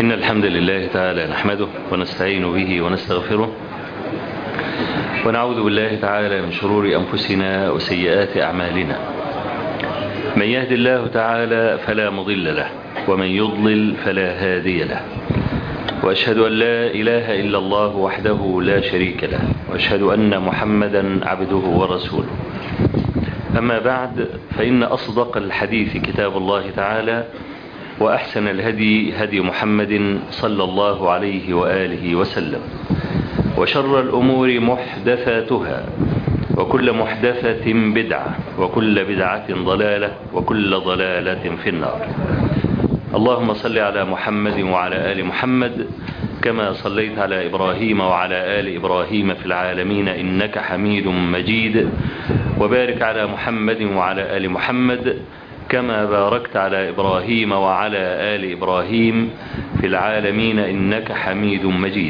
إن الحمد لله تعالى نحمده ونستعين به ونستغفره ونعوذ بالله تعالى من شرور أنفسنا وسيئات أعمالنا من يهد الله تعالى فلا مضل له ومن يضلل فلا هادي له وأشهد أن لا إله إلا الله وحده لا شريك له وأشهد أن محمدا عبده ورسوله أما بعد فإن أصدق الحديث كتاب الله تعالى وأحسن الهدي هدي محمد صلى الله عليه وآله وسلم وشر الأمور محدثاتها وكل محدثة بدعة وكل بدعة ضلالة وكل ضلالة في النار اللهم صل على محمد وعلى آل محمد كما صليت على إبراهيم وعلى آل إبراهيم في العالمين إنك حميد مجيد وبارك على محمد وعلى آل محمد كما باركت على إبراهيم وعلى آل إبراهيم في العالمين إنك حميد مجيد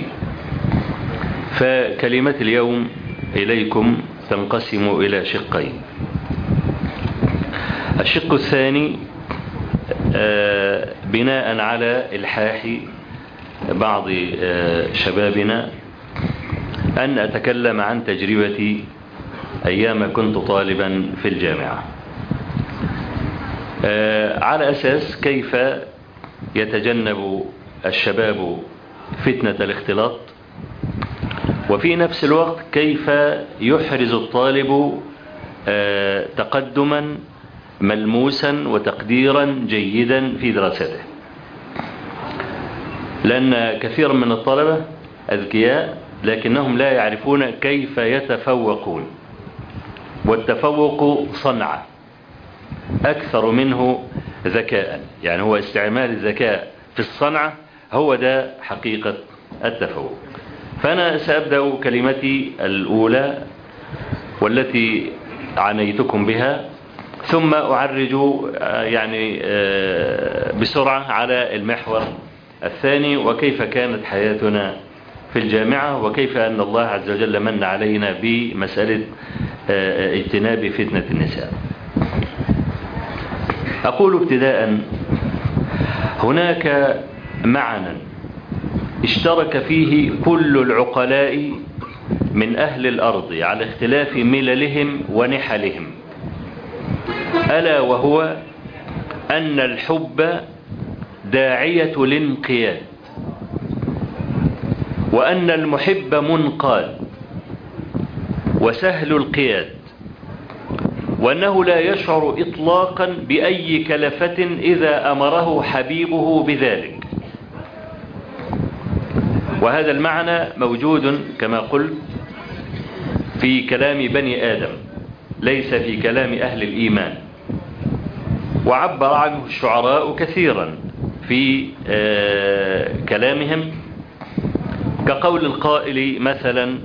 فكلمة اليوم إليكم تنقسم إلى شقين الشق الثاني بناء على الحاح بعض شبابنا أن أتكلم عن تجربتي أيام كنت طالبا في الجامعة على أساس كيف يتجنب الشباب فتنة الاختلاط وفي نفس الوقت كيف يحرز الطالب تقدما ملموسا وتقديرا جيدا في دراسته لأن كثيرا من الطلبة أذكياء لكنهم لا يعرفون كيف يتفوقون والتفوق صنعة أكثر منه ذكاء يعني هو استعمال الذكاء في الصنعة هو ده حقيقة التفوق فأنا سأبدأ كلمتي الأولى والتي عنيتكم بها ثم أعرج يعني بسرعة على المحور الثاني وكيف كانت حياتنا في الجامعة وكيف أن الله عز وجل من علينا بمسألة اجتناب فتنة النساء أقول ابتداء هناك معنى اشترك فيه كل العقلاء من أهل الأرض على اختلاف مللهم ونحلهم ألا وهو أن الحب داعية الانقياد وأن المحب منقاد وسهل القياد وأنه لا يشعر إطلاقا بأي كلفة إذا أمره حبيبه بذلك وهذا المعنى موجود كما قلت في كلام بني آدم ليس في كلام أهل الإيمان وعبر عنه الشعراء كثيرا في كلامهم كقول القائل مثلا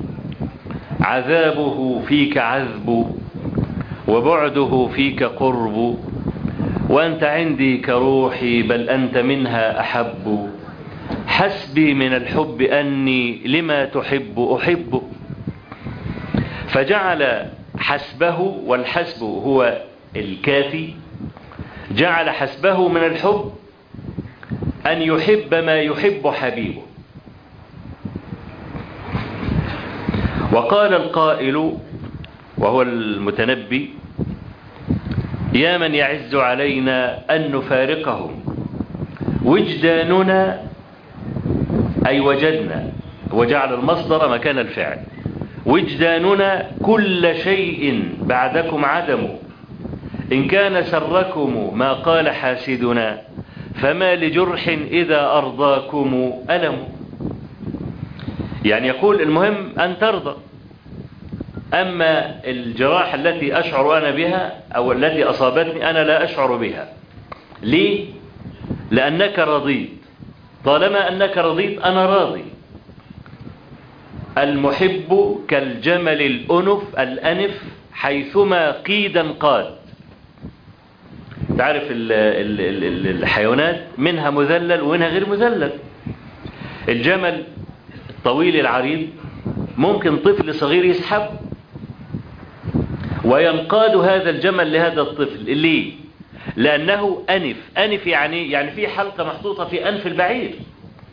عذابه فيك عذب وبعده فيك قرب وأنت عندي كروحي بل أنت منها أحب حسبي من الحب أني لما تحب أحب فجعل حسبه والحسب هو الكافي جعل حسبه من الحب أن يحب ما يحب حبيبه وقال القائل وهو المتنبي يا من يعز علينا أن نفارقهم وجداننا أي وجدنا وجعل المصدر مكان الفعل وجداننا كل شيء بعدكم عدم إن كان سركم ما قال حاسدنا فما لجرح إذا أرضاكم ألم يعني يقول المهم أن ترضى أما الجراح التي أشعر أنا بها أو التي أصابتني أنا لا أشعر بها ليه؟ لأنك رضيت طالما أنك رضيت أنا راضي المحب كالجمل الأنف الأنف حيثما قيدا قاد تعرف ال ال ال الحيوانات منها مذلل ومنها غير مذلل الجمل الطويل العريض ممكن طفل صغير يسحب وينقاد هذا الجمل لهذا الطفل ليه لأنه أنف أنف يعني يعني في حلقة محطوطة في أنف البعير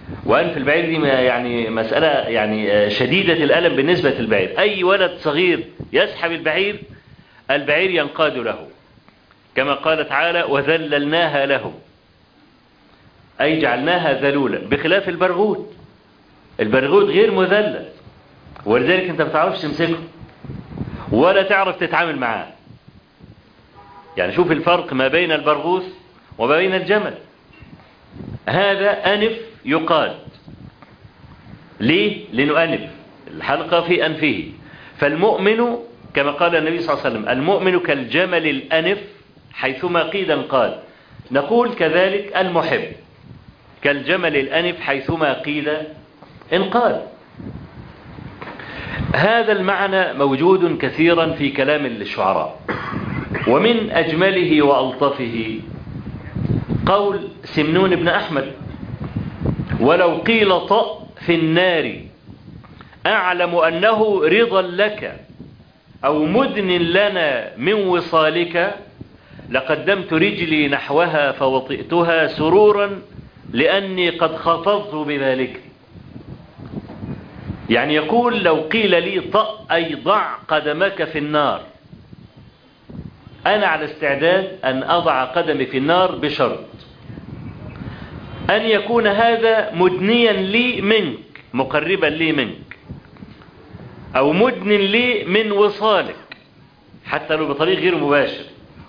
وأنف البعير دي يعني مسألة يعني شديدة الألم بالنسبة للبعير أي ولد صغير يسحب البعير البعير ينقاد له كما قال تعالى وذللناها له أي جعلناها ذلولا بخلاف البرغوث البرغوث غير مذلل ولذلك انت ما بتعرفش تمسكه ولا تعرف تتعامل معاه يعني شوف الفرق ما بين البرغوث وما بين الجمل هذا أنف يقاد ليه؟ لأنه أنف الحلقة في أنفه فالمؤمن كما قال النبي صلى الله عليه وسلم المؤمن كالجمل الأنف حيثما قيد انقاد نقول كذلك المحب كالجمل الأنف حيثما قيل انقاد هذا المعنى موجود كثيرا في كلام الشعراء ومن أجمله وألطفه قول سمنون بن أحمد ولو قيل طأ في النار أعلم أنه رضا لك أو مدن لنا من وصالك لقدمت رجلي نحوها فوطئتها سرورا لأني قد خفضت بذلك يعني يقول لو قيل لي طأ أي ضع قدمك في النار أنا على استعداد أن أضع قدمي في النار بشرط أن يكون هذا مدنيا لي منك مقربا لي منك أو مدن لي من وصالك حتى لو بطريق غير مباشر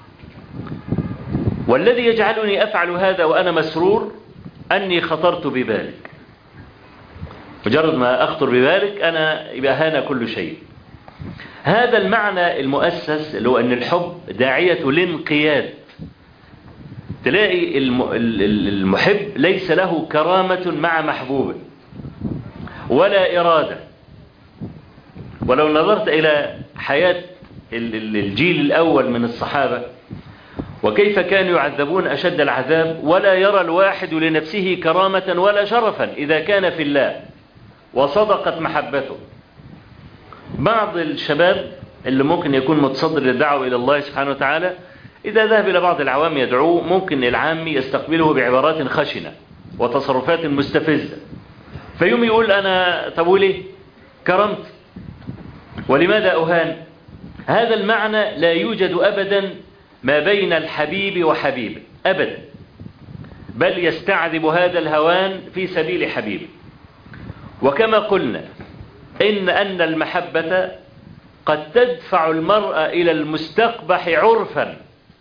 والذي يجعلني أفعل هذا وأنا مسرور أني خطرت ببالك مجرد ما أخطر ببالك أنا يبقى هانا كل شيء هذا المعنى المؤسس اللي هو أن الحب داعية لانقياد تلاقي المحب ليس له كرامة مع محبوبه ولا إرادة ولو نظرت إلى حياة الجيل الأول من الصحابة وكيف كانوا يعذبون أشد العذاب ولا يرى الواحد لنفسه كرامة ولا شرفا إذا كان في الله وصدقت محبته بعض الشباب اللي ممكن يكون متصدر للدعوة إلى الله سبحانه وتعالى إذا ذهب إلى بعض العوام يدعوه ممكن العام يستقبله بعبارات خشنة وتصرفات مستفزة فيوم يقول أنا طب وليه كرمت ولماذا أهان هذا المعنى لا يوجد أبدا ما بين الحبيب وحبيبه أبدا بل يستعذب هذا الهوان في سبيل حبيبه وكما قلنا إن أن المحبة قد تدفع المرأة إلى المستقبح عرفا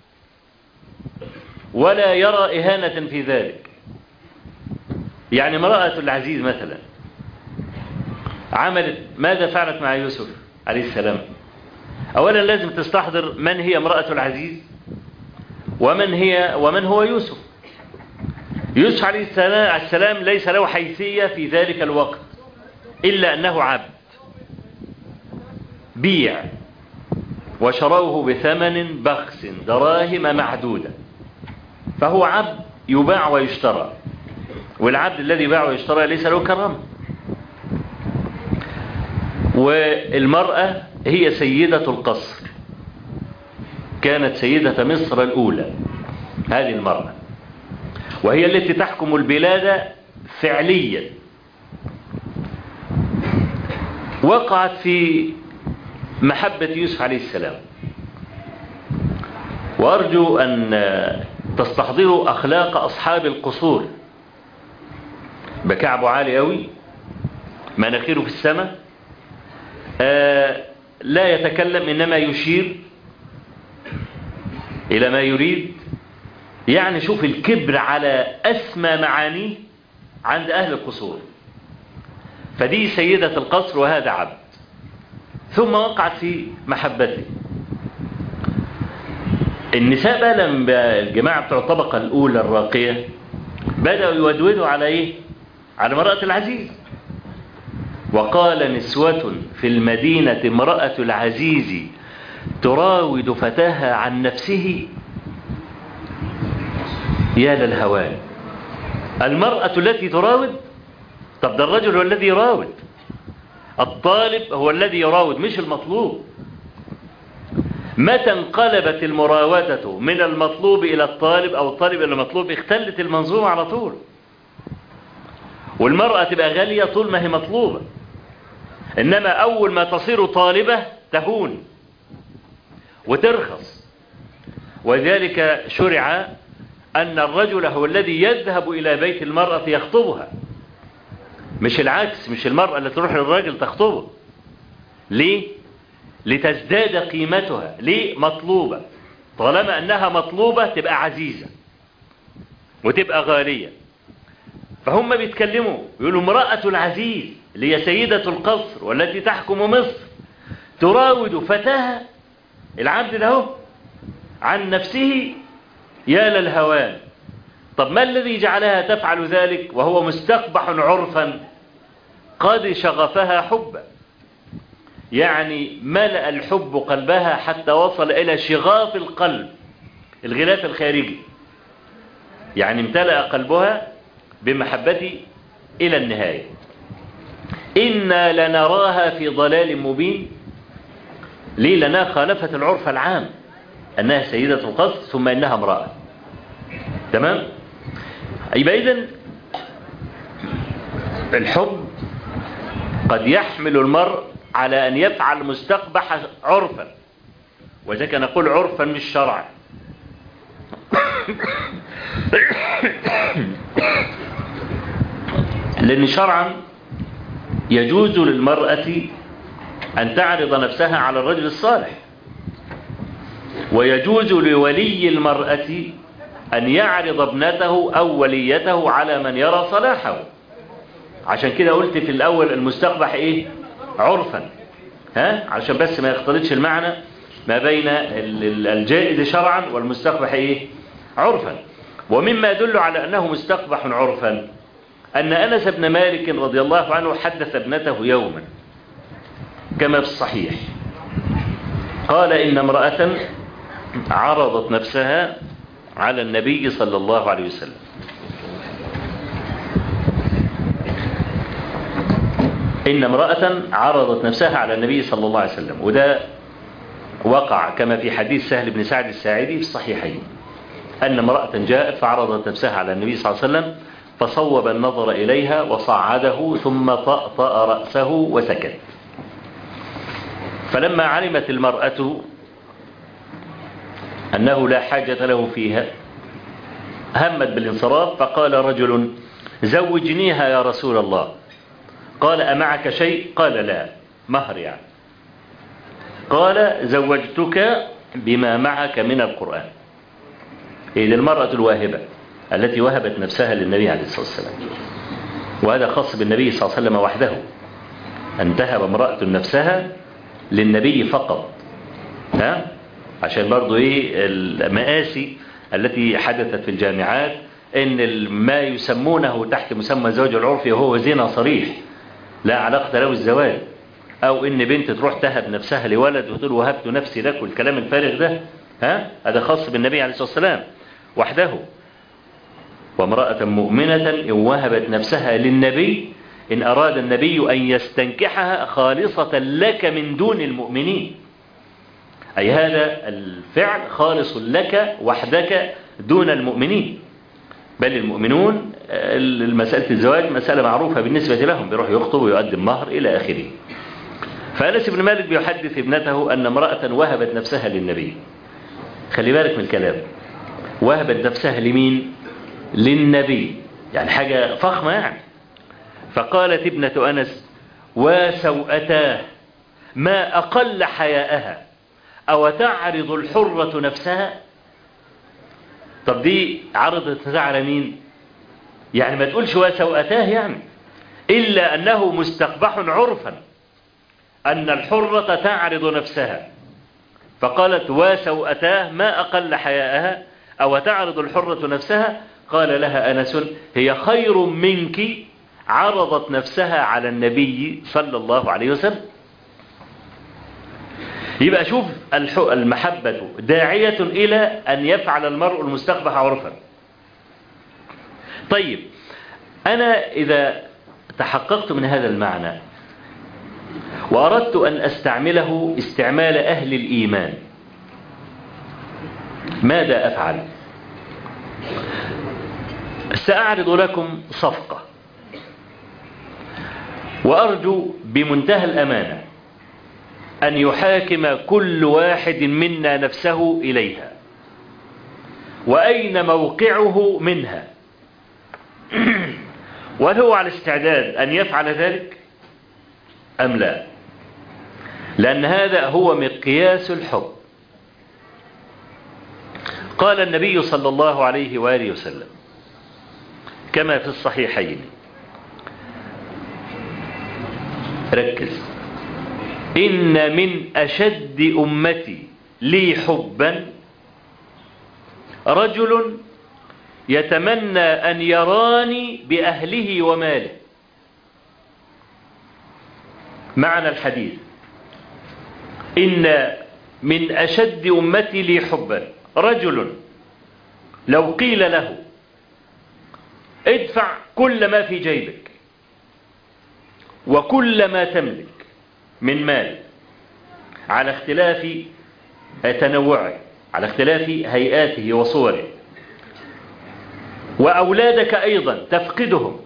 ولا يرى إهانة في ذلك يعني امرأة العزيز مثلا عملت ماذا فعلت مع يوسف عليه السلام أولا لازم تستحضر من هي امرأة العزيز ومن هي ومن هو يوسف يوسف عليه السلام ليس له حيثية في ذلك الوقت إلا أنه عبد بيع وشروه بثمن بخس دراهم معدودة فهو عبد يباع ويشترى والعبد الذي يباع ويشترى ليس له كرامة والمرأة هي سيدة القصر كانت سيدة مصر الأولى هذه المرأة وهي التي تحكم البلاد فعليا وقعت في محبة يوسف عليه السلام وأرجو أن تستحضروا أخلاق أصحاب القصور بكعبه عالي أوي مناخيره في السماء آه لا يتكلم إنما يشير إلى ما يريد يعني شوف الكبر على أسمى معانيه عند أهل القصور فدي سيدة القصر وهذا عبد ثم وقعت في محبته النساء بقى لما الجماعة بتوع الطبقة الأولى الراقية بدأوا يودودوا على إيه؟ على امرأة العزيز وقال نسوة في المدينة امرأة العزيز تراود فتاها عن نفسه يا للهوان المرأة التي تراود طب ده الرجل هو الذي يراود الطالب هو الذي يراود مش المطلوب متى انقلبت المراودة من المطلوب إلى الطالب أو الطالب إلى المطلوب اختلت المنظومة على طول والمرأة تبقى غالية طول ما هي مطلوبة إنما أول ما تصير طالبة تهون وترخص وذلك شرع أن الرجل هو الذي يذهب إلى بيت المرأة يخطبها مش العكس مش المرأة اللي تروح للراجل تخطبه ليه لتزداد قيمتها ليه مطلوبة طالما أنها مطلوبة تبقى عزيزة وتبقى غالية فهم بيتكلموا يقولوا امرأة العزيز اللي هي سيدة القصر والتي تحكم مصر تراود فتاها العبد له عن نفسه يا للهوان طب ما الذي جعلها تفعل ذلك وهو مستقبح عرفا قد شغفها حبا يعني ملأ الحب قلبها حتى وصل إلى شغاف القلب الغلاف الخارجي يعني امتلأ قلبها بمحبتي إلى النهاية إنا لنراها في ضلال مبين ليه لأنها خالفت العرف العام أنها سيدة القصر ثم إنها امرأة تمام يبقى إذن الحب قد يحمل المرء على أن يفعل مستقبح عرفا وذلك نقول عرفا مش شرعا لأن شرعا يجوز للمرأة أن تعرض نفسها على الرجل الصالح ويجوز لولي المرأة أن يعرض ابنته أو وليته على من يرى صلاحه عشان كده قلت في الأول المستقبح إيه عرفا ها عشان بس ما يختلطش المعنى ما بين الجائز شرعا والمستقبح إيه عرفا ومما يدل على أنه مستقبح عرفا أن أنس بن مالك رضي الله عنه حدث ابنته يوما كما في الصحيح قال إن امرأة عرضت نفسها على النبي صلى الله عليه وسلم إن امرأة عرضت نفسها على النبي صلى الله عليه وسلم وده وقع كما في حديث سهل بن سعد الساعدي في الصحيحين أن امرأة جاءت فعرضت نفسها على النبي صلى الله عليه وسلم فصوب النظر إليها وصعده ثم طأطأ رأسه وسكت فلما علمت المرأة أنه لا حاجة له فيها همت بالانصراف فقال رجل زوجنيها يا رسول الله قال أمعك شيء قال لا مهر يعني قال زوجتك بما معك من القرآن إذا المرأة الواهبة التي وهبت نفسها للنبي عليه الصلاة والسلام وهذا خاص بالنبي صلى الله عليه وسلم وحده أن تهب امرأة نفسها للنبي فقط ها عشان برضو ايه المآسي التي حدثت في الجامعات ان ما يسمونه تحت مسمى الزواج العرفي وهو زنا صريح لا علاقة له بالزواج او ان بنت تروح تهب نفسها لولد وتقول وهبت نفسي لك والكلام الفارغ ده ها هذا خاص بالنبي عليه الصلاة والسلام وحده وامرأة مؤمنة إن وهبت نفسها للنبي إن أراد النبي أن يستنكحها خالصة لك من دون المؤمنين أي هذا الفعل خالص لك وحدك دون المؤمنين بل المؤمنون مسألة الزواج مسألة معروفة بالنسبة لهم بيروح يخطب ويقدم مهر إلى آخره فأنس بن مالك بيحدث ابنته أن امرأة وهبت نفسها للنبي خلي بالك من الكلام وهبت نفسها لمين للنبي يعني حاجة فخمة يعني فقالت ابنة أنس وسوأتاه ما أقل حياءها أو تعرض الحرة نفسها طب دي عرضت نفسها على مين يعني ما تقولش وسوأتاه يعني إلا أنه مستقبح عرفا أن الحرة تعرض نفسها فقالت وسوأتاه ما أقل حياءها أو تعرض الحرة نفسها قال لها أنس هي خير منك عرضت نفسها على النبي صلى الله عليه وسلم يبقى شوف المحبة داعية إلى أن يفعل المرء المستقبح عرفا طيب أنا إذا تحققت من هذا المعنى وأردت أن أستعمله استعمال أهل الإيمان ماذا أفعل سأعرض لكم صفقة وأرجو بمنتهى الأمانة أن يحاكم كل واحد منا نفسه إليها وأين موقعه منها وهل هو على استعداد أن يفعل ذلك أم لا لأن هذا هو مقياس الحب قال النبي صلى الله عليه وآله وسلم كما في الصحيحين ركز إن من أشد أمتي لي حبا رجل يتمنى أن يراني بأهله وماله معنى الحديث إن من أشد أمتي لي حبا رجل لو قيل له ادفع كل ما في جيبك وكل ما تملك من مال على اختلاف تنوعه على اختلاف هيئاته وصوره وأولادك أيضا تفقدهم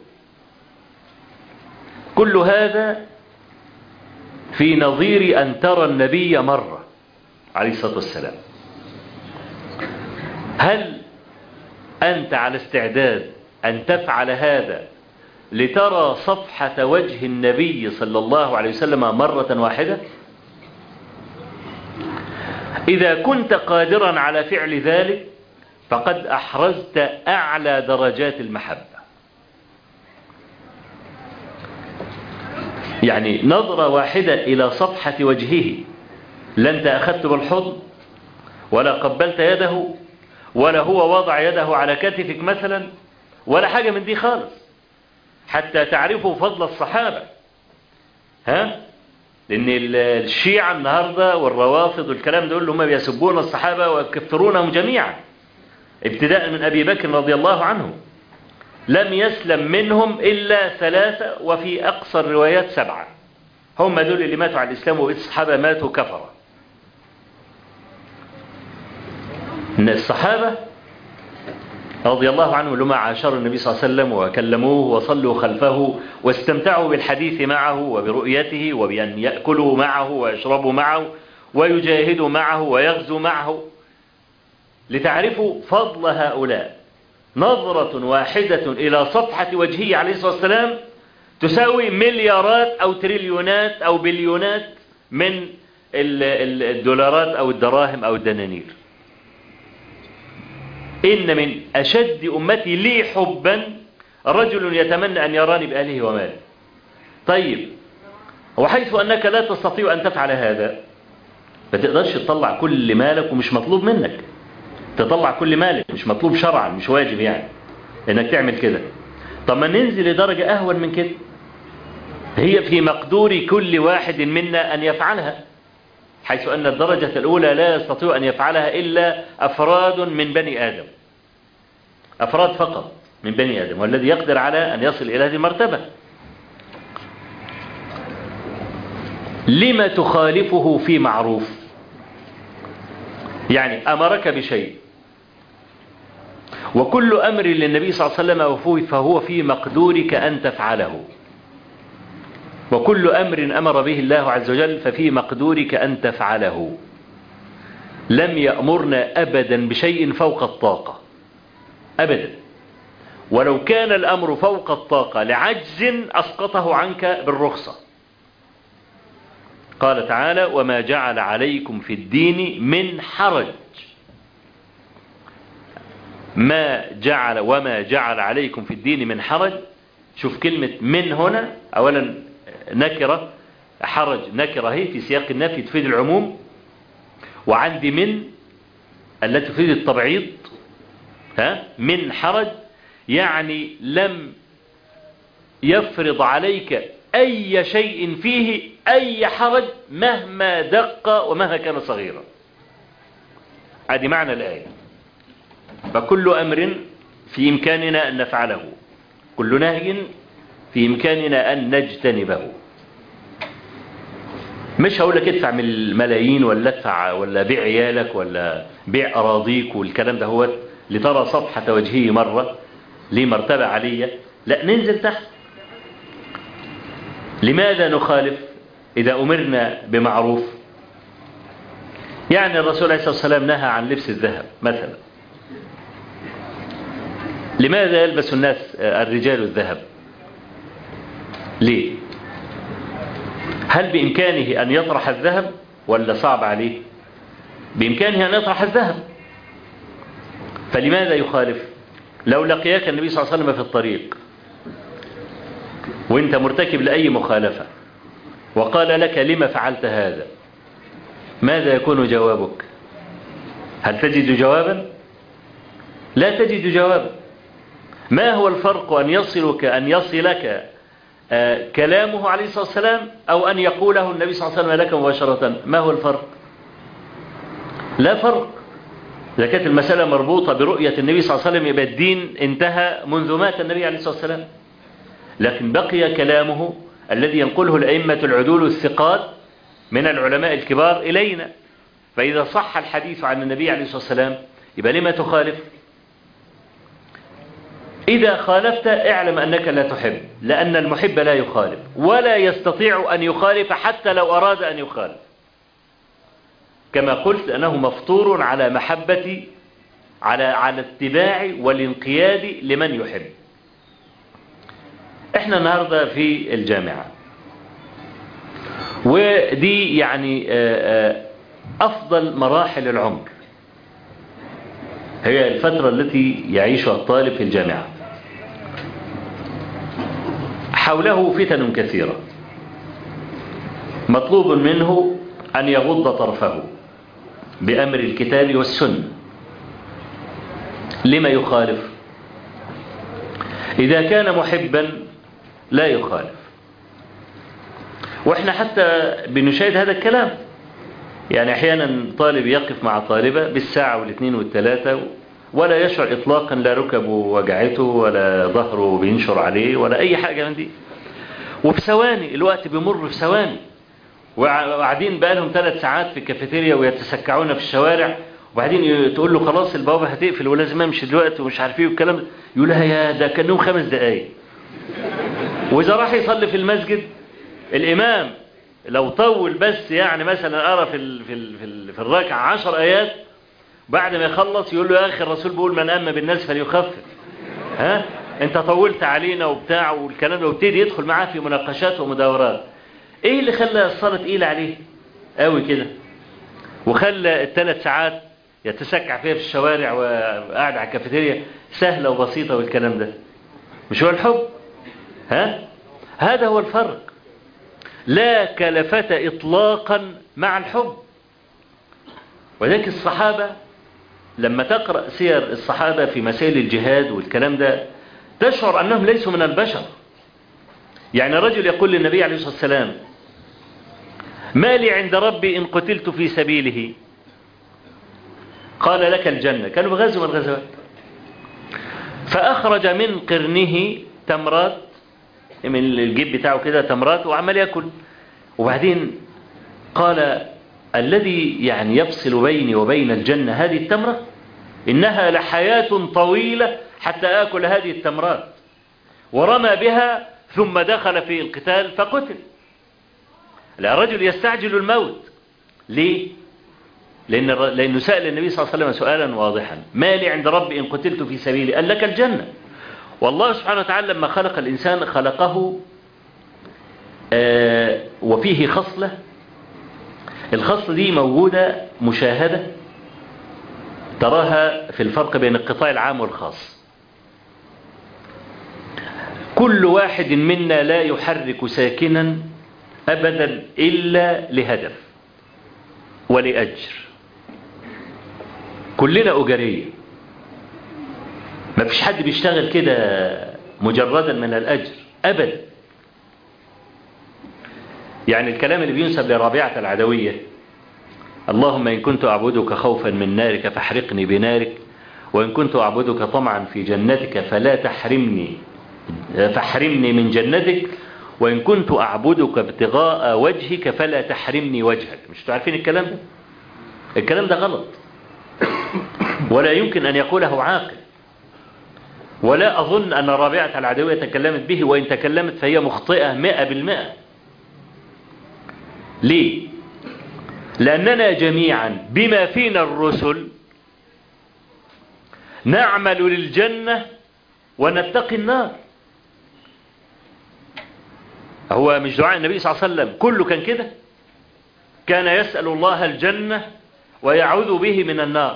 كل هذا في نظير أن ترى النبي مرة عليه الصلاة والسلام هل أنت على استعداد أن تفعل هذا لترى صفحة وجه النبي صلى الله عليه وسلم مرة واحدة إذا كنت قادرا على فعل ذلك فقد أحرزت أعلى درجات المحبة يعني نظرة واحدة إلى صفحة وجهه لا أنت أخذت بالحضن ولا قبلت يده ولا هو وضع يده على كتفك مثلا ولا حاجة من دي خالص حتى تعرفوا فضل الصحابة ها لأن الشيعة النهاردة والروافض والكلام دول هم بيسبون الصحابة ويكفرونهم جميعا ابتداء من أبي بكر رضي الله عنه لم يسلم منهم إلا ثلاثة وفي أقصى الروايات سبعة هم دول اللي ماتوا على الإسلام والصحابة ماتوا كفرة إن الصحابة رضي الله عنهم لما عاشروا النبي صلى الله عليه وسلم وكلموه وصلوا خلفه واستمتعوا بالحديث معه وبرؤيته وبأن يأكلوا معه ويشربوا معه ويجاهدوا معه ويغزوا معه لتعرفوا فضل هؤلاء نظرة واحدة إلى صفحة وجهه عليه الصلاة والسلام تساوي مليارات أو تريليونات أو بليونات من الدولارات أو الدراهم أو الدنانير إن من أشد أمتي لي حبا رجل يتمنى أن يراني بأهله وماله طيب وحيث أنك لا تستطيع أن تفعل هذا ما تقدرش تطلع كل مالك ومش مطلوب منك تطلع كل مالك مش مطلوب شرعا مش واجب يعني انك تعمل كده طب ما ننزل لدرجة اهون من كده هي في مقدور كل واحد منا ان يفعلها حيث ان الدرجة الاولى لا يستطيع ان يفعلها الا افراد من بني ادم افراد فقط من بني ادم والذي يقدر على ان يصل الى هذه المرتبة لما تخالفه في معروف يعني امرك بشيء وكل أمر للنبي صلى الله عليه وسلم فهو في مقدورك أن تفعله وكل أمر أمر به الله عز وجل ففي مقدورك أن تفعله لم يأمرنا أبدا بشيء فوق الطاقة أبدا ولو كان الأمر فوق الطاقة لعجز أسقطه عنك بالرخصة قال تعالى وما جعل عليكم في الدين من حرج ما جعل وما جعل عليكم في الدين من حرج شوف كلمة من هنا أولا نكرة حرج نكرة هي في سياق النفي تفيد العموم وعندي من التي تفيد التبعيض ها من حرج يعني لم يفرض عليك أي شيء فيه أي حرج مهما دق ومهما كان صغيرا هذه معنى الآية فكل أمر في إمكاننا أن نفعله كل نهي في إمكاننا أن نجتنبه مش هقول لك ادفع من الملايين ولا ادفع ولا بيع عيالك ولا بيع أراضيك والكلام ده هو لترى صفحة وجهه مرة ليه مرتبة عالية لا ننزل تحت لماذا نخالف إذا أمرنا بمعروف يعني الرسول عليه الصلاة والسلام نهى عن لبس الذهب مثلا لماذا يلبس الناس الرجال الذهب ليه هل بإمكانه أن يطرح الذهب ولا صعب عليه بإمكانه أن يطرح الذهب فلماذا يخالف لو لقياك النبي صلى الله عليه وسلم في الطريق وانت مرتكب لأي مخالفة وقال لك لما فعلت هذا ماذا يكون جوابك هل تجد جوابا لا تجد جوابا ما هو الفرق أن يصلك أن يصلك آه كلامه عليه الصلاة والسلام أو أن يقوله النبي صلى الله عليه وسلم لك مباشرة ما هو الفرق لا فرق إذا كانت المسألة مربوطة برؤية النبي صلى الله عليه وسلم يبقى الدين انتهى منذ مات النبي عليه الصلاة والسلام لكن بقي كلامه الذي ينقله الأئمة العدول الثقات من العلماء الكبار إلينا فإذا صح الحديث عن النبي عليه الصلاة والسلام يبقى لما تخالف إذا خالفت اعلم أنك لا تحب لأن المحب لا يخالف ولا يستطيع أن يخالف حتى لو أراد أن يخالف كما قلت أنه مفطور على محبة على على اتباع والانقياد لمن يحب احنا النهاردة في الجامعة ودي يعني أفضل مراحل العمر هي الفترة التي يعيشها الطالب في الجامعة حوله فتن كثيرة مطلوب منه أن يغض طرفه بأمر الكتاب والسنة لما يخالف إذا كان محبا لا يخالف وإحنا حتى بنشاهد هذا الكلام يعني أحيانا طالب يقف مع طالبة بالساعة والاثنين والثلاثة ولا يشعر إطلاقا لا ركبه وجعته ولا ظهره بينشر عليه ولا أي حاجة من دي وفي ثواني الوقت بيمر في ثواني وقاعدين بقى لهم ثلاث ساعات في الكافيتيريا ويتسكعون في الشوارع وبعدين تقول له خلاص البوابة هتقفل ولازم امشي دلوقتي ومش عارف ايه والكلام ده يقول لها يا ده كانهم خمس دقايق واذا راح يصلي في المسجد الامام لو طول بس يعني مثلا قرا في ال في ال في, ال في الركعه 10 ايات بعد ما يخلص يقول له يا اخي الرسول بيقول من اما بالناس فليخفف ها انت طولت علينا وبتاع والكلام ده وابتدي يدخل معاه في مناقشات ومداورات ايه اللي خلى الصلاه تقيله عليه قوي كده وخلى الثلاث ساعات يتسكع فيها في الشوارع وقاعد على الكافيتيريا سهله وبسيطه والكلام ده مش هو الحب ها هذا هو الفرق لا كلفة إطلاقا مع الحب وذلك الصحابة لما تقرأ سير الصحابة في مسائل الجهاد والكلام ده تشعر أنهم ليسوا من البشر يعني رجل يقول للنبي عليه الصلاة والسلام ما لي عند ربي إن قتلت في سبيله قال لك الجنة كانوا بغزوا من الغزوات فأخرج من قرنه تمرات من الجيب بتاعه كده تمرات وعمال ياكل وبعدين قال الذي يعني يفصل بيني وبين الجنة هذه التمرة إنها لحياة طويلة حتى آكل هذه التمرات ورمى بها ثم دخل في القتال فقتل الرجل يستعجل الموت ليه لأن لأنه سأل النبي صلى الله عليه وسلم سؤالا واضحا ما لي عند ربي إن قتلت في سبيلي قال لك الجنة والله سبحانه وتعالى لما خلق الإنسان خلقه آه وفيه خصلة الخصلة دي موجودة مشاهدة تراها في الفرق بين القطاع العام والخاص كل واحد منا لا يحرك ساكنا أبدا إلا لهدف ولأجر كلنا أجرية ما فيش حد بيشتغل كده مجردا من الأجر أبدا يعني الكلام اللي بينسب لرابعة العدوية اللهم إن كنت أعبدك خوفا من نارك فاحرقني بنارك وإن كنت أعبدك طمعا في جنتك فلا تحرمني فاحرمني من جنتك وإن كنت أعبدك ابتغاء وجهك فلا تحرمني وجهك مش تعرفين الكلام ده الكلام ده غلط ولا يمكن أن يقوله عاقل ولا أظن أن رابعة العدوية تكلمت به وإن تكلمت فهي مخطئة مئة بالمئة ليه لأننا جميعا بما فينا الرسل نعمل للجنة ونتقي النار هو مش دعاء النبي صلى الله عليه وسلم كله كان كده كان يسأل الله الجنة ويعوذ به من النار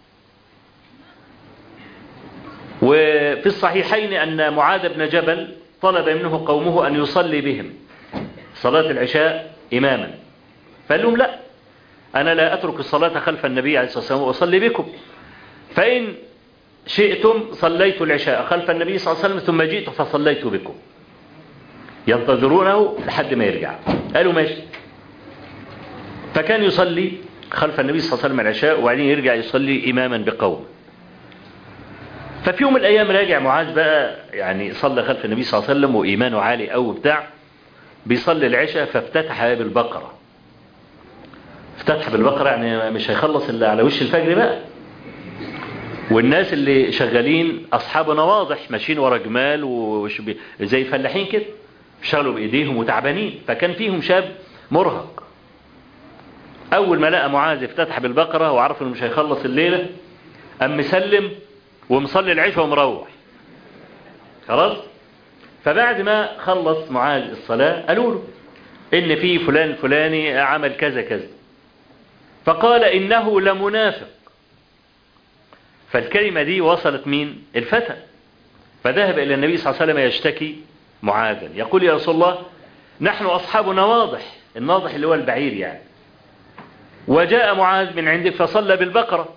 وفي الصحيحين أن معاذ بن جبل طلب منه قومه أن يصلي بهم صلاة العشاء إماما فقال لهم لا أنا لا أترك الصلاة خلف النبي عليه الصلاة والسلام وأصلي بكم فإن شئتم صليت العشاء خلف النبي صلى الله عليه وسلم ثم جئت فصليت بكم ينتظرونه لحد ما يرجع قالوا ماشي فكان يصلي خلف النبي صلى الله عليه وسلم العشاء وبعدين يرجع يصلي إماما بقوم ففي يوم من الأيام راجع معاذ بقى يعني صلى خلف النبي صلى الله عليه وسلم وإيمانه عالي أو بتاع بيصلي العشاء فافتتح بالبقرة افتتح بالبقرة يعني مش هيخلص إلا على وش الفجر بقى والناس اللي شغالين أصحاب نواضح ماشيين ورا جمال وش بي زي فلاحين كده شغلوا بإيديهم وتعبانين فكان فيهم شاب مرهق أول ما لقى معاذ افتتح بالبقرة وعرف إنه مش هيخلص الليلة قام مسلم ومصلي العشاء ومروح خلاص فبعد ما خلص معاذ الصلاة قالوا له إن في فلان فلاني عمل كذا كذا فقال إنه لمنافق فالكلمة دي وصلت مين الفتى فذهب إلى النبي صلى الله عليه وسلم يشتكي معاذا يقول يا رسول الله نحن أصحاب نواضح الناضح اللي هو البعير يعني وجاء معاذ من عندك فصلى بالبقرة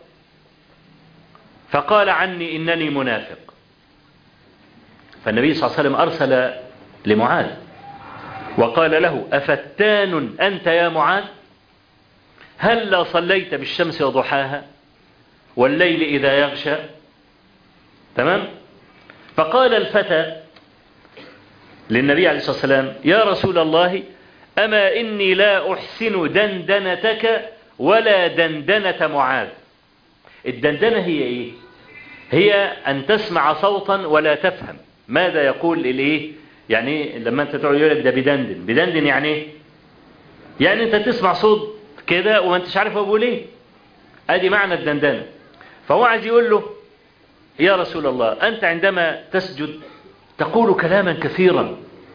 فقال عني إنني منافق فالنبي صلى الله عليه وسلم أرسل لمعاذ وقال له أفتان أنت يا معاذ هل لا صليت بالشمس وضحاها والليل إذا يغشى تمام فقال الفتى للنبي عليه الصلاة والسلام يا رسول الله أما إني لا أحسن دندنتك ولا دندنة معاذ الدندنة هي إيه هي أن تسمع صوتا ولا تفهم ماذا يقول الإيه يعني لما أنت تقول يقول لك ده بدندن بدندن يعني إيه يعني أنت تسمع صوت كده وما أنتش عارف هو بيقول إيه أدي معنى الدندنة فهو عايز يقول له يا رسول الله أنت عندما تسجد تقول كلاما كثيرا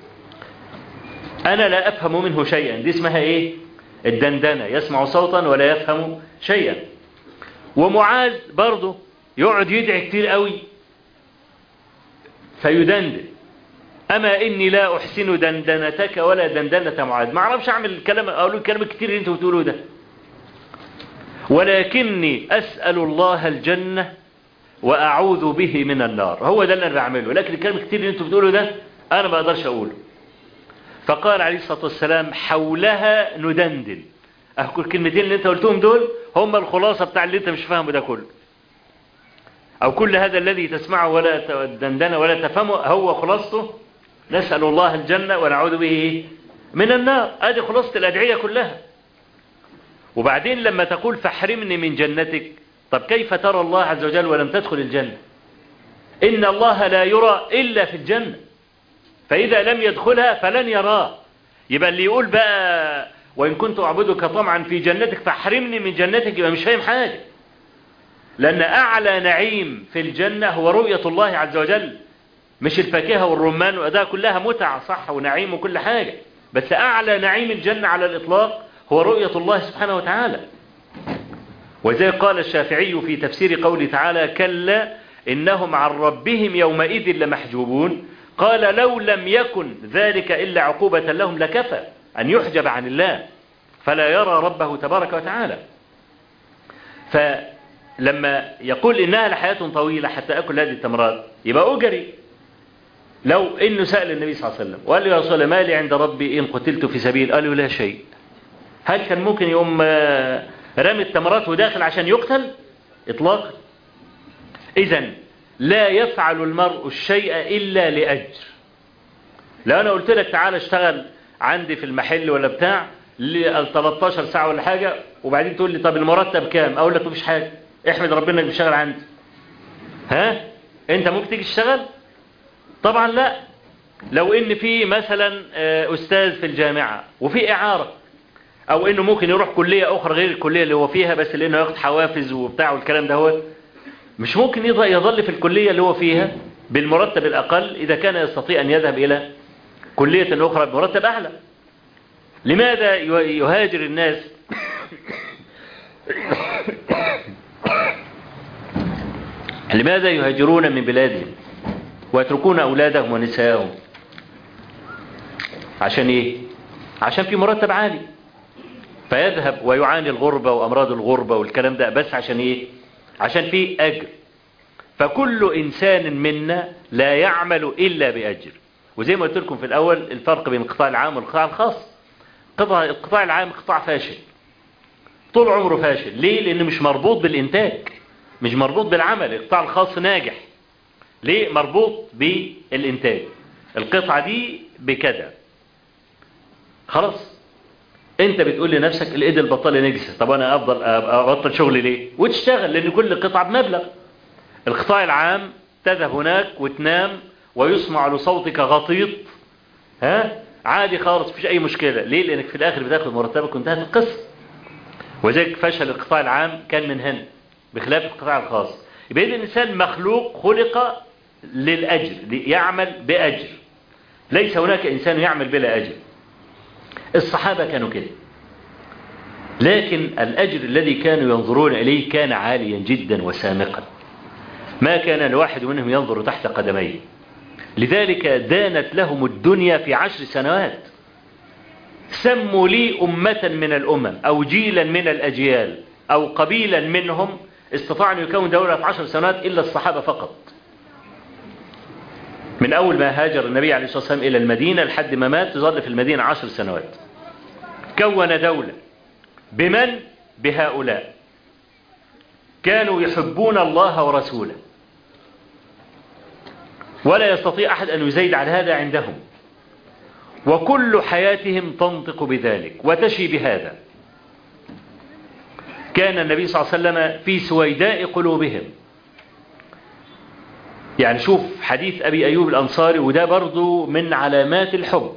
أنا لا أفهم منه شيئا دي اسمها إيه الدندنة يسمع صوتا ولا يفهم شيئا ومعاذ برضه يقعد يدعي كتير قوي فيدندن أما إني لا أحسن دندنتك ولا دندنة معاذ ما أعرفش أعمل الكلام أقول الكلام الكتير اللي أنتوا بتقولوه ده ولكني أسأل الله الجنة وأعوذ به من النار هو ده اللي أنا بعمله لكن الكلام الكتير اللي أنتوا بتقولوه ده أنا ما أقدرش أقوله فقال عليه الصلاة والسلام حولها ندندن أقول الكلمتين اللي أنت قلتهم دول هم الخلاصة بتاع اللي أنت مش فاهمه ده كله أو كل هذا الذي تسمعه ولا دندن ولا تفهمه هو خلاصته نسأل الله الجنة ونعوذ به من النار هذه خلاصة الأدعية كلها وبعدين لما تقول فاحرمني من جنتك طب كيف ترى الله عز وجل ولم تدخل الجنة إن الله لا يرى إلا في الجنة فإذا لم يدخلها فلن يراه يبقى اللي يقول بقى وإن كنت أعبدك طمعا في جنتك فاحرمني من جنتك يبقى مش فاهم حاجة لأن أعلى نعيم في الجنة هو رؤية الله عز وجل مش الفاكهة والرمان وده كلها متع صح ونعيم وكل حاجة بس أعلى نعيم الجنة على الإطلاق هو رؤية الله سبحانه وتعالى وزي قال الشافعي في تفسير قوله تعالى كلا إنهم عن ربهم يومئذ لمحجوبون قال لو لم يكن ذلك إلا عقوبة لهم لكفى أن يحجب عن الله فلا يرى ربه تبارك وتعالى فلما يقول إنها لحياة طويلة حتى أكل هذه التمرات يبقى أجري لو إنه سأل النبي صلى الله عليه وسلم وقال له يا رسول الله ما لي عند ربي إن قتلت في سبيل قال له لا شيء هل كان ممكن يقوم رمي التمرات وداخل عشان يقتل إطلاقا إذا لا يفعل المرء الشيء إلا لأجر لو أنا قلت لك تعالى اشتغل عندي في المحل ولا بتاع ل 13 ساعة ولا حاجة وبعدين تقول لي طب المرتب كام أقول لك مفيش حاجة احمد ربنا انك بتشتغل عندي ها انت ممكن تيجي تشتغل طبعا لا لو ان في مثلا استاذ في الجامعة وفي اعارة او انه ممكن يروح كلية اخرى غير الكلية اللي هو فيها بس لانه ياخد حوافز وبتاع والكلام ده هو مش ممكن يظل في الكلية اللي هو فيها بالمرتب الاقل اذا كان يستطيع ان يذهب الى كلية اخرى بمرتب اعلى لماذا يهاجر الناس لماذا يهاجرون من بلادهم ويتركون أولادهم ونساءهم عشان إيه عشان في مرتب عالي فيذهب ويعاني الغربة وأمراض الغربة والكلام ده بس عشان إيه عشان في أجر فكل إنسان منا لا يعمل إلا بأجر وزي ما قلت لكم في الأول الفرق بين القطاع العام والقطاع الخاص قطاع القطاع العام قطاع فاشل طول عمره فاشل ليه لأنه مش مربوط بالإنتاج مش مربوط بالعمل القطاع الخاص ناجح ليه مربوط بالإنتاج القطعة دي بكذا خلاص انت بتقول لنفسك الايد البطاله نجسه طب انا افضل ابطل شغلي ليه وتشتغل لان كل قطعه بمبلغ القطاع العام تذهب هناك وتنام ويسمع لصوتك غطيط ها عادي خالص مفيش اي مشكله ليه لانك في الاخر بتاخد مرتبك وانتهت القصه وذلك فشل القطاع العام كان من هنا بخلاف القطاع الخاص يبقى الانسان مخلوق خلق للاجر يعمل باجر ليس هناك انسان يعمل بلا اجر الصحابة كانوا كده لكن الأجر الذي كانوا ينظرون إليه كان عاليا جدا وسامقا ما كان الواحد منهم ينظر تحت قدميه لذلك دانت لهم الدنيا في عشر سنوات سموا لي أمة من الأمم أو جيلا من الأجيال أو قبيلا منهم استطاع أن يكون دولة في عشر سنوات إلا الصحابة فقط من أول ما هاجر النبي عليه الصلاة والسلام إلى المدينة لحد ما مات ظل في المدينة عشر سنوات كون دولة بمن؟ بهؤلاء كانوا يحبون الله ورسوله ولا يستطيع أحد أن يزيد على هذا عندهم وكل حياتهم تنطق بذلك وتشي بهذا كان النبي صلى الله عليه وسلم في سويداء قلوبهم يعني شوف حديث أبي أيوب الأنصاري وده برضو من علامات الحب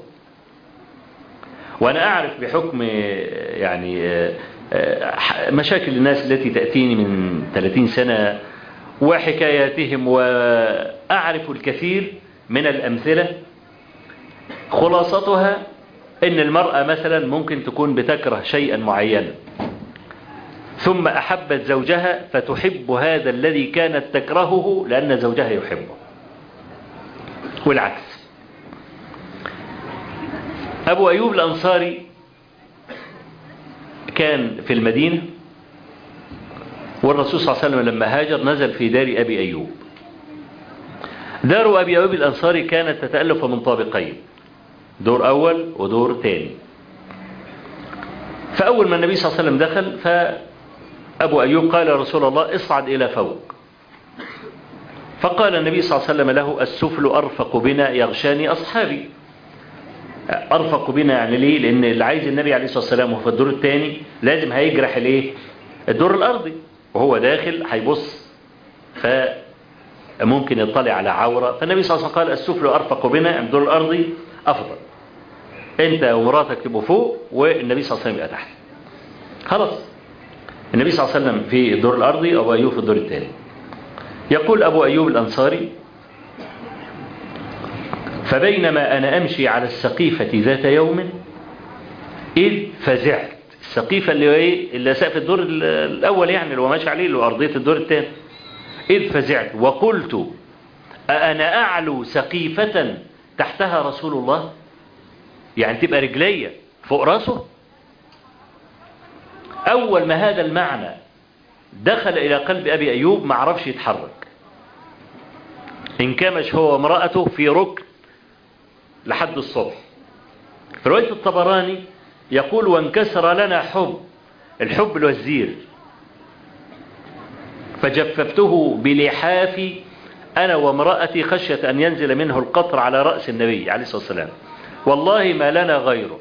وأنا أعرف بحكم يعني مشاكل الناس التي تأتيني من 30 سنة وحكاياتهم وأعرف الكثير من الأمثلة خلاصتها أن المرأة مثلا ممكن تكون بتكره شيئا معينا ثم أحبت زوجها فتحب هذا الذي كانت تكرهه لأن زوجها يحبه والعكس أبو أيوب الأنصاري كان في المدينة والرسول صلى الله عليه وسلم لما هاجر نزل في دار أبي أيوب دار أبي أيوب الأنصاري كانت تتألف من طابقين دور أول ودور ثاني فأول ما النبي صلى الله عليه وسلم دخل فأبو أيوب قال يا رسول الله اصعد إلى فوق فقال النبي صلى الله عليه وسلم له السفل أرفق بنا يغشاني أصحابي أرفق بنا يعني ليه لأن اللي عايز النبي عليه الصلاة والسلام وهو في الدور الثاني لازم هيجرح الايه الدور الأرضي وهو داخل هيبص فممكن يطلع على عورة فالنبي صلى الله عليه وسلم قال السفل أرفق بنا الدور الأرضي أفضل أنت ومراتك تبقوا فوق والنبي صلى الله عليه وسلم يبقى تحت خلاص النبي صلى الله عليه وسلم في الدور الأرضي وأبو أيوب في الدور الثاني يقول أبو أيوب الأنصاري فبينما أنا أمشي على السقيفة ذات يوم إذ فزعت السقيفة اللي هو إيه اللي سقف الدور الأول يعني اللي هو ماشي عليه اللي هو أرضية الدور الثاني إذ فزعت وقلت أأنا أعلو سقيفة تحتها رسول الله يعني تبقى رجلية فوق راسه أول ما هذا المعنى دخل إلى قلب أبي أيوب ما عرفش يتحرك انكمش هو وامرأته في ركن لحد الصبح في رواية الطبراني يقول وانكسر لنا حب الحب الوزير فجففته بلحافي أنا وامرأتي خشية أن ينزل منه القطر على رأس النبي عليه الصلاة والسلام والله ما لنا غيره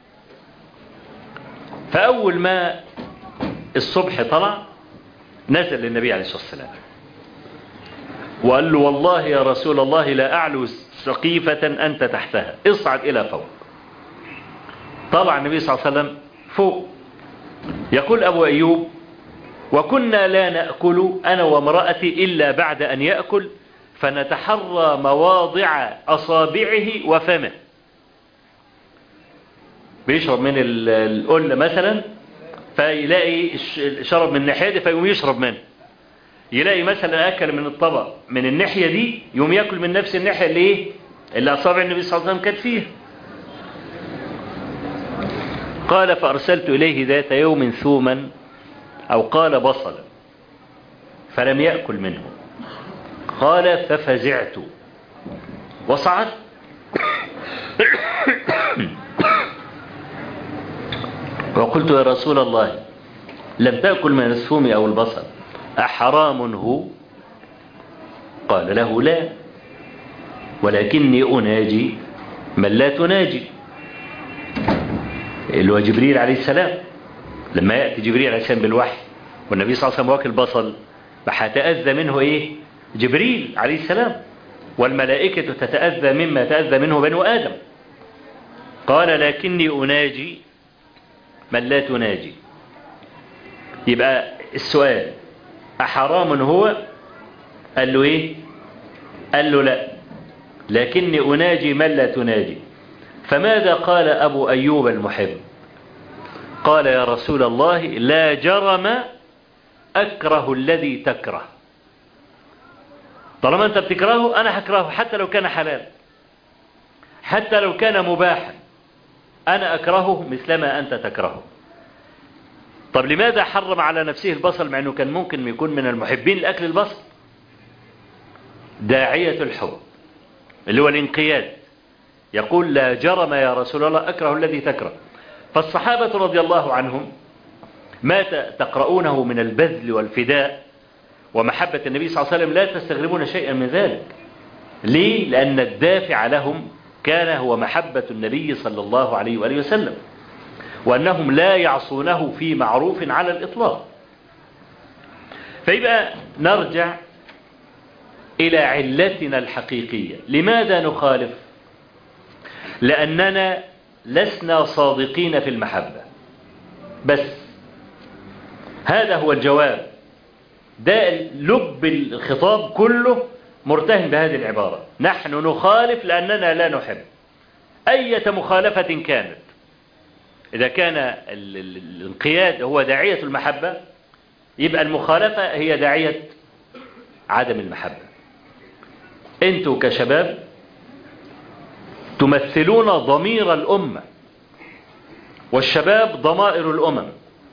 فأول ما الصبح طلع نزل للنبي عليه الصلاة والسلام وقال له والله يا رسول الله لا أعلو سقيفة أنت تحتها اصعد إلى فوق طلع النبي صلى الله عليه وسلم فوق يقول أبو أيوب وكنا لا نأكل أنا وامرأتي إلا بعد أن يأكل فنتحرى مواضع أصابعه وفمه بيشرب من القلة مثلا فيلاقي شرب من الناحية دي فيقوم يشرب منه يلاقي مثلا أكل من الطبق من الناحية دي يقوم يأكل من نفس الناحية اللي إيه اللي أصابع النبي صلى الله عليه وسلم كانت فيها قال فأرسلت إليه ذات يوم ثوما أو قال بصلا فلم يأكل منه قال ففزعت وصعدت وقلت يا رسول الله لم تأكل من الثوم أو البصل أحرام هو قال له لا ولكني أناجي من لا تناجي اللي هو جبريل عليه السلام لما يأتي جبريل عليه السلام بالوحي والنبي صلى الله عليه وسلم واكل بصل فهتأذى منه إيه جبريل عليه السلام والملائكة تتأذى مما تأذى منه بنو آدم قال لكني أناجي من لا تناجي يبقى السؤال أحرام هو قال له إيه قال له لا لكني أناجي من لا تناجي فماذا قال أبو أيوب المحب قال يا رسول الله لا جرم أكره الذي تكره طالما أنت بتكرهه أنا هكرهه حتى لو كان حلال حتى لو كان مباحا أنا أكرهه مثلما أنت تكرهه طب لماذا حرم على نفسه البصل مع أنه كان ممكن يكون من المحبين لأكل البصل داعية الحب اللي هو الانقياد يقول لا جرم يا رسول الله أكره الذي تكره فالصحابة رضي الله عنهم ما تقرؤونه من البذل والفداء ومحبة النبي صلى الله عليه وسلم لا تستغربون شيئا من ذلك ليه؟ لأن الدافع لهم كان هو محبة النبي صلى الله عليه وآله وسلم وأنهم لا يعصونه في معروف على الإطلاق فيبقى نرجع إلى علتنا الحقيقية لماذا نخالف لأننا لسنا صادقين في المحبة بس هذا هو الجواب ده لب الخطاب كله مرتهن بهذه العبارة نحن نخالف لأننا لا نحب أية مخالفة كانت إذا كان الانقياد هو داعية المحبة يبقى المخالفة هي داعية عدم المحبة انتوا كشباب تمثلون ضمير الأمة والشباب ضمائر الأمم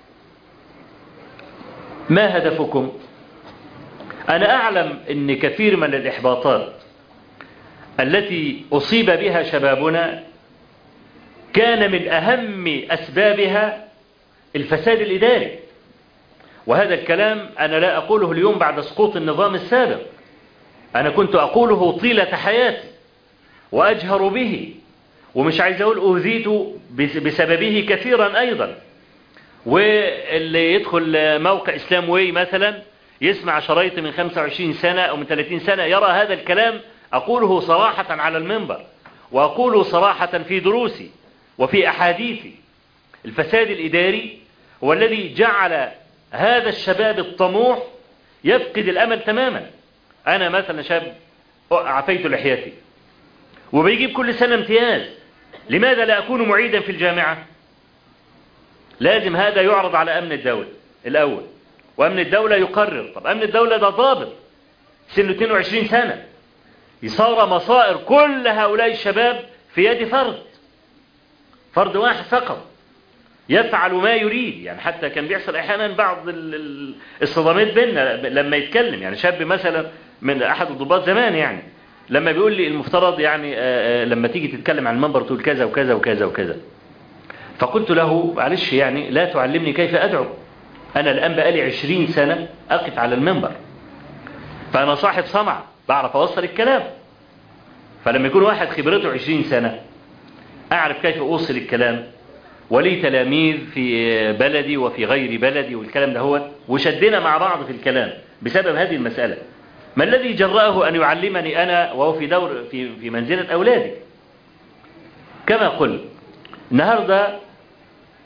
ما هدفكم أنا أعلم أن كثير من الإحباطات التي أصيب بها شبابنا كان من أهم أسبابها الفساد الإداري وهذا الكلام أنا لا أقوله اليوم بعد سقوط النظام السابق أنا كنت أقوله طيلة حياتي وأجهر به ومش عايز أقول أوذيت بسببه كثيرا أيضا واللي يدخل موقع إسلام واي مثلا يسمع شرايط من 25 سنة أو من 30 سنة يرى هذا الكلام أقوله صراحة على المنبر وأقوله صراحة في دروسي وفي أحاديثي الفساد الإداري هو الذي جعل هذا الشباب الطموح يفقد الأمل تماما أنا مثلا شاب عفيت لحيتي وبيجيب كل سنة امتياز لماذا لا أكون معيدا في الجامعة لازم هذا يعرض على أمن الدولة الأول وأمن الدولة يقرر طب أمن الدولة ده ضابط سنه 22 سنة يصار مصائر كل هؤلاء الشباب في يد فرد فرد واحد فقط يفعل ما يريد يعني حتى كان بيحصل احيانا بعض الصدمات بيننا لما يتكلم يعني شاب مثلا من احد الضباط زمان يعني لما بيقول لي المفترض يعني لما تيجي تتكلم عن المنبر تقول كذا وكذا وكذا وكذا فقلت له معلش يعني لا تعلمني كيف ادعو انا الان بقالي عشرين سنة اقف على المنبر فانا صاحب صنعة بعرف اوصل الكلام فلما يكون واحد خبرته عشرين سنة اعرف كيف اوصل الكلام ولي تلاميذ في بلدي وفي غير بلدي والكلام ده هو وشدنا مع بعض في الكلام بسبب هذه المسألة ما الذي جرأه أن يعلمني أنا وهو في دور في في منزلة أولادي كما قلت النهاردة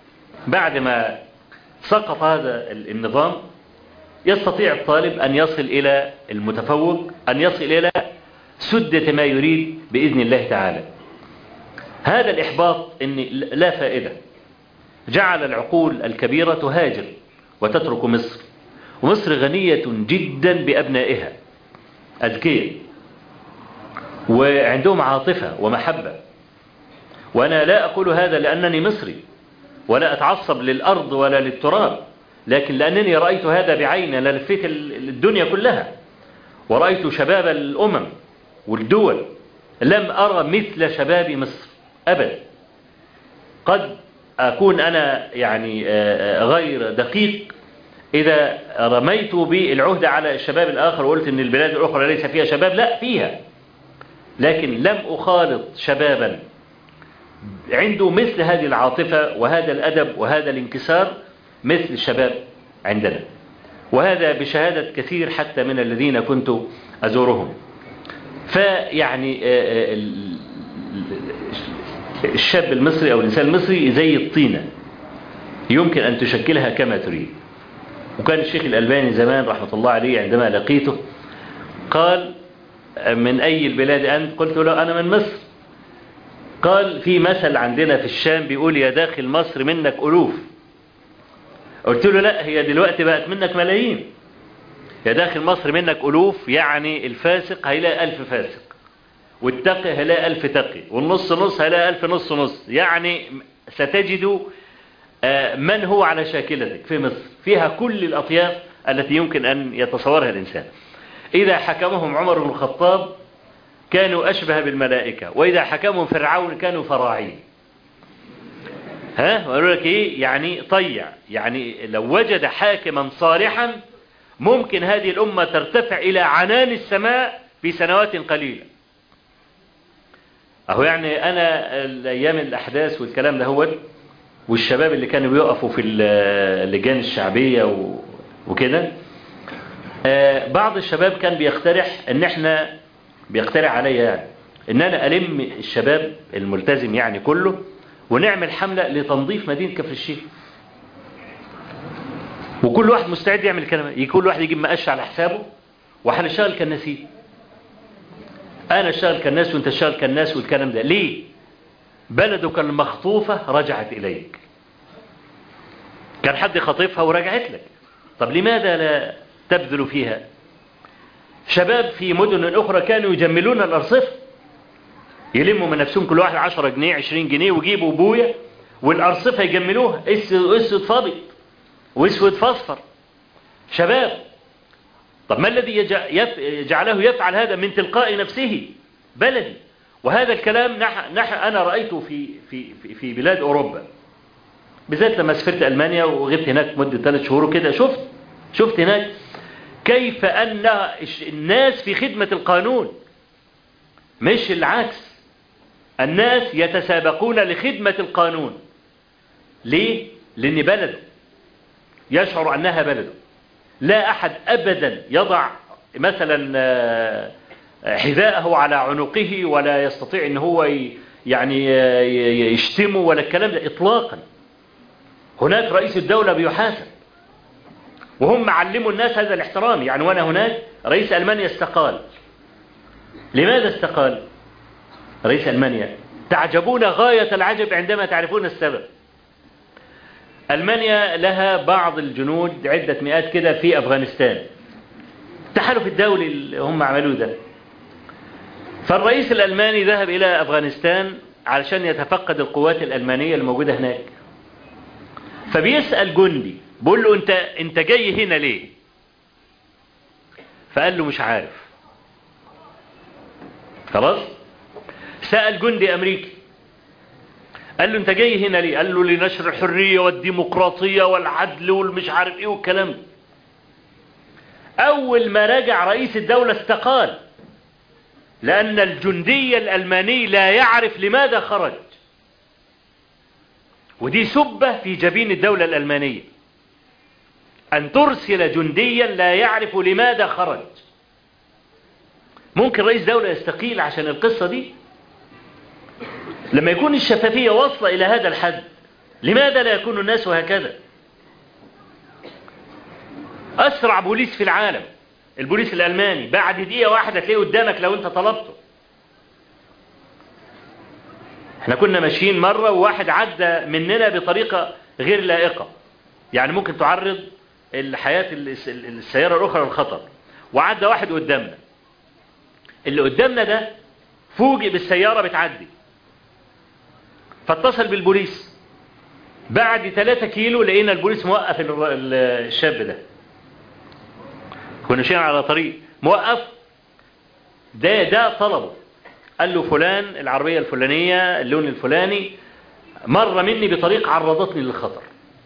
بعد ما سقط هذا النظام يستطيع الطالب أن يصل إلى المتفوق أن يصل إلى سدة ما يريد بإذن الله تعالى هذا الإحباط إن لا فائدة جعل العقول الكبيرة تهاجر وتترك مصر ومصر غنية جدا بأبنائها أذكياء وعندهم عاطفة ومحبة وأنا لا أقول هذا لأنني مصري ولا أتعصب للأرض ولا للتراب لكن لأنني رأيت هذا بعيني أنا لفيت الدنيا كلها ورأيت شباب الأمم والدول لم أرى مثل شباب مصر أبدا قد أكون أنا يعني غير دقيق إذا رميت بالعهدة على الشباب الآخر وقلت أن البلاد الأخرى ليس فيها شباب لا فيها لكن لم أخالط شبابا عنده مثل هذه العاطفة وهذا الأدب وهذا الانكسار مثل الشباب عندنا وهذا بشهادة كثير حتى من الذين كنت أزورهم فيعني الشاب المصري أو الإنسان المصري زي الطينة يمكن أن تشكلها كما تريد وكان الشيخ الألباني زمان رحمة الله عليه عندما لقيته قال من أي البلاد أنت قلت له أنا من مصر قال في مثل عندنا في الشام بيقول يا داخل مصر منك ألوف قلت له لا هي دلوقتي بقت منك ملايين يا داخل مصر منك ألوف يعني الفاسق هيلاقي ألف فاسق والتقي هيلاقي ألف تقي والنص نص هيلاقي ألف نص نص يعني ستجد من هو على شاكلتك في مصر فيها كل الأطياف التي يمكن أن يتصورها الإنسان إذا حكمهم عمر بن الخطاب كانوا أشبه بالملائكة وإذا حكمهم فرعون كانوا فراعين ها وقالوا لك إيه يعني طيع يعني لو وجد حاكما صالحا ممكن هذه الأمة ترتفع إلى عنان السماء في سنوات قليلة أهو يعني أنا الأيام الأحداث والكلام ده هو والشباب اللي كانوا بيقفوا في اللجان الشعبية وكده بعض الشباب كان بيقترح ان احنا بيقترح عليا يعني ان انا الم الشباب الملتزم يعني كله ونعمل حملة لتنظيف مدينة كفر الشيخ وكل واحد مستعد يعمل الكلام كل واحد يجيب مقش على حسابه وهنشتغل كالناسين انا اشتغل كالناس وانت اشتغل كالناس والكلام ده ليه بلدك المخطوفة رجعت اليك كان حد خطيفها ورجعت لك طب لماذا لا تبذل فيها شباب في مدن أخرى كانوا يجملون الأرصفة يلموا من نفسهم كل واحد 10 جنيه 20 جنيه ويجيبوا بويا والأرصفة يجملوها اسود فابط واسود فاصفر شباب طب ما الذي جعله يفعل هذا من تلقاء نفسه بلدي وهذا الكلام نح نح أنا رأيته في, في, في, في بلاد أوروبا بالذات لما سافرت ألمانيا وغبت هناك مدة ثلاث شهور وكده شفت شفت هناك كيف أن الناس في خدمة القانون مش العكس الناس يتسابقون لخدمة القانون ليه؟ لأن بلده يشعر أنها بلده لا أحد أبدا يضع مثلا حذاءه على عنقه ولا يستطيع أن هو يعني يشتمه ولا الكلام ده إطلاقا هناك رئيس الدولة بيحاسب وهم علموا الناس هذا الاحترام يعني وانا هناك رئيس ألمانيا استقال لماذا استقال رئيس ألمانيا تعجبون غاية العجب عندما تعرفون السبب ألمانيا لها بعض الجنود عدة مئات كده في أفغانستان التحالف الدولي اللي هم عملوه ده فالرئيس الألماني ذهب إلى أفغانستان علشان يتفقد القوات الألمانية الموجودة هناك فبيسأل جندي بقول له انت انت جاي هنا ليه فقال له مش عارف خلاص سأل جندي امريكي قال له انت جاي هنا ليه قال له لنشر الحرية والديمقراطية والعدل والمش عارف ايه والكلام ده اول ما رجع رئيس الدولة استقال لان الجندي الالماني لا يعرف لماذا خرج ودي سبة في جبين الدولة الألمانية أن ترسل جنديا لا يعرف لماذا خرج ممكن رئيس دولة يستقيل عشان القصة دي لما يكون الشفافية واصلة إلى هذا الحد لماذا لا يكون الناس هكذا أسرع بوليس في العالم البوليس الألماني بعد دقيقة واحدة تلاقيه قدامك لو أنت طلبته احنا كنا ماشيين مرة وواحد عدى مننا بطريقة غير لائقة يعني ممكن تعرض الحياة السيارة الأخرى للخطر وعدى واحد قدامنا اللي قدامنا ده فوجئ بالسيارة بتعدي فاتصل بالبوليس بعد 3 كيلو لقينا البوليس موقف الشاب ده كنا ماشيين على طريق موقف ده ده طلبه قال له فلان العربية الفلانية اللون الفلاني مر مني بطريق عرضتني للخطر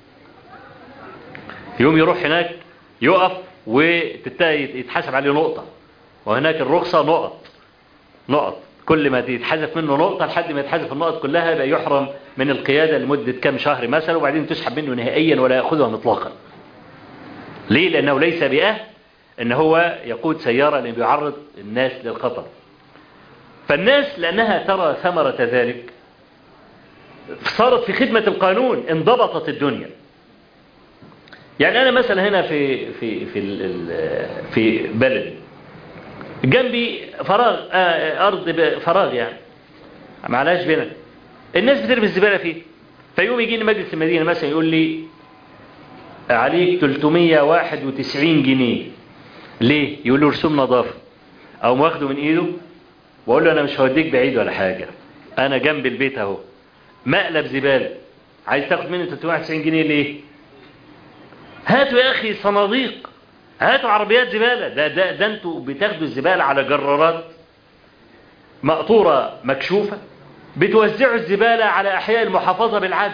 يوم يروح هناك يقف ويتحسب عليه نقطة وهناك الرخصة نقط نقط كل ما يتحذف منه نقطة لحد ما يتحذف النقط كلها يبقى يحرم من القيادة لمدة كم شهر مثلا وبعدين تسحب منه نهائيا ولا يأخذها مطلقا ليه لأنه ليس بأهل ان هو يقود سيارة لأنه بيعرض الناس للخطر فالناس لأنها ترى ثمرة ذلك صارت في خدمة القانون انضبطت الدنيا يعني أنا مثلا هنا في في في في بلدي جنبي فراغ آه أرض فراغ يعني معلاش بنا الناس بترمي الزبالة فيه فيوم يجيني مجلس المدينة مثلا يقول لي عليك 391 جنيه ليه يقول له رسوم نظافة او واخده من ايده واقول له انا مش هوديك بعيد ولا حاجة انا جنب البيت اهو مقلب زبالة عايز تاخد مني 391 جنيه ليه هاتوا يا اخي صناديق هاتوا عربيات زبالة ده, ده, ده انتوا بتاخدوا الزبالة على جرارات مقطورة مكشوفة بتوزعوا الزبالة على احياء المحافظة بالعدل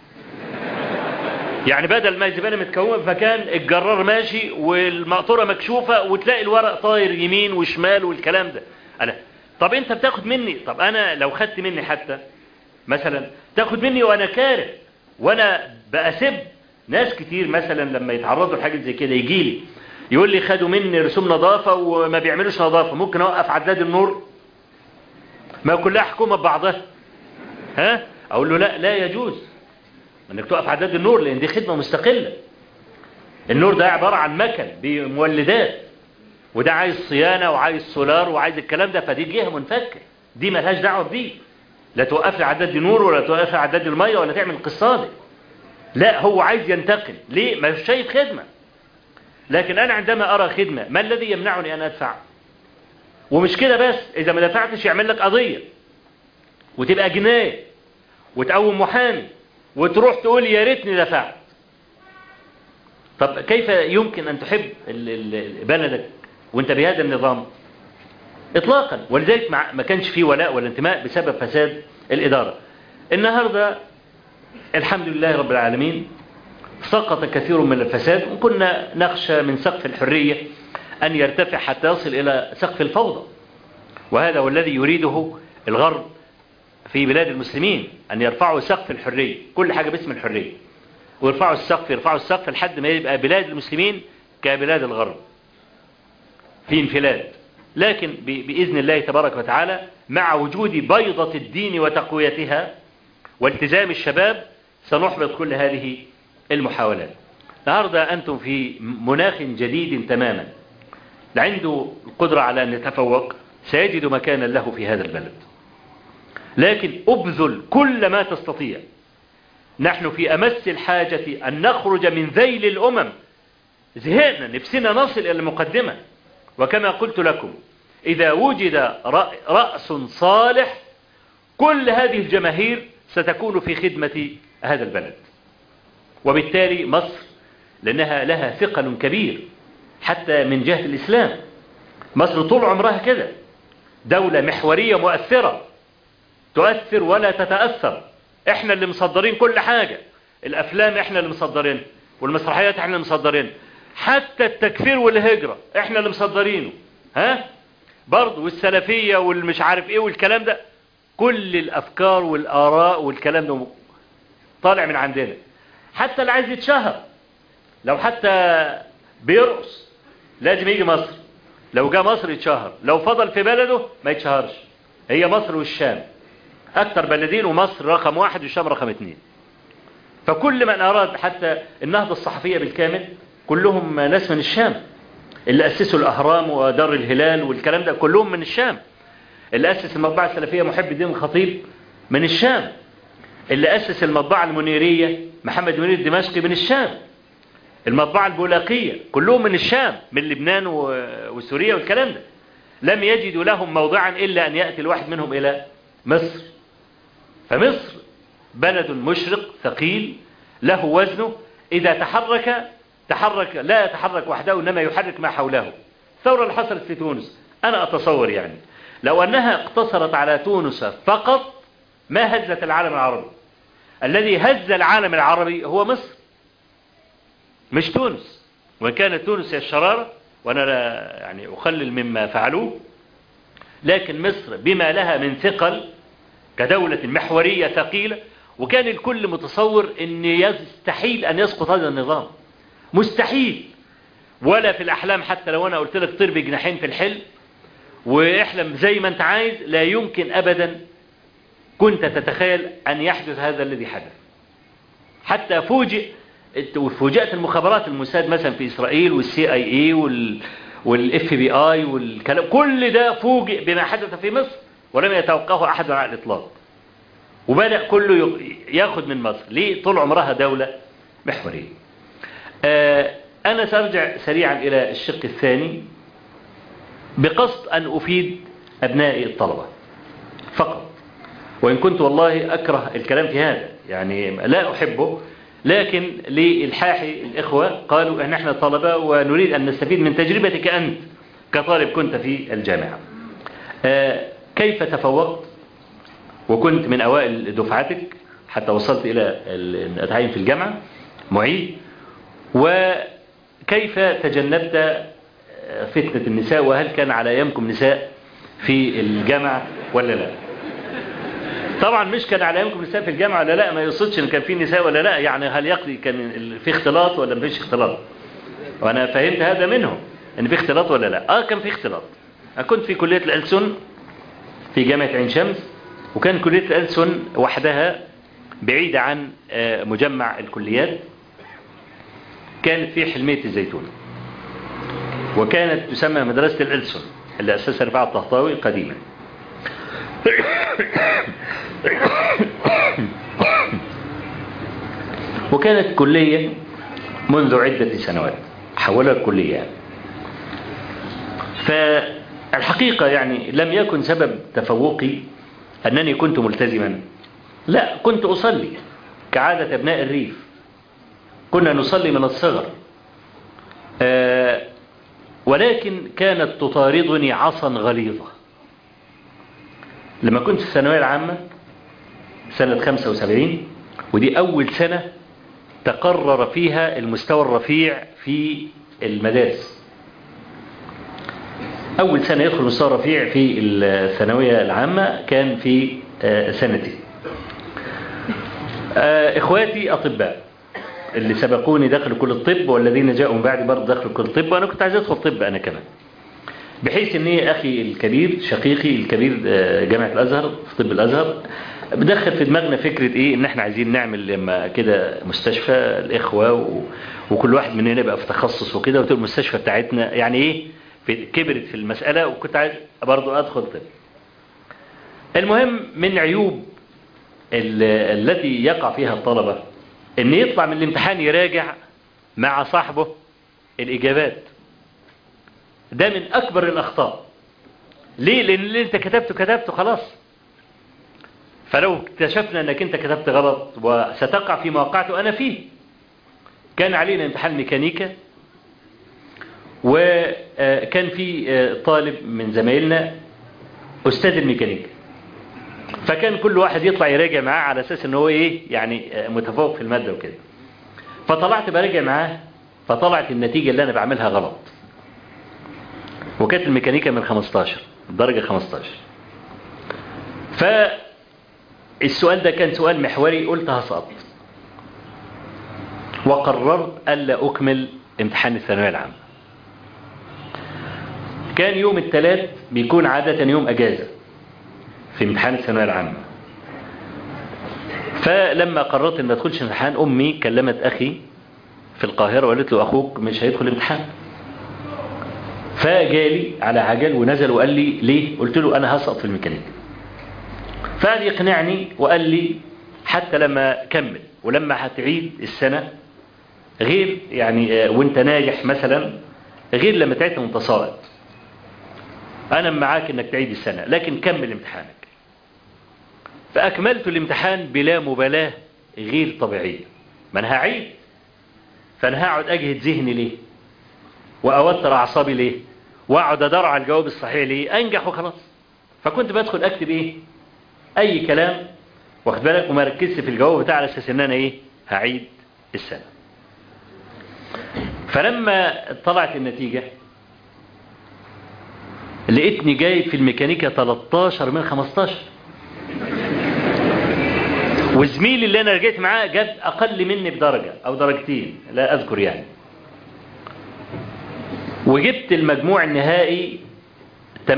يعني بدل ما الزبالة متكومة في مكان الجرار ماشي والمقطورة مكشوفة وتلاقي الورق طاير يمين وشمال والكلام ده أنا طب انت بتاخد مني طب انا لو خدت مني حتى مثلا تاخد مني وانا كاره وانا بأسب ناس كتير مثلا لما يتعرضوا لحاجة زي كده يجي لي يقول لي خدوا مني رسوم نظافة وما بيعملوش نظافة ممكن اوقف عداد النور ما كلها حكومة ببعضها ها اقول له لا لا يجوز انك تقف عداد النور لان دي خدمة مستقلة النور ده عبارة عن مكن بمولدات وده عايز صيانة وعايز سولار وعايز الكلام ده فدي جهة منفكة دي ملهاش دعوة بدي لا توقف لي عداد النور ولا توقف لي عداد المية ولا تعمل القصة دي لا هو عايز ينتقل ليه ما شايف خدمة لكن انا عندما ارى خدمة ما الذي يمنعني ان ادفع ومش كده بس اذا ما دفعتش يعمل لك قضية وتبقى جناية وتقوم محامي وتروح تقول يا ريتني دفعت طب كيف يمكن أن تحب بلدك وانت بهذا النظام اطلاقا ولذلك ما كانش فيه ولاء ولا انتماء بسبب فساد الإدارة النهاردة الحمد لله رب العالمين سقط كثير من الفساد وكنا نخشى من سقف الحرية أن يرتفع حتى يصل إلى سقف الفوضى وهذا هو الذي يريده الغرب في بلاد المسلمين أن يرفعوا سقف الحرية كل حاجة باسم الحرية ويرفعوا السقف يرفعوا السقف لحد ما يبقى بلاد المسلمين كبلاد الغرب في انفلات لكن بإذن الله تبارك وتعالى مع وجود بيضة الدين وتقويتها والتزام الشباب سنحبط كل هذه المحاولات النهاردة أنتم في مناخ جديد تماما عنده القدرة على أن يتفوق سيجد مكانا له في هذا البلد لكن أبذل كل ما تستطيع نحن في أمس الحاجة أن نخرج من ذيل الأمم زهقنا نفسنا نصل إلى المقدمة وكما قلت لكم إذا وجد رأس صالح كل هذه الجماهير ستكون في خدمة هذا البلد وبالتالي مصر لأنها لها ثقل كبير حتى من جهة الإسلام مصر طول عمرها كده دولة محورية مؤثرة تؤثر ولا تتأثر احنا اللي مصدرين كل حاجة الافلام احنا اللي مصدرين والمسرحيات احنا اللي مصدرين حتى التكفير والهجرة احنا اللي مصدرينه ها برضه والسلفية والمش عارف ايه والكلام ده كل الافكار والاراء والكلام ده طالع من عندنا حتى اللي عايز يتشهر لو حتى بيرقص لازم يجي مصر لو جاء مصر يتشهر لو فضل في بلده ما يتشهرش هي مصر والشام اكتر بلدين ومصر رقم واحد والشام رقم اتنين فكل من أراد حتى النهضة الصحفية بالكامل كلهم ناس من الشام اللي أسسوا الأهرام ودار الهلال والكلام ده كلهم من الشام اللي أسس المطبعة السلفية محب الدين الخطيب من الشام اللي أسس المطبعة المنيرية محمد منير الدمشقي من الشام المطبعة البولاقية كلهم من الشام من لبنان وسوريا والكلام ده لم يجدوا لهم موضعا إلا أن يأتي الواحد منهم إلى مصر فمصر بلد مشرق ثقيل له وزنه إذا تحرك تحرك لا يتحرك وحده إنما يحرك ما حوله الثورة اللي حصلت في تونس أنا أتصور يعني لو أنها اقتصرت على تونس فقط ما هزت العالم العربي الذي هز العالم العربي هو مصر مش تونس وإن كانت تونس هي الشرارة وأنا لا يعني أخلل مما فعلوه لكن مصر بما لها من ثقل كدولة محورية ثقيلة وكان الكل متصور أن يستحيل أن يسقط هذا النظام مستحيل ولا في الأحلام حتى لو أنا قلت لك طير بجناحين في الحلم واحلم زي ما أنت عايز لا يمكن أبدا كنت تتخيل أن يحدث هذا الذي حدث حتى فوجئ فوجئت المخابرات الموساد مثلا في إسرائيل والسي اي اي وال والاف بي اي والكلام كل ده فوجئ بما حدث في مصر ولم يتوقفه أحد على الإطلاق وبدأ كله ياخد من مصر ليه طول عمرها دولة محورية آه أنا سأرجع سريعا إلى الشق الثاني بقصد أن أفيد أبنائي الطلبة فقط وإن كنت والله أكره الكلام في هذا يعني لا أحبه لكن لإلحاح الإخوة قالوا أن احنا طلبة ونريد أن نستفيد من تجربتك أنت كطالب كنت في الجامعة آه كيف تفوقت وكنت من أوائل دفعتك حتى وصلت إلى أتعين في الجامعة معيد وكيف تجنبت فتنة النساء وهل كان على أيامكم نساء في الجامعة ولا لا طبعا مش كان على أيامكم نساء في الجامعة ولا لا ما يقصدش ان كان في نساء ولا لا يعني هل يقضي كان في اختلاط ولا ما فيش اختلاط وانا فهمت هذا منهم ان في اختلاط ولا لا اه كان في اختلاط انا كنت في كلية الألسن في جامعة عين شمس وكان كلية الألسن وحدها بعيدة عن مجمع الكليات كانت في حلمية الزيتون وكانت تسمى مدرسة الألسن اللي أسسها رفاعة الطهطاوي قديما وكانت كلية منذ عدة سنوات حولها الكلية يعني. فالحقيقة يعني لم يكن سبب تفوقي أنني كنت ملتزما لا كنت أصلي كعادة أبناء الريف كنا نصلي من الصغر آه ولكن كانت تطاردني عصا غليظة لما كنت في الثانوية العامة سنة 75 ودي أول سنة تقرر فيها المستوى الرفيع في المدارس أول سنة يدخل المستوى الرفيع في الثانوية العامة كان في سنتي إخواتي أطباء اللي سبقوني دخلوا كل الطب والذين جاءوا من بعد برضه دخلوا كل الطب وأنا كنت عايز أدخل طب أنا كمان بحيث ان أخي الكبير شقيقي الكبير جامعة الأزهر في طب الأزهر بدخل في دماغنا فكرة إيه إن إحنا عايزين نعمل لما كده مستشفى الإخوة و... وكل واحد مننا يبقى في تخصص وكده وتبقى المستشفى بتاعتنا يعني إيه في... كبرت في المسألة وكنت عايز برضه أدخل طب المهم من عيوب ال... التي يقع فيها الطلبة إن يطلع من الامتحان يراجع مع صاحبه الإجابات ده من أكبر الأخطاء ليه؟ لأن اللي أنت كتبته كتبته خلاص فلو اكتشفنا أنك أنت كتبت غلط وستقع في مواقعته أنا فيه كان علينا امتحان ميكانيكا وكان في طالب من زمايلنا أستاذ الميكانيكا فكان كل واحد يطلع يراجع معاه على أساس أنه هو إيه يعني متفوق في المادة وكده فطلعت براجع معاه فطلعت النتيجة اللي أنا بعملها غلط وكانت الميكانيكا من 15 درجة 15 فالسؤال ده كان سؤال محوري قلت هسقط وقررت ألا أكمل امتحان الثانوية العامة كان يوم الثلاث بيكون عادة يوم أجازة في امتحان الثانوية العامة فلما قررت ان ما ادخلش امتحان امي كلمت اخي في القاهرة وقالت له اخوك مش هيدخل امتحان فجالي على عجل ونزل وقال لي ليه قلت له انا هسقط في الميكانيكا فقال يقنعني وقال لي حتى لما كمل ولما هتعيد السنة غير يعني وانت ناجح مثلا غير لما تعيد وانت ساقط انا معاك انك تعيد السنة لكن كمل امتحانك فاكملت الامتحان بلا مبالاة غير طبيعية ما انا هعيد فانا هقعد اجهد ذهني ليه واوتر اعصابي ليه واقعد ادور على الجواب الصحيح ليه انجح وخلاص فكنت بدخل اكتب ايه اي كلام واخد بالك وما ركزت في الجواب بتاع على اساس ان انا ايه هعيد السنه فلما طلعت النتيجه لقيتني جايب في الميكانيكا 13 من 15 وزميلي اللي انا رجعت معاه جاب اقل مني بدرجه او درجتين لا اذكر يعني وجبت المجموع النهائي 78%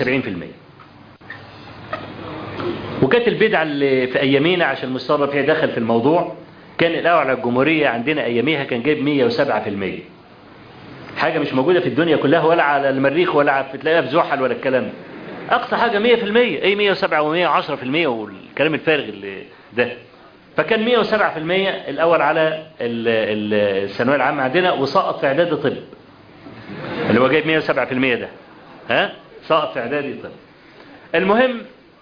وكانت البدعة اللي في أيامينا عشان المستوى فيها دخل في الموضوع كان الأول على الجمهورية عندنا أياميها كان جايب 107% حاجة مش موجودة في الدنيا كلها ولا على المريخ ولا في تلاقيها في زحل ولا الكلام ده أقصى حاجة 100% أي 107 و110% والكلام الفارغ اللي ده فكان 107% الأول على الثانوية العامة عندنا وسقط في إعداد طب اللي هو جايب 107% ده ها سقط في إعدادي طب المهم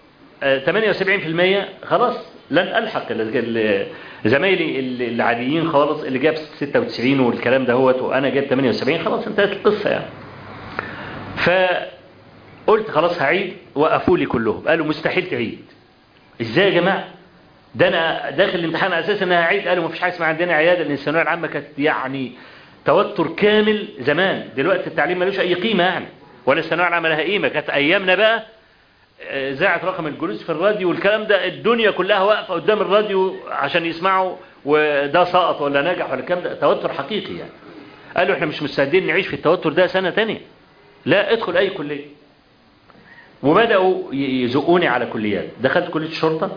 78% خلاص لن ألحق زمايلي العاديين خالص اللي جاب 96 والكلام ده هوت وأنا جاب 78 خلاص انتهت القصة يعني فقلت خلاص هعيد وقفوا لي كلهم قالوا مستحيل تعيد ازاي يا جماعة ده انا داخل الامتحان اساسا انها هعيد قالوا مفيش حاجه اسمها عندنا عياده لان الثانويه العامه كانت يعني توتر كامل زمان دلوقتي التعليم ملوش اي قيمه يعني ولا الثانويه العامه لها قيمه كانت ايامنا بقى اذاعه رقم الجلوس في الراديو والكلام ده الدنيا كلها واقفه قدام الراديو عشان يسمعوا وده سقط ولا نجح ولا الكلام ده توتر حقيقي يعني قالوا احنا مش مستعدين نعيش في التوتر ده سنه تانية لا ادخل اي كليه وبداوا يزقوني على كليات دخلت كليه الشرطه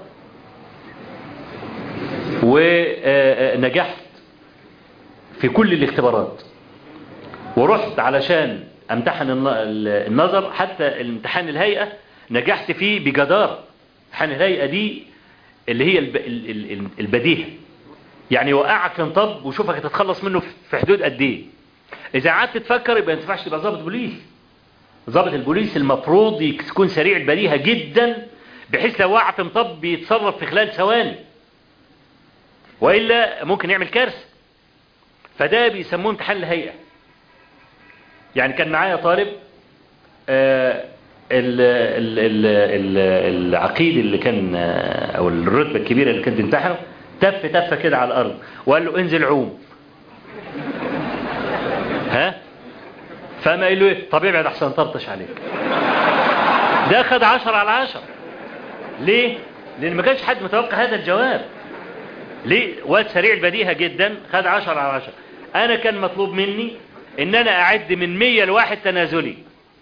ونجحت في كل الاختبارات ورحت علشان امتحن النظر حتى الامتحان الهيئة نجحت فيه بجدارة امتحان الهيئة دي اللي هي البديهة يعني وقعك في نطب وشوفك هتتخلص منه في حدود قد ايه اذا قعدت تفكر يبقى ما ينفعش تبقى ضابط بوليس ضابط البوليس المفروض يكون سريع البديهة جدا بحيث لو وقع في مطب بيتصرف في خلال ثواني وإلا ممكن يعمل كارثة فده بيسموه امتحان الهيئة يعني كان معايا طالب آه ال ال ال ال العقيد اللي كان آه او الرتبة الكبيرة اللي كانت تمتحنه تف تفة كده على الأرض وقال له انزل عوم ها فما قال له ايه طب ابعد احسن طرطش عليك ده خد عشر على عشر ليه لان ما كانش حد متوقع هذا الجواب ليه واد سريع البديهة جدا خد عشر على عشر انا كان مطلوب مني ان انا اعد من مية لواحد تنازلي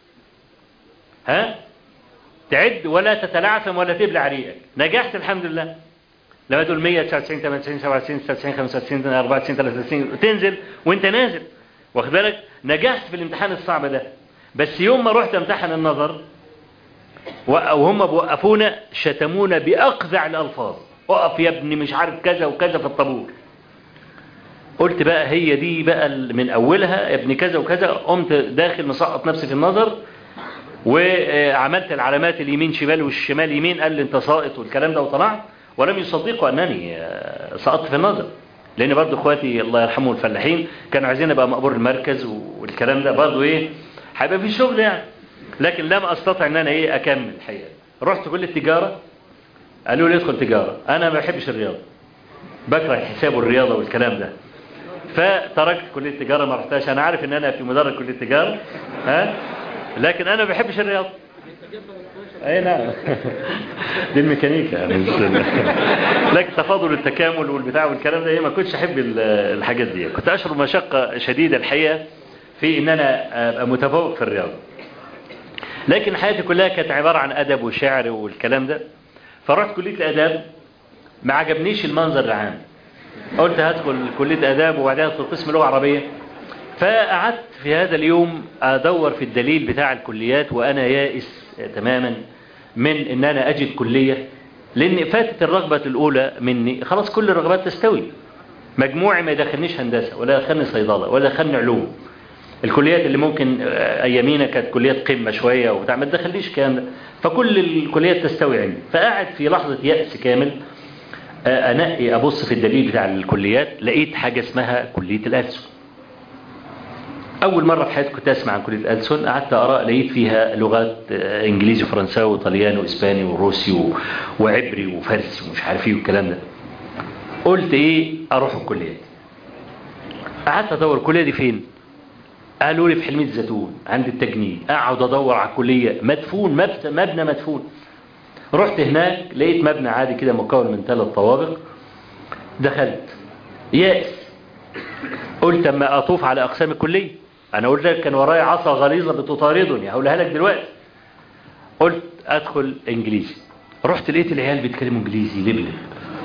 ها تعد ولا تتلعثم ولا تبلع ريقك نجحت الحمد لله لما تقول 100 99 98 97 96 95 94 93 تنزل وانت نازل واخد بالك نجحت في الامتحان الصعب ده بس يوم ما رحت امتحن النظر وهم بوقفونا شتمونا باقذع الالفاظ اقف يا ابني مش عارف كذا وكذا في الطابور قلت بقى هي دي بقى من اولها يا ابني كذا وكذا قمت داخل مسقط نفسي في النظر وعملت العلامات اليمين شمال والشمال يمين قال لي انت ساقط والكلام ده وطلعت ولم يصدقوا انني سقطت في النظر لان برضو اخواتي الله يرحمهم الفلاحين كانوا عايزين ابقى مقبور المركز والكلام ده برضو ايه هيبقى في شغل يعني لكن لم استطع ان انا ايه اكمل الحقيقه رحت كل التجاره قالوا لي ادخل تجاره انا ما بحبش الرياضه بكره الحساب والرياضه والكلام ده فتركت كليه التجاره ما رحتهاش انا عارف ان انا في مدرج كليه التجاره ها لكن انا ما بحبش الرياضه اي نعم دي الميكانيكا يعني لكن تفاضل التكامل والبتاع والكلام ده ايه ما كنتش احب الحاجات دي كنت اشعر مشقه شديده الحقيقه في ان انا ابقى متفوق في الرياضه لكن حياتي كلها كانت عباره عن ادب وشعر والكلام ده فرحت كليه الاداب ما عجبنيش المنظر العام قلت هدخل كلية آداب وبعدين أدخل قسم لغة عربية فقعدت في هذا اليوم أدور في الدليل بتاع الكليات وأنا يائس تماما من أن أنا أجد كلية لأن فاتت الرغبة الأولى مني خلاص كل الرغبات تستوي مجموعي ما يدخلنيش هندسة ولا يدخلني صيدلة ولا يدخلني علوم الكليات اللي ممكن أيامينا كانت كليات قمة شوية وبتاع ما تدخليش الكلام ده فكل الكليات تستوي عندي فقاعد في لحظة يأس كامل أنقي أبص في الدليل بتاع الكليات لقيت حاجة اسمها كلية الألسن أول مرة في حياتي كنت أسمع عن كلية الألسن قعدت أقرأ لقيت فيها لغات إنجليزي وفرنساوي وطلياني وإسباني وروسي و... وعبري وفارسي ومش عارف إيه والكلام ده قلت إيه أروح الكلية قعدت أدور الكلية دي فين قالوا لي في حلمية الزيتون عند التجنيد أقعد أدور على الكلية مدفون مبنى مدفون رحت هناك لقيت مبنى عادي كده مكون من ثلاث طوابق دخلت يائس قلت اما اطوف على اقسام الكليه انا قلت لك كان ورايا عصا غليظه بتطاردني هقولها لك دلوقتي قلت ادخل انجليزي رحت لقيت العيال بيتكلموا انجليزي لبلب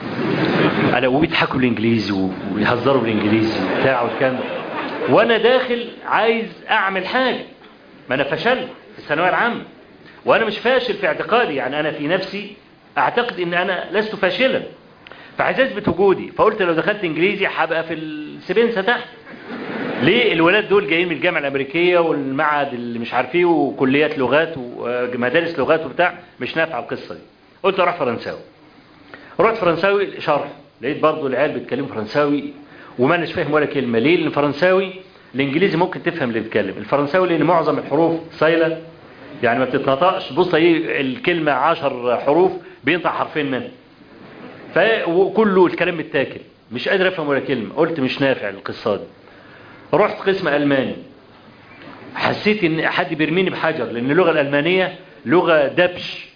انا وبيضحكوا بالانجليزي ويهزروا بالانجليزي بتاع والكلام وانا داخل عايز اعمل حاجه ما انا فشلت في الثانويه العامه وانا مش فاشل في اعتقادي يعني انا في نفسي اعتقد ان انا لست فاشلا فعايز اثبت وجودي فقلت لو دخلت انجليزي هبقى في السبنسه تحت ليه الولاد دول جايين من الجامعه الامريكيه والمعهد اللي مش عارف ايه وكليات لغات ومدارس لغات وبتاع مش نافعه القصه دي قلت اروح فرنساوي رحت فرنساوي شرح لقيت برضه العيال بيتكلموا فرنساوي وما اناش فاهم ولا كلمه ليه لان الفرنساوي الانجليزي ممكن تفهم اللي بيتكلم الفرنساوي لان معظم الحروف سايله يعني ما بتتنطقش بص ايه الكلمه 10 حروف بينطق حرفين منها فكله الكلام متاكل مش قادر افهم ولا كلمه قلت مش نافع القصه دي رحت قسم الماني حسيت ان حد بيرميني بحجر لان اللغه الالمانيه لغه دبش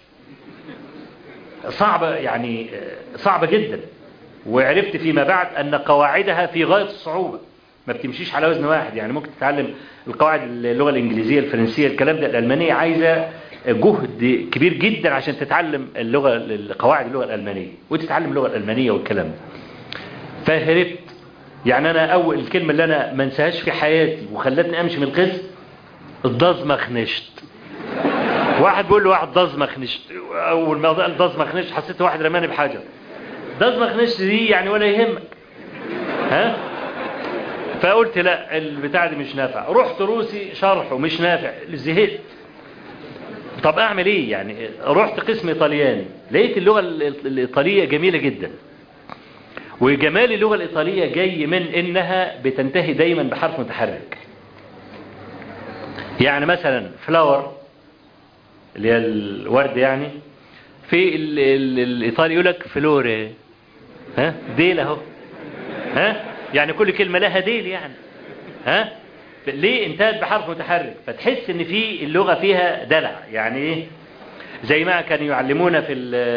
صعبه يعني صعبه جدا وعرفت فيما بعد ان قواعدها في غايه الصعوبه ما بتمشيش على وزن واحد يعني ممكن تتعلم القواعد اللغه الانجليزيه الفرنسيه الكلام ده الالمانيه عايزه جهد كبير جدا عشان تتعلم اللغه قواعد اللغه الالمانيه وتتعلم اللغه الالمانيه والكلام ده فهربت يعني انا اول الكلمه اللي انا ما انساهاش في حياتي وخلتني امشي من القسم الضزمخنشت واحد بيقول له واحد ضزمخنشت اول ما قال ضزمخنشت حسيت واحد رماني بحجر ضزمخنشت دي يعني ولا يهمك ها فقلت لا البتاع دي مش نافع رحت روسي شرحه مش نافع زهقت طب اعمل ايه يعني رحت قسم ايطالياني لقيت اللغه الايطاليه جميله جدا وجمال اللغه الايطاليه جاي من انها بتنتهي دايما بحرف متحرك يعني مثلا فلاور اللي هي الورد يعني في ال ال الايطالي يقول لك فلوري ها ديل اهو ها يعني كل كلمه لها ديل يعني ها ليه انتهت بحرف متحرك فتحس ان في اللغه فيها دلع يعني ايه زي ما كانوا يعلمونا في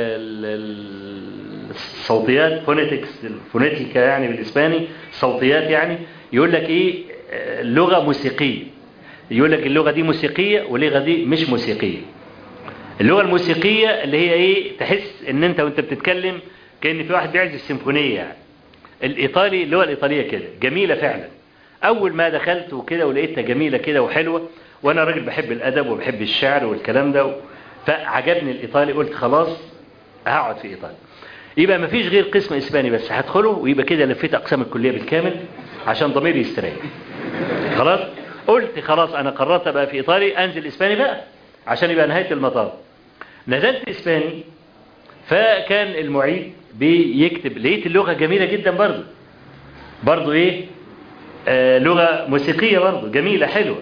الصوتيات فونيتكس الفونيتيكا يعني بالاسباني الصوتيات يعني يقول لك ايه لغه موسيقيه يقول لك اللغه دي موسيقيه واللغه دي مش موسيقيه اللغه الموسيقيه اللي هي ايه تحس ان انت وانت بتتكلم كان في واحد بيعزف سيمفونيه يعني الايطالي اللغه الايطاليه كده جميله فعلا اول ما دخلت وكده ولقيتها جميله كده وحلوه وانا راجل بحب الادب وبحب الشعر والكلام ده فعجبني الايطالي قلت خلاص هقعد في ايطاليا يبقى ما فيش غير قسم اسباني بس هدخله ويبقى كده لفيت اقسام الكليه بالكامل عشان ضميري يستريح خلاص قلت خلاص انا قررت ابقى في ايطاليا انزل اسباني بقى عشان يبقى نهايه المطاف نزلت اسباني فكان المعيد بيكتب لقيت اللغه جميله جدا برضه برضه ايه آه لغه موسيقيه برضه جميله حلوه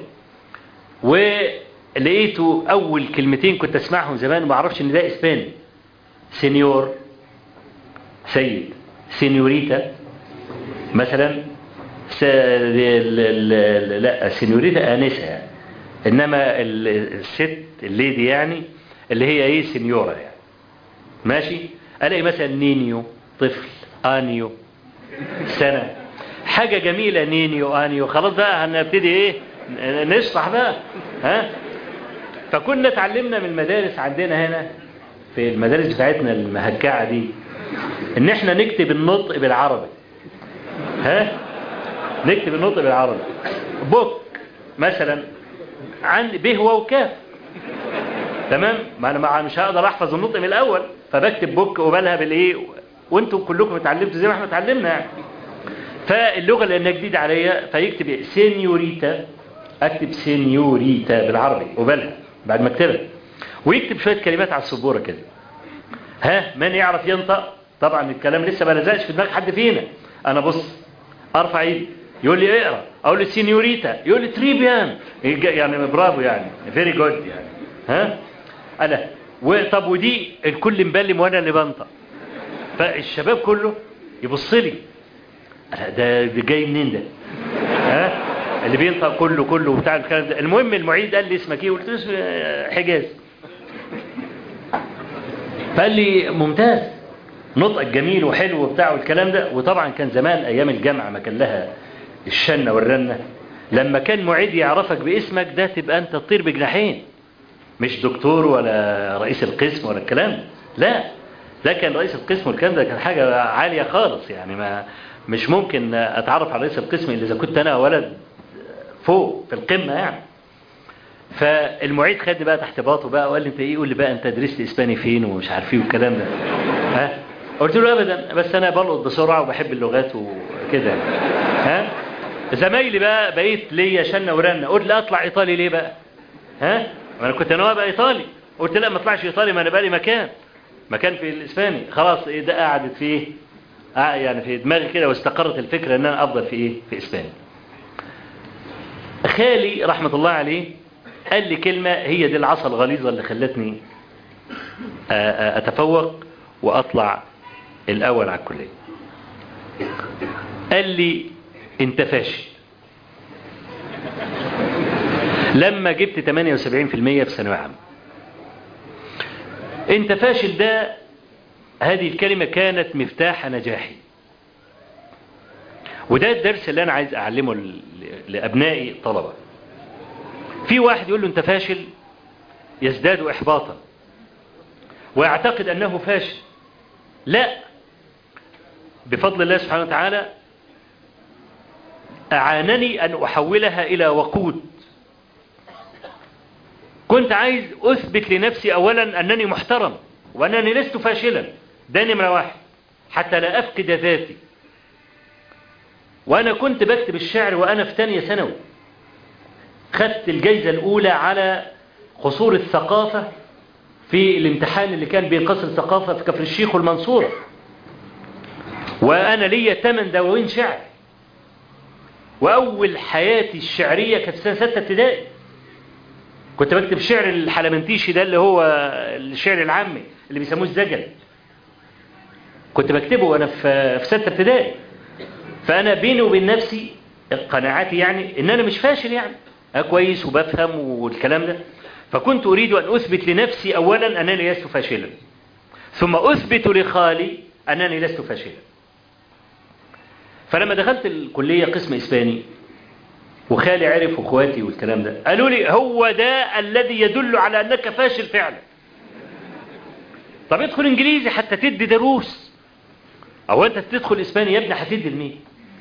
ولقيته اول كلمتين كنت اسمعهم زمان وما اعرفش ان ده اسباني سينيور سيد سينيوريتا مثلا س... لا سينيوريتا انسه يعني. انما الست الليدي يعني اللي هي ايه سينيورا يعني ماشي الاقي مثلا نينيو طفل انيو سنه حاجه جميله نينيو انيو خلاص بقى هنبتدي ايه نشرح بقى ها فكنا اتعلمنا من المدارس عندنا هنا في المدارس بتاعتنا المهكعه دي ان احنا نكتب النطق بالعربي ها نكتب النطق بالعربي بوك مثلا عن به وكاف تمام ما انا مع- مش هقدر احفظ النطق من الاول فبكتب بوك وبالها بالايه وانتم كلكم اتعلمتوا زي ما احنا اتعلمنا يعني فاللغه لانها جديده عليا فيكتب إيه؟ سينيوريتا اكتب سينيوريتا بالعربي وبالها بعد ما اكتبها ويكتب شويه كلمات على السبوره كده ها من يعرف ينطق طبعا الكلام لسه ما لزقش في دماغ حد فينا انا بص ارفع ايدي يقول لي اقرا اقول له سينيوريتا يقول لي تريبيان يعني برافو يعني فيري جود يعني ها انا وطب ودي الكل مبلم وانا اللي بنطق فالشباب كله يبص لي أنا ده, ده جاي منين ده ها اللي بينطق كله كله وبتاع الكلام ده المهم المعيد قال لي اسمك ايه قلت له اسمي حجاز فقال لي ممتاز نطقك جميل وحلو وبتاع والكلام ده وطبعا كان زمان ايام الجامعه ما كان لها الشنه والرنه لما كان معيد يعرفك باسمك ده تبقى انت تطير بجناحين مش دكتور ولا رئيس القسم ولا الكلام ده. لا ده كان رئيس القسم والكلام ده كان حاجه عاليه خالص يعني ما مش ممكن اتعرف على رئيس القسم الا اذا كنت انا ولد فوق في القمه يعني فالمعيد خدني بقى تحت باطه بقى وقال لي انت ايه قول لي بقى انت درست اسباني فين ومش عارف ايه والكلام ده ها قلت له ابدا بس انا بلقط بسرعه وبحب اللغات وكده ها زمايلي بقى بقيت ليا شنه ورنه قلت لا اطلع ايطالي ليه بقى ها ما انا كنت ناوي ابقى ايطالي قلت لا ما اطلعش ايطالي ما انا بقى لي مكان مكان في الاسباني خلاص ايه ده قعدت في ايه آه يعني في دماغي كده واستقرت الفكره ان انا افضل في ايه في اسباني خالي رحمه الله عليه قال لي كلمه هي دي العصا الغليظه اللي خلتني آه، آه، اتفوق واطلع الاول على الكليه قال لي انت فاشل لما جبت 78% في ثانويه عامه انت فاشل ده هذه الكلمة كانت مفتاح نجاحي وده الدرس اللي انا عايز اعلمه ل- لابنائي الطلبة في واحد يقول له انت فاشل يزداد احباطا ويعتقد انه فاشل لا بفضل الله سبحانه وتعالى اعانني ان احولها الى وقود كنت عايز أثبت لنفسي أولا أنني محترم وأنني لست فاشلا ده نمرة واحد حتى لا أفقد ذاتي وأنا كنت بكتب الشعر وأنا في تانية ثانوي خدت الجايزة الأولى على قصور الثقافة في الامتحان اللي كان بين قصر الثقافة في كفر الشيخ والمنصورة وأنا ليا ثمان دواوين شعر وأول حياتي الشعرية كانت سنة ستة ابتدائي كنت بكتب شعر الحلمنتيشي ده اللي هو الشعر العامي اللي بيسموه الزجل كنت بكتبه وانا في في سته ابتدائي فانا بيني وبين نفسي قناعاتي يعني ان انا مش فاشل يعني أنا كويس وبفهم والكلام ده فكنت اريد ان اثبت لنفسي اولا انني لست فاشلا ثم اثبت لخالي انني لست فاشلا فلما دخلت الكليه قسم اسباني وخالي عرف واخواتي والكلام ده قالوا لي هو ده الذي يدل على انك فاشل فعلا طب ادخل انجليزي حتى تدي دروس او انت تدخل اسباني يا ابني هتدي لمين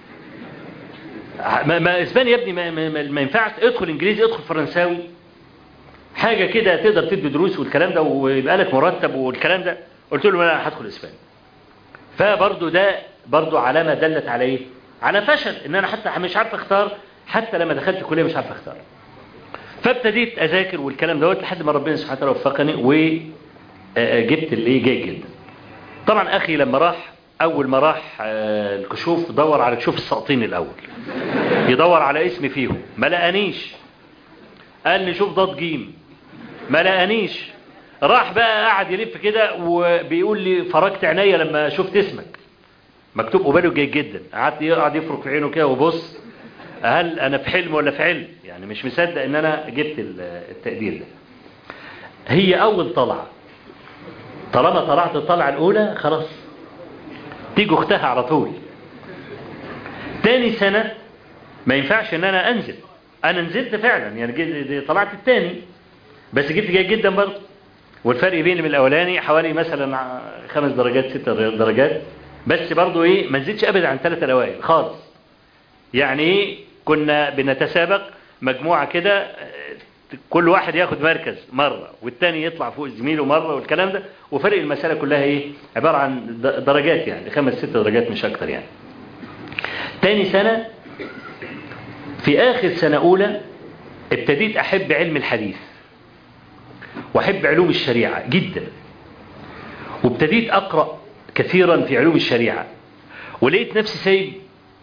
ما, ما اسباني يا ابني ما, ما, ما, ما ينفعش ادخل انجليزي ادخل فرنساوي حاجه كده تقدر تدي دروس والكلام ده ويبقى لك مرتب والكلام ده قلت له انا هدخل اسباني فبرضه ده برضه علامه دلت على ايه على فشل ان انا حتى مش عارف اختار حتى لما دخلت الكليه مش عارف اختار فابتديت اذاكر والكلام دوت لحد ما ربنا سبحانه وتعالى وفقني وجبت اللي جيد جدا طبعا اخي لما راح اول ما راح آه، الكشوف دور على كشوف الساقطين الاول يدور على اسمي فيهم ما لقانيش قال لي شوف ضاد جيم ما لقانيش راح بقى قعد يلف كده وبيقول لي فرجت عينيا لما شفت اسمك مكتوب قباله جيد جدا قعدت يقعد يفرك في عينه كده وبص هل انا في حلم ولا في علم يعني مش مصدق ان انا جبت ال- التقدير ده هي اول طلعه طالما طلعت الطلعه الاولى خلاص تيجي اختها على طول تاني سنه ما ينفعش ان انا انزل انا نزلت فعلا يعني جي- دي- طلعت التاني بس جبت جيد جدا برضه والفرق بيني من الاولاني حوالي مثلا خمس درجات ست درجات بس برضو ايه ما نزيدش ابدا عن ثلاثة الاوائل خالص يعني ايه كنا بنتسابق مجموعة كده كل واحد ياخد مركز مرة والتاني يطلع فوق زميله مرة والكلام ده وفرق المسألة كلها ايه عبارة عن درجات يعني خمس ست درجات مش اكتر يعني تاني سنة في اخر سنة اولى ابتديت احب علم الحديث واحب علوم الشريعة جدا وابتديت اقرأ كثيرا في علوم الشريعة ولقيت نفسي سايب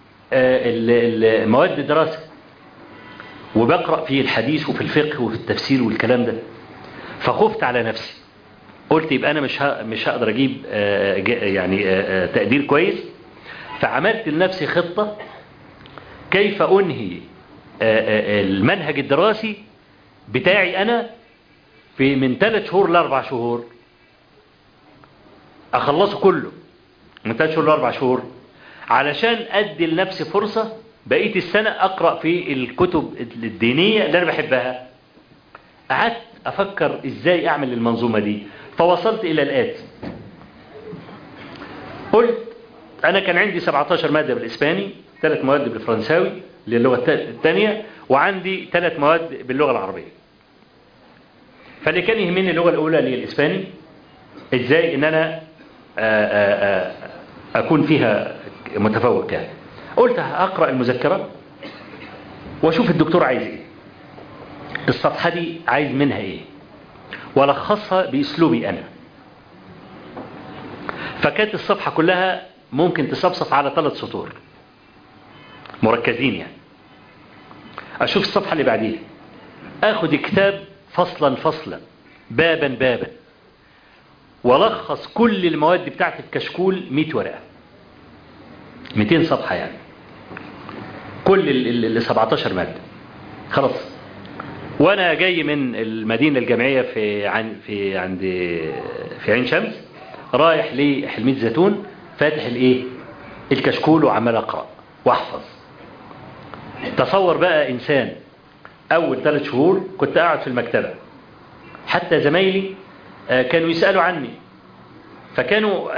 مواد الدراسة وبقرأ في الحديث وفي الفقه وفي التفسير والكلام ده فخفت على نفسي قلت يبقى أنا مش مش هقدر أجيب يعني تقدير كويس فعملت لنفسي خطة كيف أنهي المنهج الدراسي بتاعي أنا في من ثلاث شهور لأربع شهور أخلصه كله من ثلاث شهور لأربع شهور علشان أدي لنفسي فرصة بقية السنة أقرأ في الكتب الدينية اللي أنا بحبها قعدت أفكر إزاي أعمل المنظومة دي فوصلت إلى الآتي قلت أنا كان عندي 17 مادة بالإسباني ثلاث مواد بالفرنساوي للغة الثانية وعندي ثلاث مواد باللغة العربية فاللي كان يهمني اللغة الأولى اللي هي الإسباني إزاي إن أنا آآ آآ أكون فيها متفوق يعني قلت هقرأ المذكرة واشوف الدكتور عايز ايه الصفحة دي عايز منها ايه ولخصها باسلوبي انا فكانت الصفحة كلها ممكن تصفصف على ثلاث سطور مركزين يعني اشوف الصفحة اللي بعديها اخد كتاب فصلا فصلا بابا بابا ولخص كل المواد بتاعت الكشكول 100 ورقة 200 صفحة يعني كل ال 17 مادة خلاص وانا جاي من المدينة الجامعية في عن في عند في عين شمس رايح لحلمية زيتون فاتح الايه الكشكول وعمال اقرا واحفظ تصور بقى انسان اول ثلاث شهور كنت قاعد في المكتبة حتى زمايلي كانوا يسألوا عني فكانوا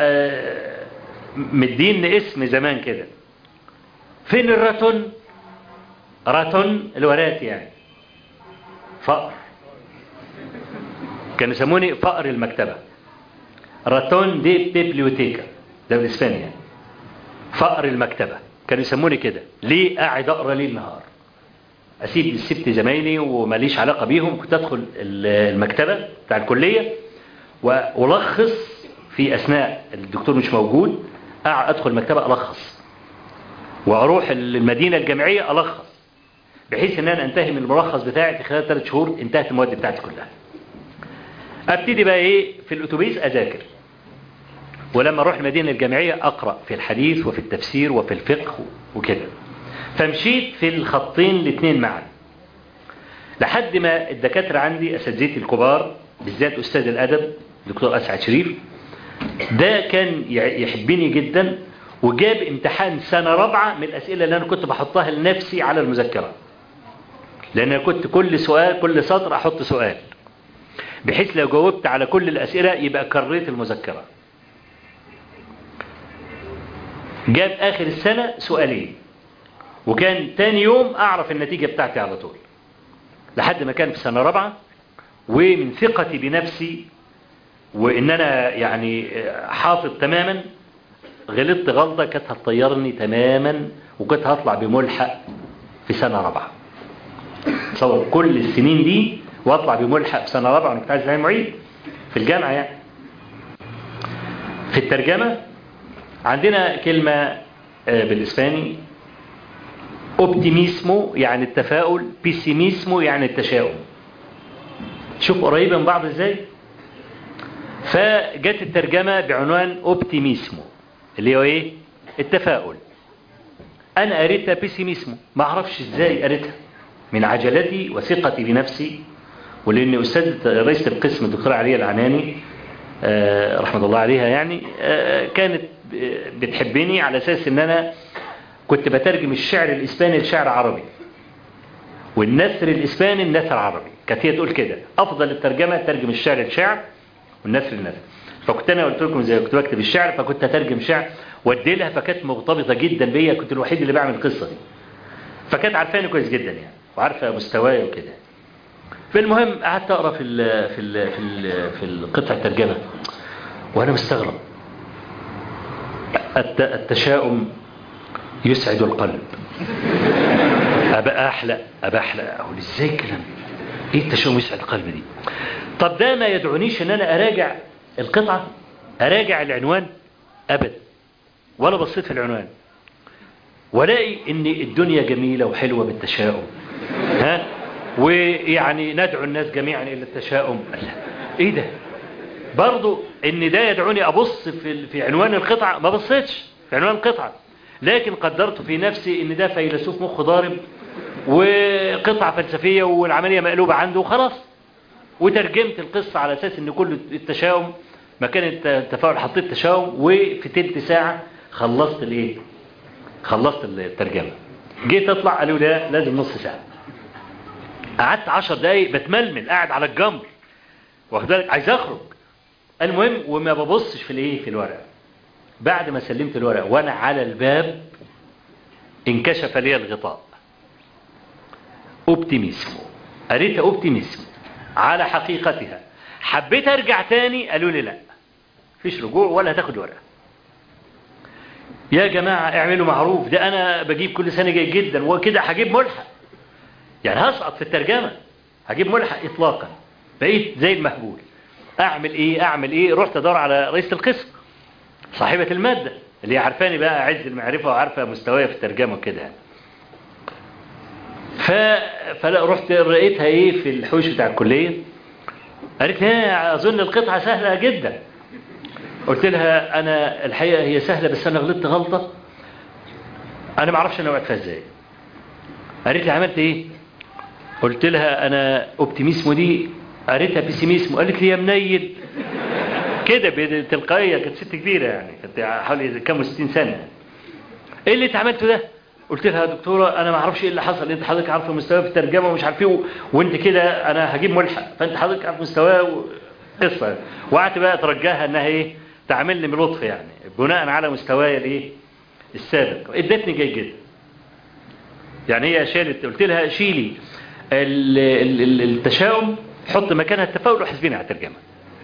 مدين اسم زمان كده فين الراتون راتون الورات يعني فقر كانوا يسموني فقر المكتبة راتون دي بيبليوتيكا ده بالاسباني يعني فقر المكتبة كانوا يسموني كده ليه قاعد اقرا ليل نهار اسيب سبت زمايلي وماليش علاقة بيهم كنت ادخل المكتبة بتاع الكلية والخص في اثناء الدكتور مش موجود ادخل المكتبة الخص واروح المدينة الجامعية الخص بحيث ان انا انتهي من الملخص بتاعي في خلال ثلاث شهور انتهت المواد بتاعتي كلها ابتدي بقى ايه في الاتوبيس اذاكر ولما اروح المدينة الجامعية اقرأ في الحديث وفي التفسير وفي الفقه وكده فمشيت في الخطين الاثنين معا لحد ما الدكاترة عندي اساتذتي الكبار بالذات استاذ الادب دكتور اسعد شريف ده كان يحبني جدا وجاب امتحان سنة رابعة من الأسئلة اللي أنا كنت بحطها لنفسي على المذكرة لأن أنا كنت كل سؤال كل سطر أحط سؤال بحيث لو جاوبت على كل الأسئلة يبقى كريت المذكرة جاب آخر السنة سؤالين وكان تاني يوم أعرف النتيجة بتاعتي على طول لحد ما كان في سنة رابعة ومن ثقتي بنفسي وإن أنا يعني حافظ تماما غلطت غلطة كانت هتطيرني تماما وكنت هطلع بملحق في سنة رابعة تصور كل السنين دي واطلع بملحق في سنة رابعة وانا كنت عايز معيد في الجامعة يعني في الترجمة عندنا كلمة بالإسباني اوبتيميسمو يعني التفاؤل بيسيميسمو يعني التشاؤم شوف قريبة من بعض ازاي فجت الترجمة بعنوان اوبتيميسمو اللي هو ايه التفاؤل انا قريتها بيسيميسمو ما اعرفش ازاي قريتها من عجلتي وثقتي بنفسي ولان استاذ رئيسة القسم الدكتورة عليا العناني آه رحمة الله عليها يعني آه كانت بتحبني على اساس ان انا كنت بترجم الشعر الاسباني لشعر عربي والنثر الاسباني النثر عربي كانت هي تقول كده افضل الترجمة ترجم الشعر لشعر والنثر النثر فكنت انا قلت لكم زي كنت بكتب الشعر فكنت اترجم شعر وادي لها فكانت مرتبطه جدا بيا كنت الوحيد اللي بعمل القصه دي فكانت عارفاني كويس جدا يعني وعارفه مستواي وكده فالمهم قعدت اقرا في ال في ال في ال في القطع الترجمه وانا مستغرب الت- التشاؤم يسعد القلب ابقى احلق ابقى احلق اقول ازاي الكلام ده؟ ايه التشاؤم يسعد القلب دي طب ده ما يدعونيش ان انا اراجع القطعه اراجع العنوان ابدا ولا بصيت في العنوان والاقي ان الدنيا جميله وحلوه بالتشاؤم ها ويعني ندعو الناس جميعا الى التشاؤم لا. ايه ده برضو ان ده يدعوني ابص في في عنوان القطعه ما بصيتش في عنوان القطعه لكن قدرت في نفسي ان ده فيلسوف مخ ضارب وقطعه فلسفيه والعمليه مقلوبه عنده وخلاص وترجمت القصه على اساس ان كل التشاؤم مكان الت- التفاعل حطيت تشاؤم وفي تلت ساعه خلصت الايه خلصت الترجمه جيت اطلع قالوا لا لازم نص ساعه قعدت عشر دقايق بتململ قاعد على الجمر واخد بالك عايز اخرج المهم وما ببصش في الايه في الورق بعد ما سلمت الورق وانا على الباب انكشف لي الغطاء اوبتيميسمو قريت اوبتيميسمو على حقيقتها حبيت ارجع تاني قالوا لي لا فيش رجوع ولا هتاخد ورقه يا جماعه اعملوا معروف ده انا بجيب كل سنه جيد جدا وكده هجيب ملحق يعني هسقط في الترجمه هجيب ملحق اطلاقا بقيت زي المهبول اعمل ايه اعمل ايه رحت ادور على رئيسه القسم صاحبه الماده اللي هي عارفاني بقى عز المعرفه وعارفه مستواي في الترجمه وكده يعني ف... فلا رحت لقيتها ايه في الحوش بتاع الكليه قالت لي اظن القطعه سهله جدا قلت لها انا الحقيقه هي سهله بس انا غلطت غلطه انا ما اعرفش انا وقعت فيها ازاي قالت لي عملت ايه قلت لها انا اوبتيميسمو دي قريتها بيسيميسمو قالت لي يا منيل كده بتلقائيه كانت ست كبيره يعني كانت حوالي كام وستين سنه ايه اللي انت عملته ده قلت لها يا دكتوره انا ما اعرفش ايه اللي حصل انت حضرتك عارفه مستواي في الترجمه ومش عارف ايه و... وانت كده انا هجيب ملحق فانت حضرتك عارف مستواي و... قصه وقعدت بقى اترجاها انها ايه تعاملني بلطف يعني بناء على مستواي الايه السابق ادتني جيد جدا يعني هي شالت قلت لها شيلي ال... ال... ال- التشاؤم حط مكانها التفاؤل وحاسبيني على الترجمه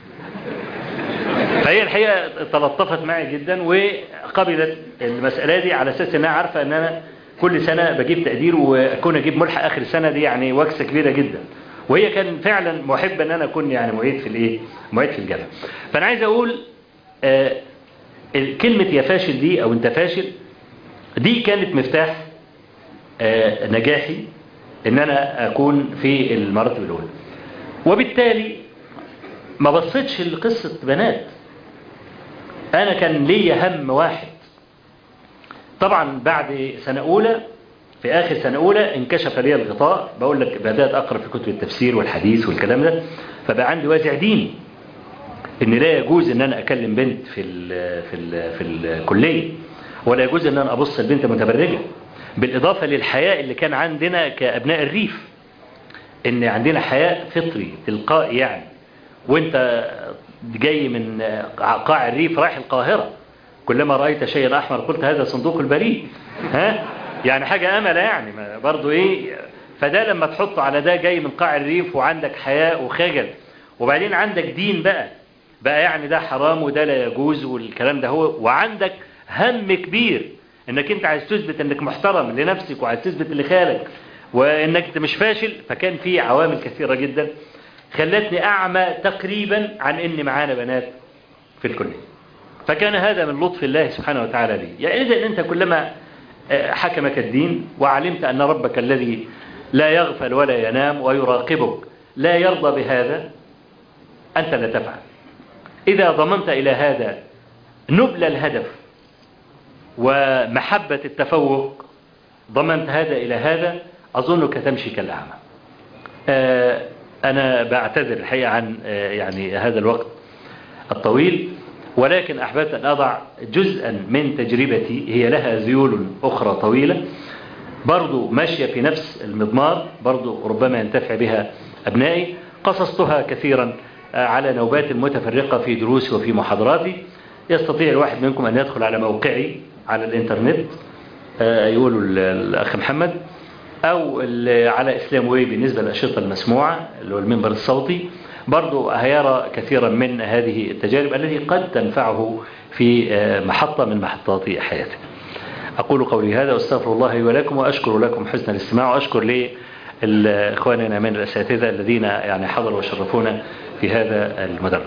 فهي الحقيقه تلطفت معي جدا وقبلت المساله دي على اساس انها عارفه ان انا كل سنه بجيب تقدير واكون اجيب ملحق اخر السنه دي يعني وكسه كبيره جدا وهي كان فعلا محبه ان انا اكون يعني معيد في الايه معيد في الجامعه فانا عايز اقول آه كلمه يا فاشل دي او انت فاشل دي كانت مفتاح آه نجاحي ان انا اكون في المراتب الاولى وبالتالي ما بصيتش لقصه بنات انا كان ليا هم واحد طبعا بعد سنه اولى في اخر سنه اولى انكشف لي الغطاء بقول لك بدات اقرا في كتب التفسير والحديث والكلام ده فبقى عندي وازع ديني ان لا يجوز ان انا اكلم بنت في ال في ال في الكليه ولا يجوز ان انا ابص لبنت متبرجه بالاضافه للحياء اللي كان عندنا كابناء الريف ان عندنا حياء فطري تلقائي يعني وانت جاي من قاع الريف رايح القاهره كلما رايت شيئا احمر قلت هذا صندوق البريد ها يعني حاجه امله يعني برضو ايه فده لما تحطه على ده جاي من قاع الريف وعندك حياء وخجل وبعدين عندك دين بقى بقى يعني ده حرام وده لا يجوز والكلام ده هو وعندك هم كبير انك انت عايز تثبت انك محترم لنفسك وعايز تثبت لخالك وانك انت مش فاشل فكان في عوامل كثيره جدا خلتني اعمى تقريبا عن ان معانا بنات في الكليه فكان هذا من لطف الله سبحانه وتعالى لي يعني اذا انت كلما حكمك الدين وعلمت ان ربك الذي لا يغفل ولا ينام ويراقبك لا يرضى بهذا انت لا تفعل اذا ضمنت الى هذا نبل الهدف ومحبه التفوق ضمنت هذا الى هذا اظنك تمشي كالاعمى أنا بعتذر الحقيقة عن يعني هذا الوقت الطويل ولكن أحببت أن أضع جزءا من تجربتي هي لها ذيول أخرى طويلة برضو ماشية في نفس المضمار برضو ربما ينتفع بها أبنائي قصصتها كثيرا على نوبات متفرقة في دروسي وفي محاضراتي يستطيع الواحد منكم أن يدخل على موقعي على الإنترنت يقولوا الأخ محمد أو على إسلام واي بالنسبة للأشرطة المسموعة اللي هو المنبر الصوتي برضو هيرى كثيرا من هذه التجارب التي قد تنفعه في محطة من محطات حياته أقول قولي هذا واستغفر الله لي ولكم وأشكر لكم حسن الاستماع وأشكر لإخواننا من الأساتذة الذين يعني حضروا وشرفونا في هذا المدرج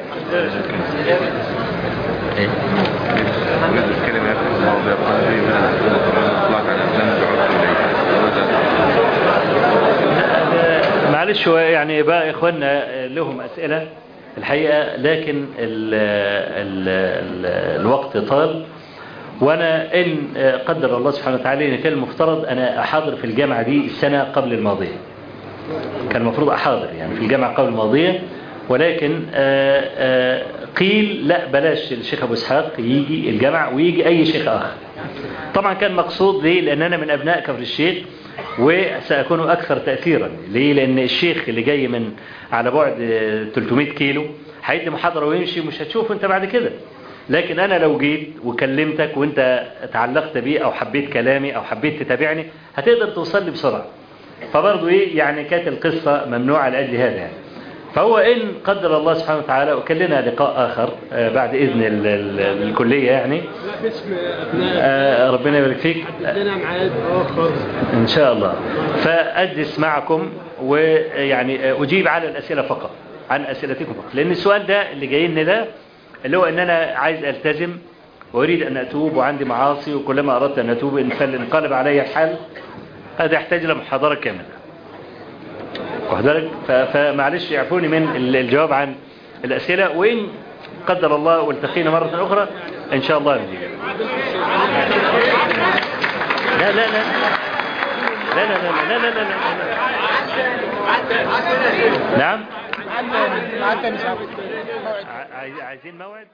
معلش هو يعني بقى إخواننا لهم أسئلة الحقيقة لكن ال ال ال الوقت طال وانا ان قدر الله سبحانه وتعالى ان كان المفترض انا احاضر في الجامعة دي السنة قبل الماضية كان المفروض احاضر يعني في الجامعة قبل الماضية ولكن آآ آآ قيل لا بلاش الشيخ ابو اسحاق يجي الجامعة ويجي اي شيخ اخر طبعا كان مقصود ليه لان انا من ابناء كفر الشيخ وسأكون أكثر تأثيرا ليه لأن الشيخ اللي جاي من على بعد 300 كيلو هيدي محاضرة ويمشي مش هتشوفه انت بعد كده لكن أنا لو جيت وكلمتك وانت تعلقت بيه أو حبيت كلامي أو حبيت تتابعني هتقدر توصل لي بسرعة فبرضه إيه يعني كانت القصة ممنوعة لأجل هذا يعني فهو إن قدر الله سبحانه وتعالى وكان لنا لقاء آخر بعد إذن ال ال الكلية يعني آه ربنا يبارك فيك إن شاء الله فأجلس معكم ويعني أجيب على الأسئلة فقط عن أسئلتكم فقط لأن السؤال ده اللي جاي لنا ده اللي هو أن أنا عايز ألتزم وأريد أن أتوب وعندي معاصي وكلما أردت أن أتوب إن انقلب علي الحال هذا يحتاج إلى محاضرة كاملة وحضرتك فمعلش يعفوني من الجواب عن الأسئلة وإن قدر الله والتقينا مرة أخرى إن شاء الله نجيب لا لا لا لا لا لا لا لا لا نعم عايزين موعد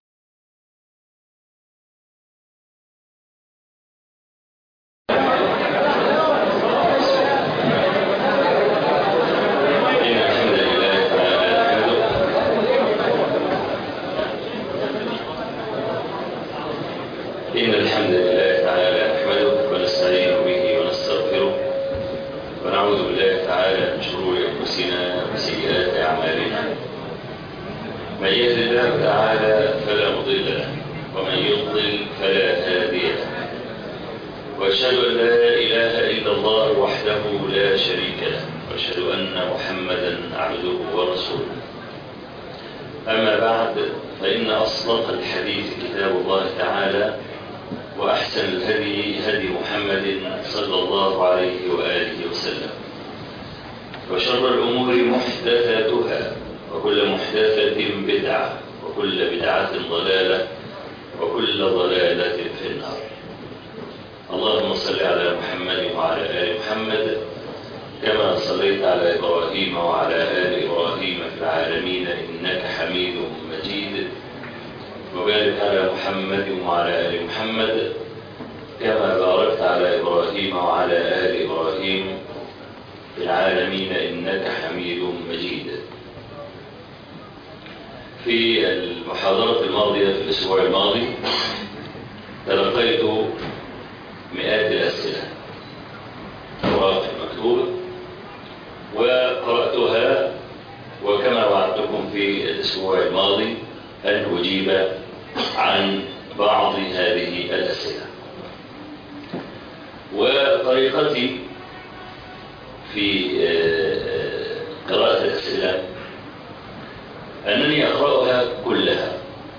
إن الحمد لله تعالى نحمده ونستعين به ونستغفره ونعوذ بالله تعالى من شرور أنفسنا وسيئات أعمالنا من يهد الله تعالى فلا مضل له ومن يضلل فلا هادي له وأشهد أن لا إله إلا الله وحده لا شريك له وأشهد أن محمدا عبده ورسوله أما بعد فإن أصدق الحديث كتاب الله تعالى وأحسن الهدي هدي محمد صلى الله عليه وآله وسلم وشر الأمور محدثاتها وكل محدثة بدعة وكل بدعة ضلالة وكل ضلالة في النار اللهم صل على محمد وعلى آل محمد كما صليت على إبراهيم وعلى آل إبراهيم في العالمين إنك حميد مجيد وبارك على محمد وعلى آل محمد كما باركت على إبراهيم وعلى آل إبراهيم في العالمين إنك حميد مجيد في المحاضرة الماضية في الأسبوع الماضي تلقيت مئات الأسئلة أوراق مكتوبة وقرأتها وكما وعدتكم في الأسبوع الماضي أن أجيب عن بعض هذه الأسئلة وطريقتي في قراءة الأسئلة أنني أقرأها كلها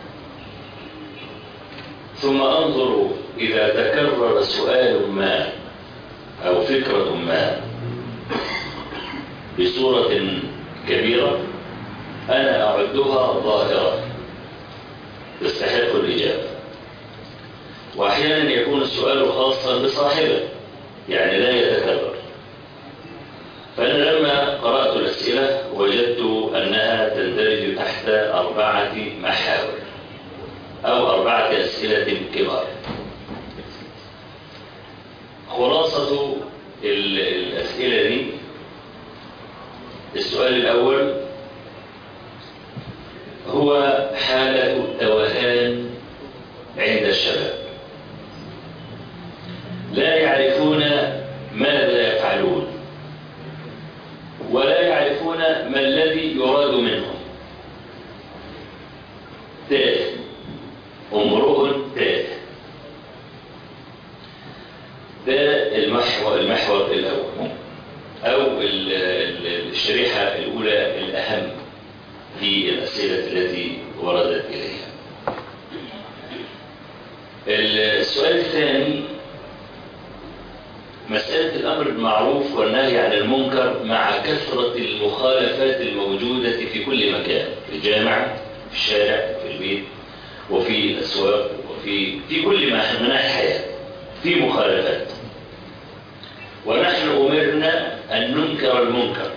ثم أنظر إذا تكرر سؤال ما أو فكرة ما بصورة كبيرة أنا أعدها ظاهرة تستحق الإجابة وأحيانا يكون السؤال خاصا بصاحبه يعني لا يتكرر فأنا لما قرأت الأسئلة وجدت أنها تندرج تحت أربعة محاور أو أربعة أسئلة كبار خلاصة الأسئلة دي السؤال الأول هو حالة توهان عند الشباب لا يعرفون ماذا يفعلون ولا يعرفون ما الذي يراد منهم تافه امرؤ تافه ده المحور المحور الاول او ال- ال- الشريحه الاولى الاهم في الاسئله التي وردت اليها السؤال الثاني مسألة الأمر بالمعروف والنهي عن المنكر مع كثرة المخالفات الموجودة في كل مكان في الجامعة في الشارع في البيت وفي الأسواق وفي في كل ما- مناحي الحياة في مخالفات ونحن أمرنا أن ننكر المنكر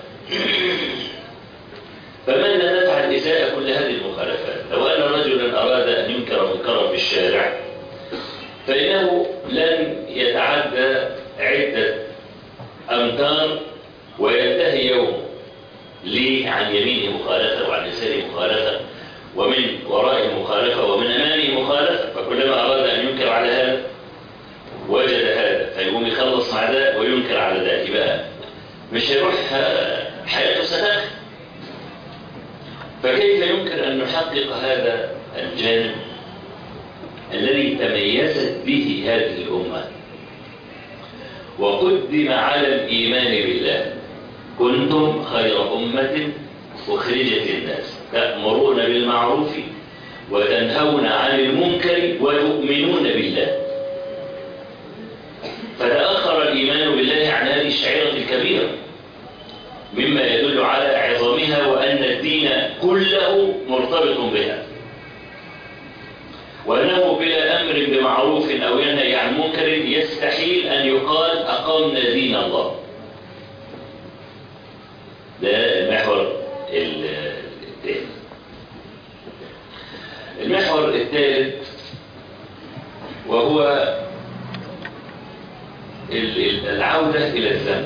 فماذا نفعل إزاء كل هذه المخالفات لو أن رجلا أراد أن ينكر منكرا في الشارع فإنه لن يتعدى عدة أمتار وينتهي يوم ليه عن يمينه مخالفة وعن يساره مخالفة ومن ورائه مخالفة ومن أمامه مخالفة فكلما أراد أن ينكر على هذا وجد هذا فيقوم يخلص مع ده وينكر على ده يبقى مش هيروح آه، حياته ستخف فكيف يمكن أن نحقق هذا الجانب الذي تميزت به هذه الأمة وقدم على الإيمان بالله كنتم خير أمة أخرجت الناس تأمرون بالمعروف وتنهون عن المنكر وتؤمنون بالله فتأخر الإيمان بالله عن هذه الشعيرة الكبيرة مما يدل على عظمها وأن الدين كله مرتبط بها وأنه بلا أمر بمعروف أو ينهي عن منكر يستحيل أن يقال أقمنا دين الله ده المحور الثالث المحور الثالث وهو ال- ال- العودة إلى الذنب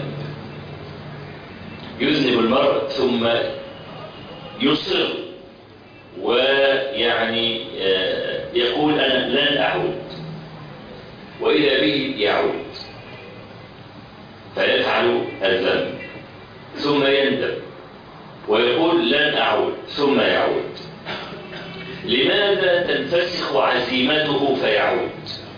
يذنب المرء ثم يصر ويعني آه، يقول أنا لن أعود وإذا به يعود فيفعل الذنب ثم يندم ويقول لن أعود ثم يعود لماذا تنفسخ عزيمته فيعود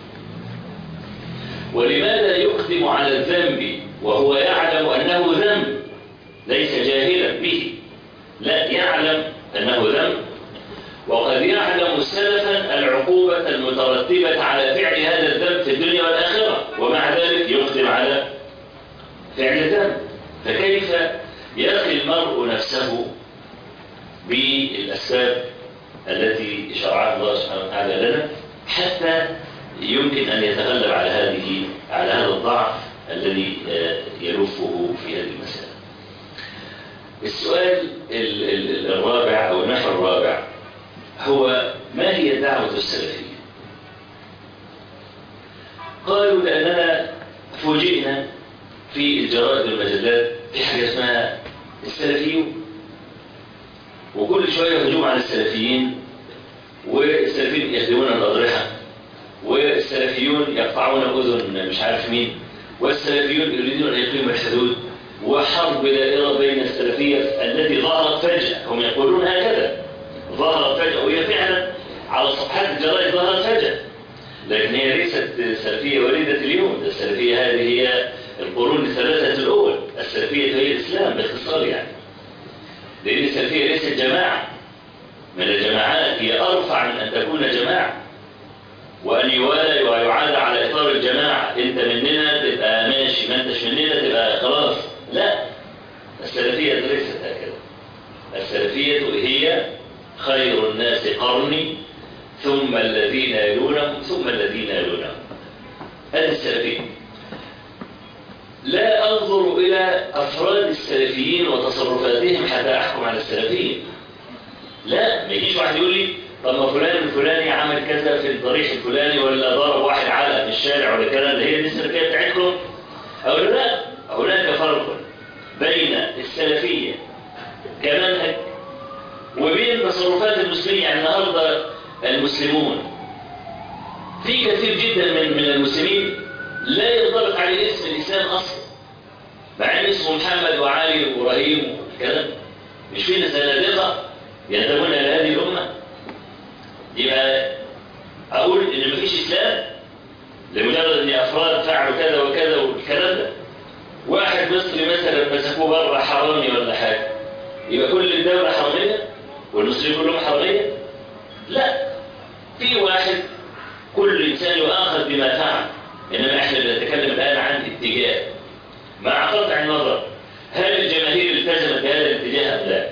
ولماذا يقدم على الذنب وهو يعلم أنه ذنب ليس جاهلا به لا يعلم أنه ذنب وقد يعلم سلفا العقوبة المترتبة على فعل هذا الذنب في الدنيا والآخرة ومع ذلك يقدم على فعل الذنب فكيف يخي المرء نفسه بالأسباب التي شرعها الله سبحانه وتعالى لنا حتى يمكن أن يتغلب على هذه على هذا الضعف الذي آه، يلفه في هذه المسألة السؤال ال- ال- الرابع أو النحو الرابع هو ما هي الدعوة السلفية قالوا لأننا فوجئنا في الجرائد والمجلات في حاجة اسمها السلفيون وكل شوية هجوم على السلفيين والسلفيين يخدمون الأضرحة والسلفيون يقطعون أذن مش عارف مين والسلفيون يريدون أن يقيموا الحدود وحرب دائرة بين السلفية التي ظهرت فجأة هم يقولون هكذا ظهرت فجأة وهي فعلا على صفحات الجرائد ظهرت فجأة لكن هي ليست سلفية وليدة اليوم السلفية هذه هي القرون الثلاثة الأول السلفية هي الإسلام باختصار يعني لأن السلفية ليست جماعة من الجماعات هي أرفع من أن تكون جماعة وأن يوالى ويعاد على إطار الجماعة أنت مننا تبقى ماشي ما أنتش مننا تبقى خلاص لا السلفية ليست هكذا السلفية هي خير الناس قرني ثم الذين يلونهم ثم الذين يلونهم هذه السلفية لا أنظر إلى أفراد السلفيين وتصرفاتهم حتى أحكم على السلفيين لا ما يجيش واحد يقول لي طب ما فلان الفلاني عمل كذا في الطريق الفلاني ولا ضرب واحد علقه في الشارع ولا كذا ده هي دي السلفيه بتاعتكم أقول له لا هناك فرق بين السلفيه كمنهج وبين من تصرفات المسلمين يعني النهارده المسلمون في كثير جدا من من المسلمين لا ينطبق عليه اسم الاسلام اصلا مع ان اسمه محمد وعلي وابراهيم والكلام مش فينا زنادقه ينتمون الى هذه الامه يبقى اقول ان مفيش اسلام لمجرد ان افراد فعلوا كذا وكذا والكلام ده واحد مصري مثلا مسكوه بره حرامي ولا حاجه يبقى كل الدوله حراميه والمسلمين كلهم حراميه لا في واحد كل انسان يؤاخذ بما فعل انما احنا بنتكلم الان عن اتجاه مع قطع النظر هل الجماهير التزمت بهذا الاتجاه ام لا؟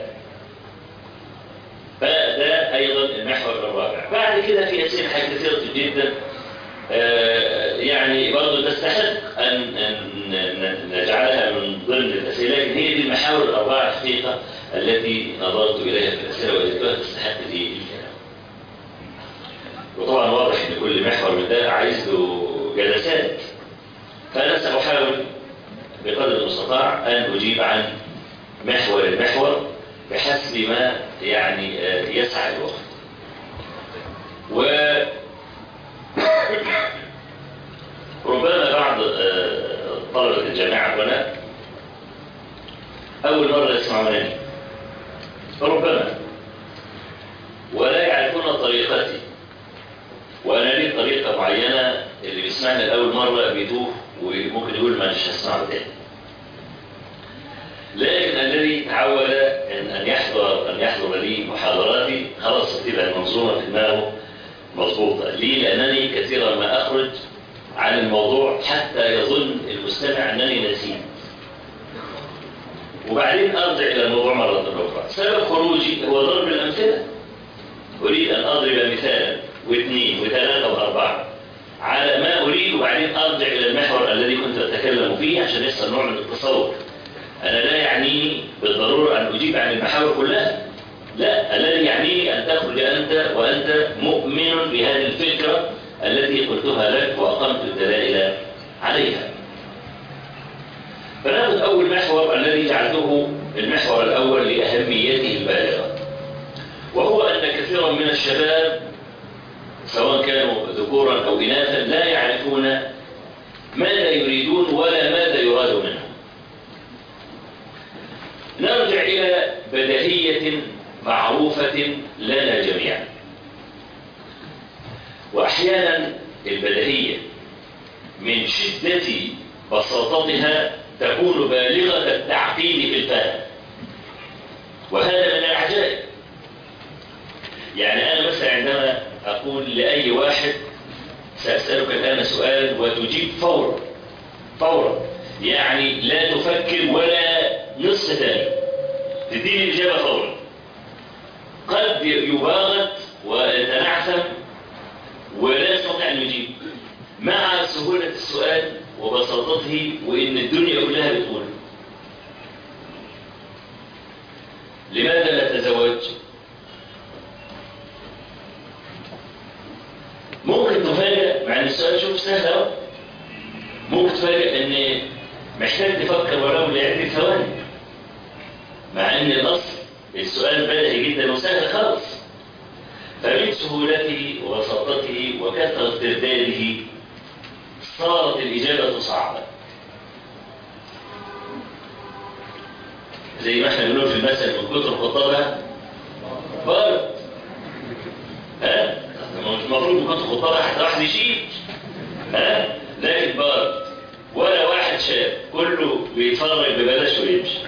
فده ايضا المحور الرابع بعد كده في اسئله كثيره جدا آه يعني برضه تستحق ان ان نجعلها من ضمن الاسئله لكن هي دي المحاور الاربعه الحقيقه التي نظرت اليها في الاسئله وجدتها تستحق دي الكلام. وطبعا واضح ان كل محور من ده عايز له جلسات فانا ساحاول بقدر المستطاع ان اجيب عن محور المحور بحسب ما يعني يسعى الوقت و ربما بعض طلبة الجامعة هنا أول مرة يسمعونني ربما ولا يعرفون طريقتي وأنا لي طريقة معينة اللي بيسمعني لأول مرة بيتوه وممكن يقول ما مش هسمعه تاني لكن الذي تعود ان ان يحضر ان يحضر لي محاضراتي خلاص تبقى المنظومه في دماغه مضبوطه ليه؟ لانني كثيرا ما اخرج عن الموضوع حتى يظن المستمع انني نسيت. وبعدين ارجع الى الموضوع مره اخرى. سبب خروجي هو ضرب الامثله. اريد ان اضرب مثالا واثنين وثلاثه واربعه على ما اريد وبعدين ارجع الى المحور الذي كنت اتكلم فيه عشان يحصل نوع من التصور. أنا لا يعنيني بالضرورة أن أجيب عن المحاور كلها لا الذي يعنيني أن تخرج أنت وأنت مؤمن بهذه الفكرة التي قلتها لك وأقمت الدلائل عليها فناخذ أول محور الذي جعلته المحور الأول لأهميته البالغة وهو أن كثيرا من الشباب سواء كانوا ذكورا أو إناثا لا يعرفون ماذا يريدون ولا ماذا يراد منهم نرجع إلى بدهية معروفة لنا جميعا وأحيانا البدهية من شدة بساطتها تكون بالغة التعقيد في الفهم وهذا من العجائب يعني أنا مثلا عندما أقول لأي واحد سأسألك الآن سؤال وتجيب فورا فورا يعني لا تفكر ولا نصف ثاني تديني الإجابة فورا قد يباغت ويتنعثم ولا يستطيع أن يجيب مع سهولة السؤال وبساطته وإن الدنيا كلها بتقول لماذا لا تزوج؟ ممكن تفاجئ مع ان السؤال شوف سهل اهو ممكن تفاجئ ان محتاج تفكر ولو لعدة ثواني مع ان الاصل السؤال بدهي جدا وسهل خالص فمن سهولته وبساطته وكثرة ترداده صارت الإجابة صعبة زي ما احنا بنقول في المثل من كتر خطابها بارد ها المفروض من كتر خطابها حتى واحد يشيل ها لكن بارد ولا واحد شاب كله بيتفرج ببلاش ويمشي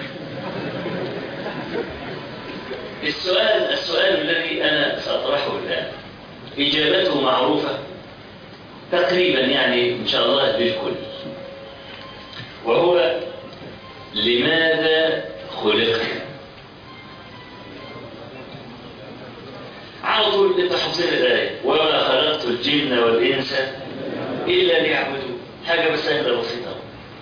السؤال السؤال الذي أنا سأطرحه الآن إجابته معروفة تقريبا يعني إن شاء الله للكل وهو لماذا خلقت على طول انت حافظين الآية وما خلقت الجن والإنس إلا ليعبدون حاجة بس سهلة بسيطة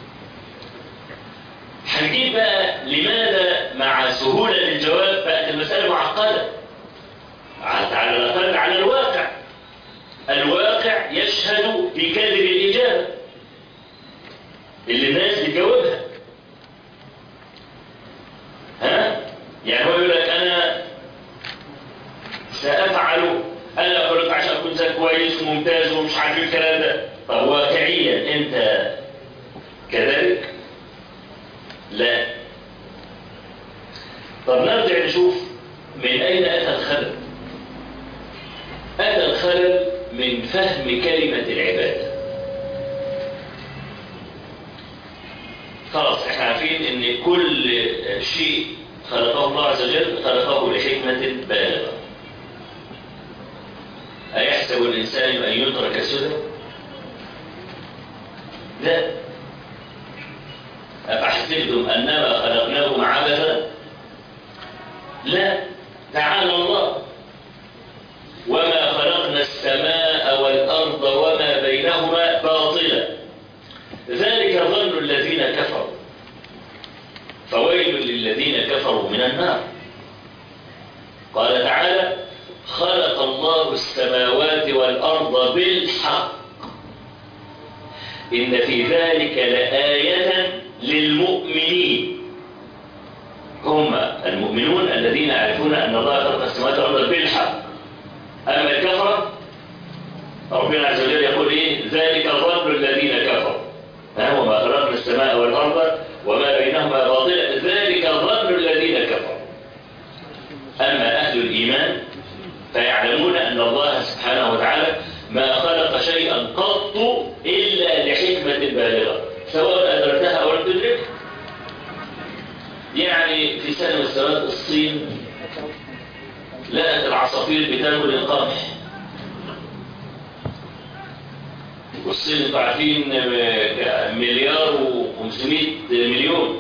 هنجيب بقى لماذا مع سهولة الجواب بقت المسألة معقدة على الأقل على الواقع الواقع يشهد بكذب الإجابة اللي الناس بتجاوبها ها يعني هو يقول لك أنا انت كذلك لا طب نرجع نشوف من اين اتى الخلل اتى الخلل من فهم كلمة العبادة خلاص احنا عارفين ان كل شيء خلقه الله عز وجل خلقه لحكمة بالغة أيحسب الإنسان أن يترك سدى؟ لا أفحسبتم أنما خلقناهم عبثا؟ لا تعالى الله وما خلقنا السماء والأرض وما بينهما باطلا ذلك ظن الذين كفروا فويل للذين كفروا من النار قال تعالى خلق الله السماوات والأرض بالحق إن في ذلك لآية للمؤمنين هم المؤمنون الذين يعرفون أن الله خلق السماوات والأرض بالحق أما الكفرة ربنا عز وجل يقول إيه ذلك ظن الذين كفروا ها وما خلقنا السماء والأرض وما بينهما باطلا ذلك ظن الذين كفروا أما أهل الإيمان فيعلمون أن الله سبحانه وتعالى ما خلق شيئا قط إلا لحكمة بالغة سواء أدركتها أو لم تدركها يعني في سنة من السنوات الصين لقت العصافير بتاكل القمح والصين انتوا عارفين مليار و500 مليون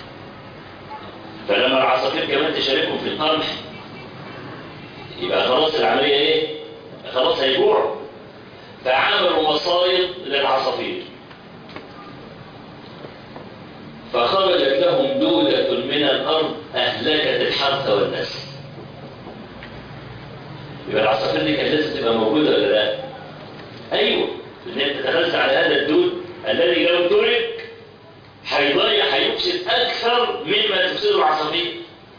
فلما العصافير كمان تشاركهم في القمح يبقى خلاص العملية ايه خلاص هيجوعوا فعملوا مصايد للعصافير فخرجت لهم دودة من الأرض أهلكت الحرث والنسل يبقى العصافير دي كانت لازم تبقى موجودة ولا لا؟ أيوه لأن أنت تتغذى على هذا الدود الذي لو ترك هيضيع هيفسد أكثر مما تفسده العصافير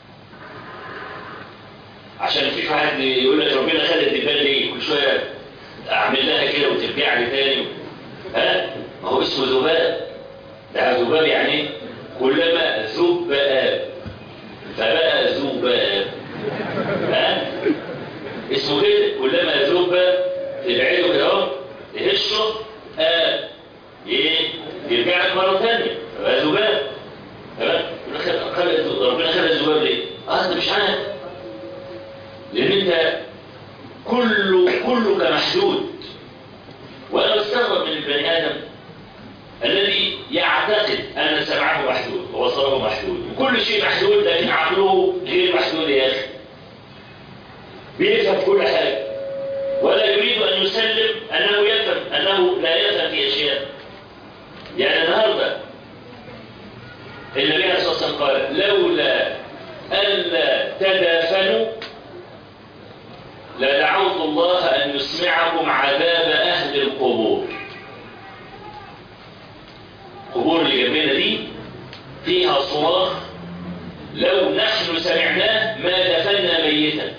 عشان في واحد يقول لك ربنا خلق الدبان ليه كل شويه اعمل لها كده وترجع لي تاني ها ما هو اسمه ذباب ده ذباب يعني كلما ذب اب فبقى ذباب ها اسمه كده كلما ذب تبعده كده اهو تهشه اب ايه يرجع لك مره ثانيه فبقى ذباب تمام ربنا خلق الذباب ليه؟ اه انت مش عارف لان انت كل كلك محدود وانا بستغرب من البني ادم الذي يعتقد ان سمعه محدود وبصره محدود وكل شيء محدود لكن عقله غير محدود يا اخي بيفهم كل حاجه ولا يريد ان يسلم انه يفهم انه لا يفهم في اشياء يعني النهارده النبي عليه الصلاه والسلام قال لولا الا تدافنوا لدعوت الله أن يسمعكم عذاب أهل القبور القبور اللي جنبنا دي فيها صراخ لو نحن سمعناه ما دفنا ميتا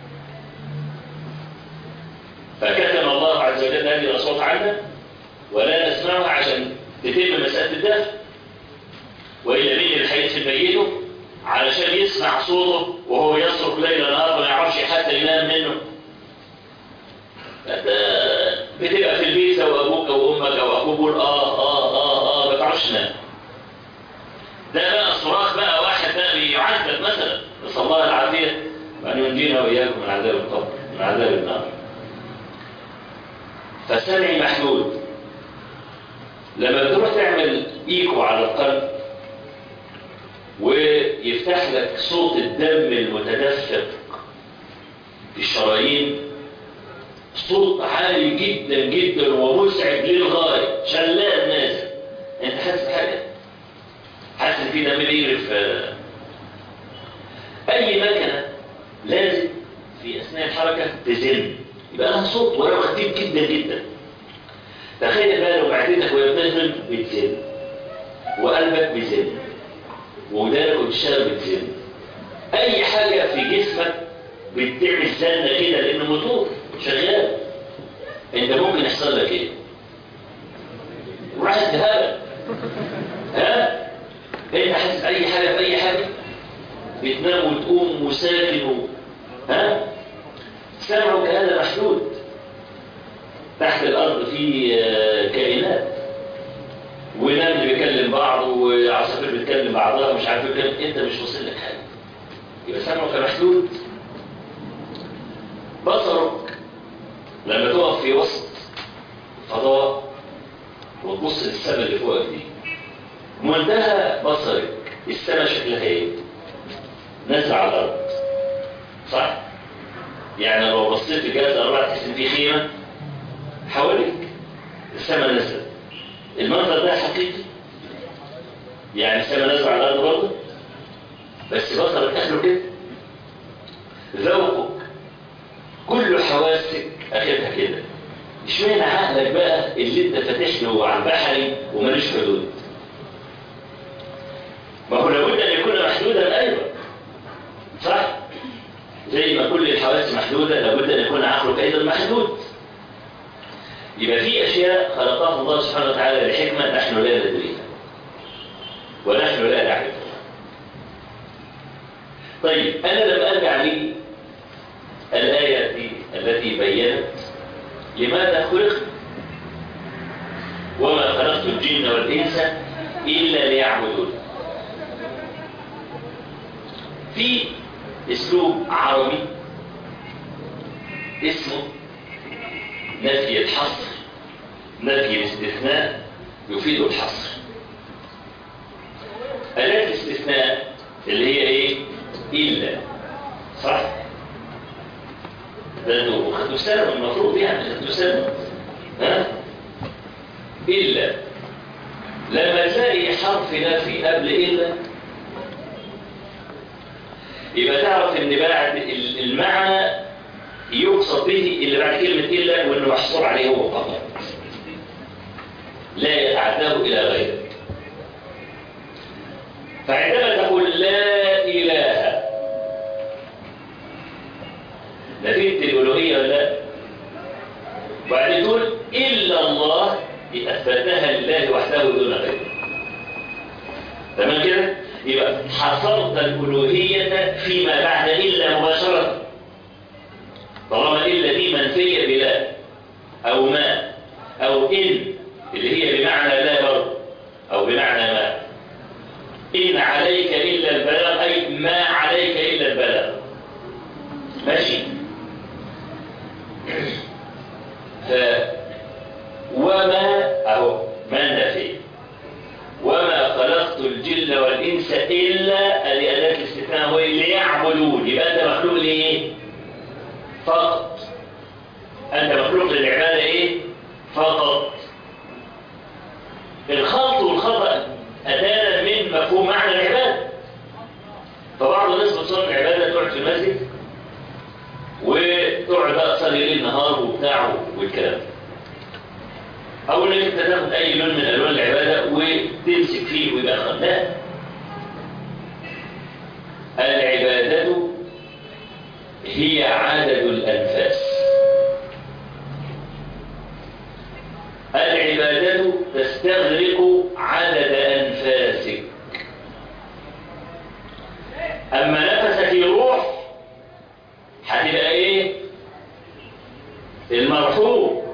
فكتم الله عز وجل هذه الأصوات عنا ولا نسمعها عشان تتم مسألة الدفن وإلا مين اللي هيدفن ميته علشان يسمع صوته وهو يصرخ ليل نهار ما يعرفش حتى ينام منه بتبقى في البيت او ابوك او امك او اخوك يقول اه اه اه اه ما تعرفش تنام ده بقى صراخ بقى واحد بقى بيعذب مثلا نسال الله العافيه وان ينجينا واياكم من عذاب القبر من عذاب النار فسمعي محدود لما بتروح تعمل ايكو على القلب ويفتح لك صوت الدم المتدفق في الشرايين صوت عالي جدا جدا ومسعد للغاية شلال نازل انت حاسس بحاجة حاسس ان في دم بيجري في اي مكنة لازم في اثناء الحركة تزن يبقى لها صوت ولو خفيف جدا جدا تخيل بقى لو معدتك وهي بتزن بتزن وقلبك بيزن ودانك وبتشتغل بتزن اي حاجة في جسمك بتعمل زنة كده لانه موتور شغال انت ممكن يحصل لك ايه حاسس بهبل ها انت حاسس باي حاجه باي حاجه بتنام وتقوم وساكن و... ها سمعك هذا محدود تحت الارض في آه، كائنات ونمل بيكلم بعض وعصافير بتكلم بعضها مش عارف ايه انت مش واصل لك حاجه يبقى سمعك محدود بصرك لما تقف في وسط فضاء وتبص للسماء اللي فوقك دي منتهى بصرك السماء شكلها ايه؟ نازله على الارض صح؟ يعني لو بصيت لجهاز الاربعه تحس ان في خيمه حواليك السماء نازله المنظر ده حقيقي يعني السماء نازله على الارض برضه بس بصرك اخره كده ذوقك كل حواسك اخرها كده اشمعنى عقلك بقى اللي انت فاتح له على البحري ومالوش حدود ما هو لابد ان يكون محدودا ايضا صح زي ما كل الحواس محدوده لابد ان يكون عقلك ايضا محدود يبقى في اشياء خلقها الله سبحانه وتعالى لحكمه نحن لا ندريها ونحن لا نعرفها طيب انا لما ارجع لي الايه دي التي بينت لماذا خلقت وما خلقت الجن والإنس إلا ليعبدون في اسلوب عربي اسمه نفي الحصر نفي الاستثناء يفيد الحصر أداة الاستثناء اللي هي ايه إلا صح ده انتوا خدتوا سنة المفروض يعني خدتوا سنة ها إلا لما تلاقي حرف نفي قبل إلا يبقى تعرف ان بعد المعنى يقصد به اللي بعد كلمة إلا وانه محصور عليه هو فقط لا يتعداه إلى غيره فعندما تقول لا إله نتيجة الألوهية ولا لا وبعدين تقول إلا الله أثبتها لله وحده دون غيره تمام كده؟ يبقى حصرت الألوهية فيما بعد إلا مباشرة طالما إلا دي منفية بلا أو ما أو إن اللي هي بمعنى لا برضه أو بمعنى ما إن عليك إلا البلاغ أي ما عليك إلا البلاغ ماشي ف وما أهو ما النفي وما خلقت الجن والإنس إلا لأداة الاستثناء هو ليعبدون يبقى أنت مخلوق لإيه؟ فقط أنت مخلوق للعبادة إيه؟ فقط الخلط والخطأ أتانا من مفهوم معنى العبادة فبعض الناس بتصور العبادة تقعد في المسجد وتقعد بقى تصلي ليل نهار وبتاع والكلام أو إنك أنت تاخد أي لون من ألوان العبادة وتمسك فيه ويبقى خلاق العبادة هي عدد الأنفاس العبادة تستغرق عدد أنفاسك أما نفسك يروح هتبقى إيه؟ المرحوم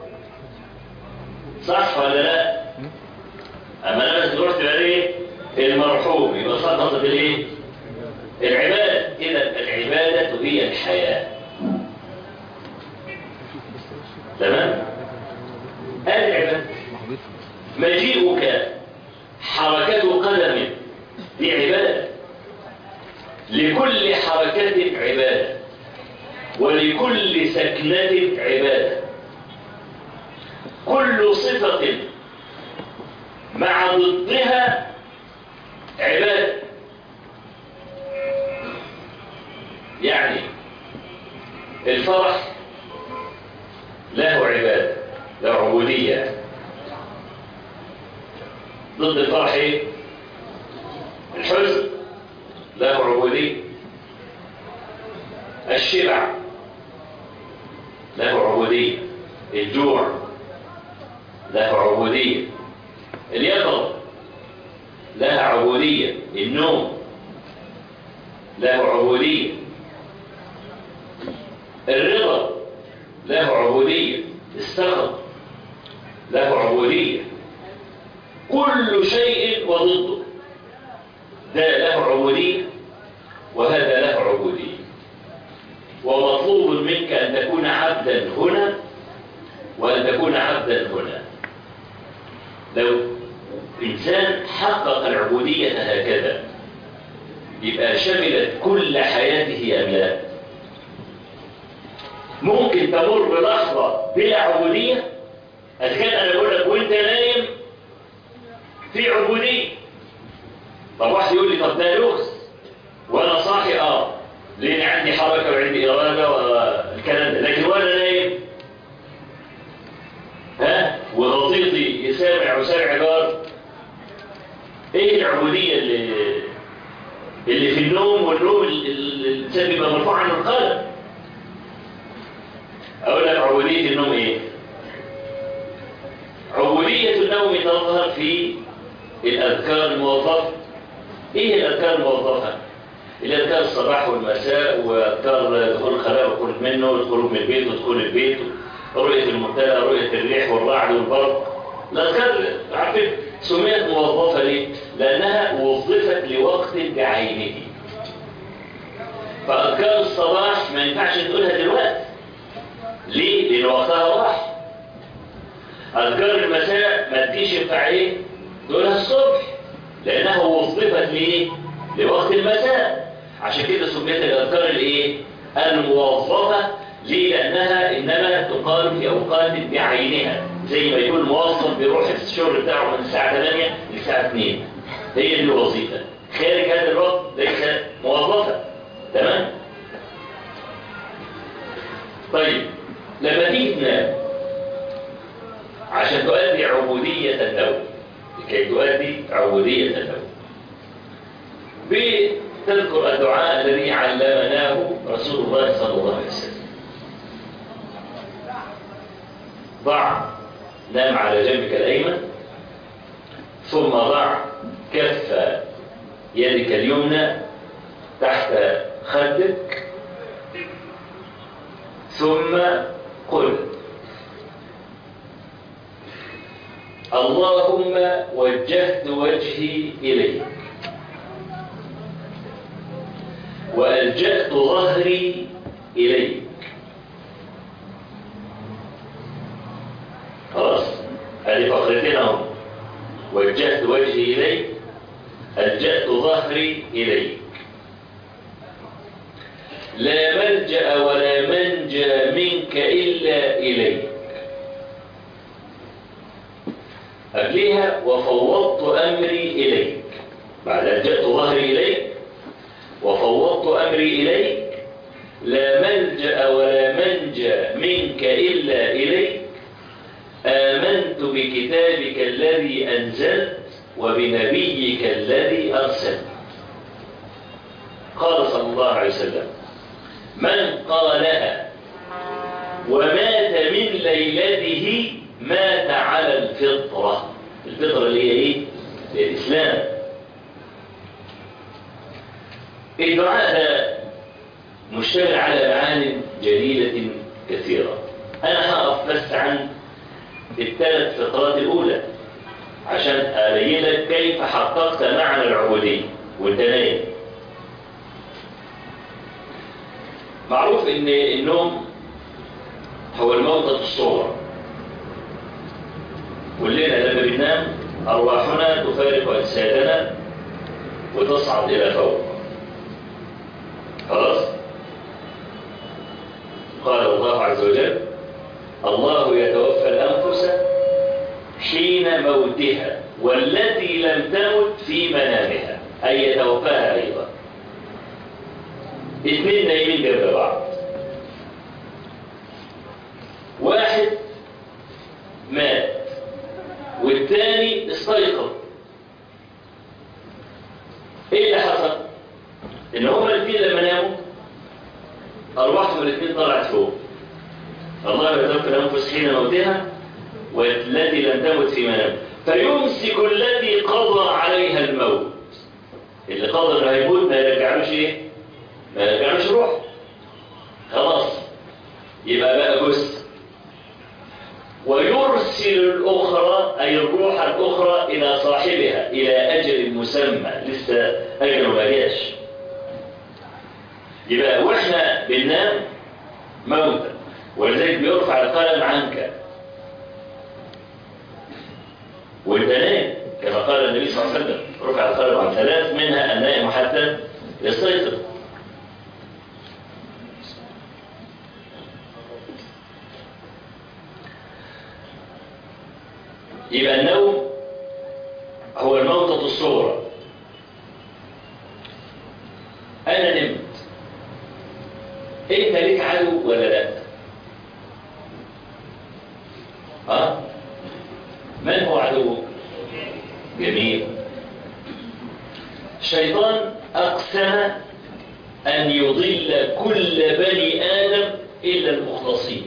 صح ولا لا؟ أما نفسك يروح تبقى إيه؟ المرحوم يبقى صدقت بالإيه؟ العبادة إذا العبادة هي الحياة تمام؟ العبادة مجيئك حركة قدم دي عبادة لكل حركة عبادة ولكل سكنة عبادة كل صفة مع ضدها عبادة يعني الفرح له عبادة له عبودية ضد الفرح ايه الحزن له عبودية الشبع له عبودية الجوع له عبودية اليقظة لها عبودية النوم له عبودية الرضا له عبودية السخط له عبودية كل شيء وضده ده له عبودية وهذا له عبودية ومطلوب منك أن تكون عبدا هنا وأن تكون عبدا هنا لو إنسان حقق العبودية هكذا يبقى شملت كل حياته أم لا ممكن تمر بلحظة بلا عبودية إذا كان أنا بقول لك وأنت نايم في عبودية طب واحد يقول لي طب ده لغز وأنا صاحي أه لأن عندي حركة وعندي إرادة والكلام ده لكن وأنا نايم ها وغطيطي يسامع وسامع جار ايه العبودية اللي اللي في النوم والنوم الانسان بيبقى مرفوع عنه القلم اقول لك عبودية النوم ايه عبودية النوم تظهر في الاذكار الموظفة ايه الاذكار الموظفة الاذكار الصباح والمساء واذكار دخول الخلاء والخروج منه والخروج من البيت ودخول البيت رؤية المبتلى رؤية الريح والرعد والبرق الأذكار عارفين سميت موظفة ليه؟ لأنها وظفت لوقت بعينه فأذكار الصباح ما ينفعش تقولها دلوقتي ليه؟ لأن وقتها راح أذكار المساء ما تجيش ينفع إيه؟ تقولها الصبح لأنها وظفت ليه؟ لوقت المساء عشان كده سميت الأذكار الإيه؟ الموظفة ليه؟ لأنها إنما تقال في أوقات بعينها زي ما يكون موظف بيروح الشغل بتاعه من الساعة 8 للساعة 2 هي دي الوظيفة خارج هذا الوقت ليس موظفة تمام؟ طيب لما تيجي تنام عشان تؤدي عبودية النوم لكي تؤدي عبودية النوم بتذكر الدعاء الذي علمناه رسول الله صلى الله عليه وسلم ضع نام على جنبك الأيمن ثم ضع كف يدك اليمنى تحت خدك ثم قل اللهم وجهت وجهي إليك وألجأت ظهري إليك خلاص هذه فقرتين اهو وجهت وجهي إليك ألجأت ظهري إليك لا ملجأ ولا منجى منك إلا إليك قبلها وفوضت أمري إليك بعد ألجأت ظهري إليك وفوضت أمري إليك لا ملجأ ولا منجى منك إلا إليك آمنت بكتابك الذي أنزلت وبنبيك الذي أرسلت قال صلى الله عليه وسلم من قالها ومات من ليلته مات على الفطرة الفطرة اللي هي ايه الإسلام الدعاء ده مشتمل على معان جليلة كثيرة أنا هقف بس عن الثلاث فقرات الأولى عشان أبين لك كيف حققت معنى العبودية وانت نايم معروف ان النوم هو الموتة الصغرى كلنا لما بننام أرواحنا تفارق أجسادنا وتصعد إلى فوق خلاص قال الله عز وجل الله يتوفى الأنفس حين موتها والتي لم تمت في منامها أي يتوفاها أيضا اثنين نايمين جنب بعض واحد مات والثاني استيقظ ايه اللي حصل ان هما الاثنين لما ناموا ارواحهم الاثنين طلعت فوق الله يتوفى الانفس حين موتها والتي لم تمت في منام فيمسك التي قضى عليها الموت اللي قضى انه هيموت ما يرجعلوش ايه ما يرجعلوش روح خلاص يبقى بقى جزء ويرسل الأخرى أي الروح الأخرى إلى صاحبها إلى أجل مسمى لسه أجله ما جاش يبقى وإحنا بننام موتا ولذلك بيرفع القلم عنك وانت نايم كما قال النبي صلى الله عليه وسلم رفع القلم عن ثلاث منها النائم حتى يستيقظ يبقى النوم هو الموتة الصغرى أنا نمت أنت ليك عدو ولا لا؟ ها؟ من هو عدوك؟ جميل الشيطان أقسم أن يضل كل بني آدم إلا المخلصين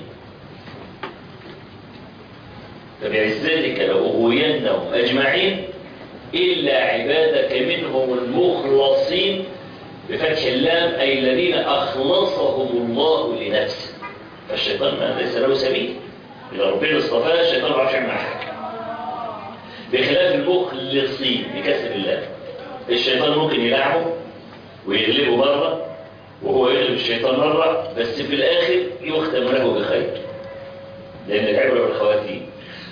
فبعزتك لأغوينهم أجمعين إلا عبادك منهم المخلصين بفتح اللام أي الذين أخلصهم الله لنفسه فالشيطان ما ليس له سبيل إذا ربنا اصطفاه الشيطان ما يعرفش يعمل حاجة بخلاف المخلصين بكسر الله الشيطان ممكن يلعبه ويغلبه مرة وهو يغلب الشيطان مرة بس في الآخر يختم له بخير لأن العبرة بالخواتيم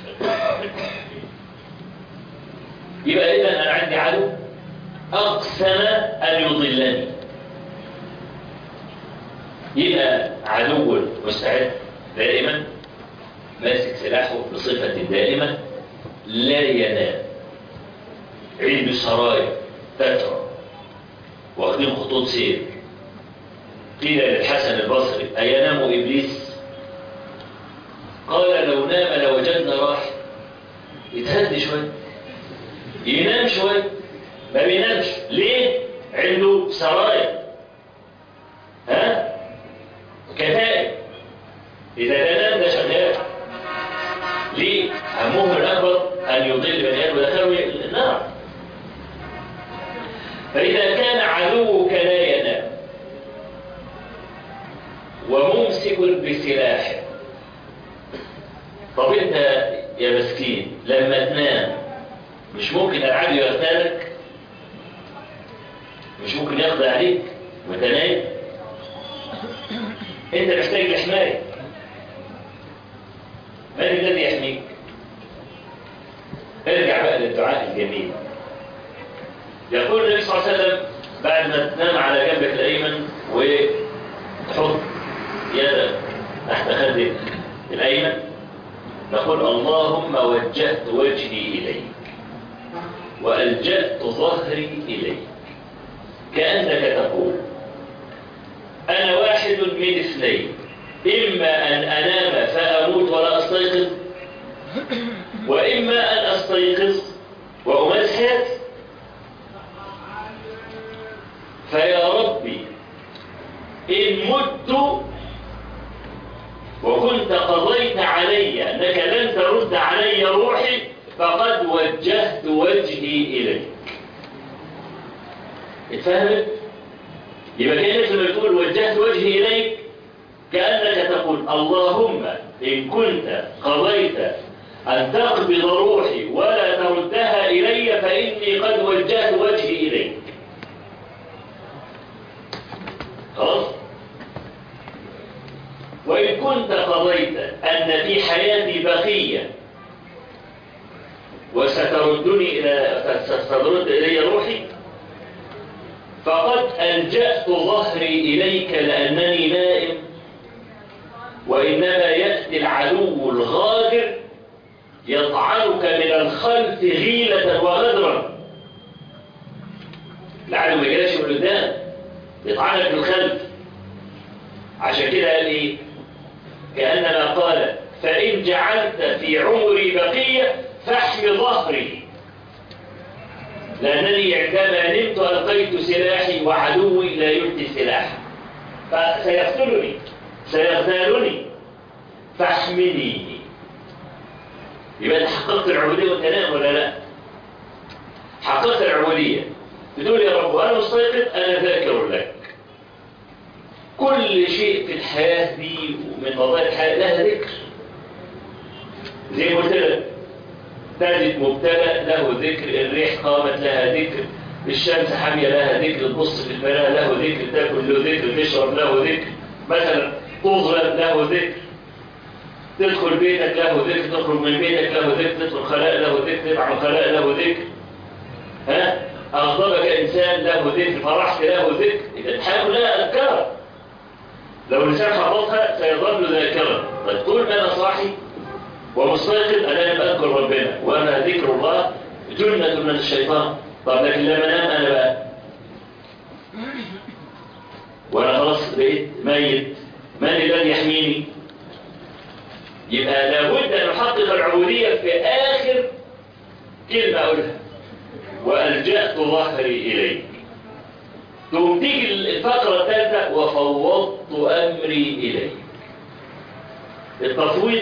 يبقى إذا أنا عندي عدو أقسم أن يضلني يبقى عدو مستعد دائما ماسك سلاحه بصفة دائمة لا ينام عنده سرايا تترى واخدين خطوط سير قيل للحسن البصري أينام إبليس قال لو نام لوجدنا راحة يتهد شوية ينام شوية ما بينامش ليه عنده سرايا ها كتائب إذا نام ده شغال ليه همهم الأكبر أن يضل بني آدم ودخلوا النار فإذا كان عدوك لا ينام وممسك بسلاحه طب انت يا مسكين لما تنام مش ممكن العدو يغتالك مش ممكن يقضي عليك وانت نايم انت محتاج لحمايه من الذي يحميك ارجع بقى للدعاء الجميل يقول النبي صلى الله عليه وسلم بعد ما تنام على جنبك الايمن وتحط يدك تحت خدك الايمن نقول اللهم وجهت وجهي اليك والجأت ظهري اليك كأنك تقول أنا واحد من اثنين إما أن أنام فأموت ولا أستيقظ وإما أن أستيقظ وأمارس حياتي فيا ربي إن مت وكنت قضيت علي أنك لن ترد علي روحي فقد وجهت وجهي إليك اتفهمت؟ يبقى كأنك لما تقول وجهت وجهي إليك كأنك تقول اللهم إن كنت قضيت أن تقبض روحي ولا تردها إلي فإني قد وجهت وجهي إليك خلاص وإن كنت قضيت أن في حياتي بقية وستردني إلى سترد إلي روحي فقد ألجأت ظهري إليك لأنني نائم وإنما يأتي العدو الغادر يطعنك من الخلف غيلة وغدرا العدو ما جاش من قدام يطعنك من الخلف عشان كده قال ايه كأنما قال فإن جعلت في عمري بقية فاحم ظهري لأنني عندما نمت ألقيت سلاحي وعدوي لا يلقي السلاح فسيقتلني سيغتالني فاحمني يبقى انت حققت العبودية وانت نام ولا لا حققت العبودية بتقول يا رب وانا مستيقظ انا ذاكر لك كل شيء في الحياة دي ومن قضايا الحياة لها ذكر زي ما قلت لك تجد مبتلى له ذكر الريح قامت لها ذكر الشمس حامية لها ذكر تبص في المراء له ذكر تاكل له ذكر تشرب له ذكر مثلا تظلم له ذكر تدخل بيتك له ذكر تخرج من بيتك له ذكر تدخل خلاء له ذكر تطعم خلاء له ذكر ها أغضبك إنسان له ذكر فرحت له ذكر إذا الحياة كلها أذكار لو الإنسان حفظها سيظل ذاكرا طيب طول ما أنا صاحي ومستيقظ أنا بأذكر ربنا وأنا ذكر الله جنة من الشيطان طب لكن لما انام أنا بقى وأنا خلاص بقيت ميت من الذي يحميني يبقى لابد أن أحقق العبودية في آخر كلمة أقولها وألجأت ظهري إليك تقوم تيجي الفقرة الثالثة وفوضت أمري إليك التفويض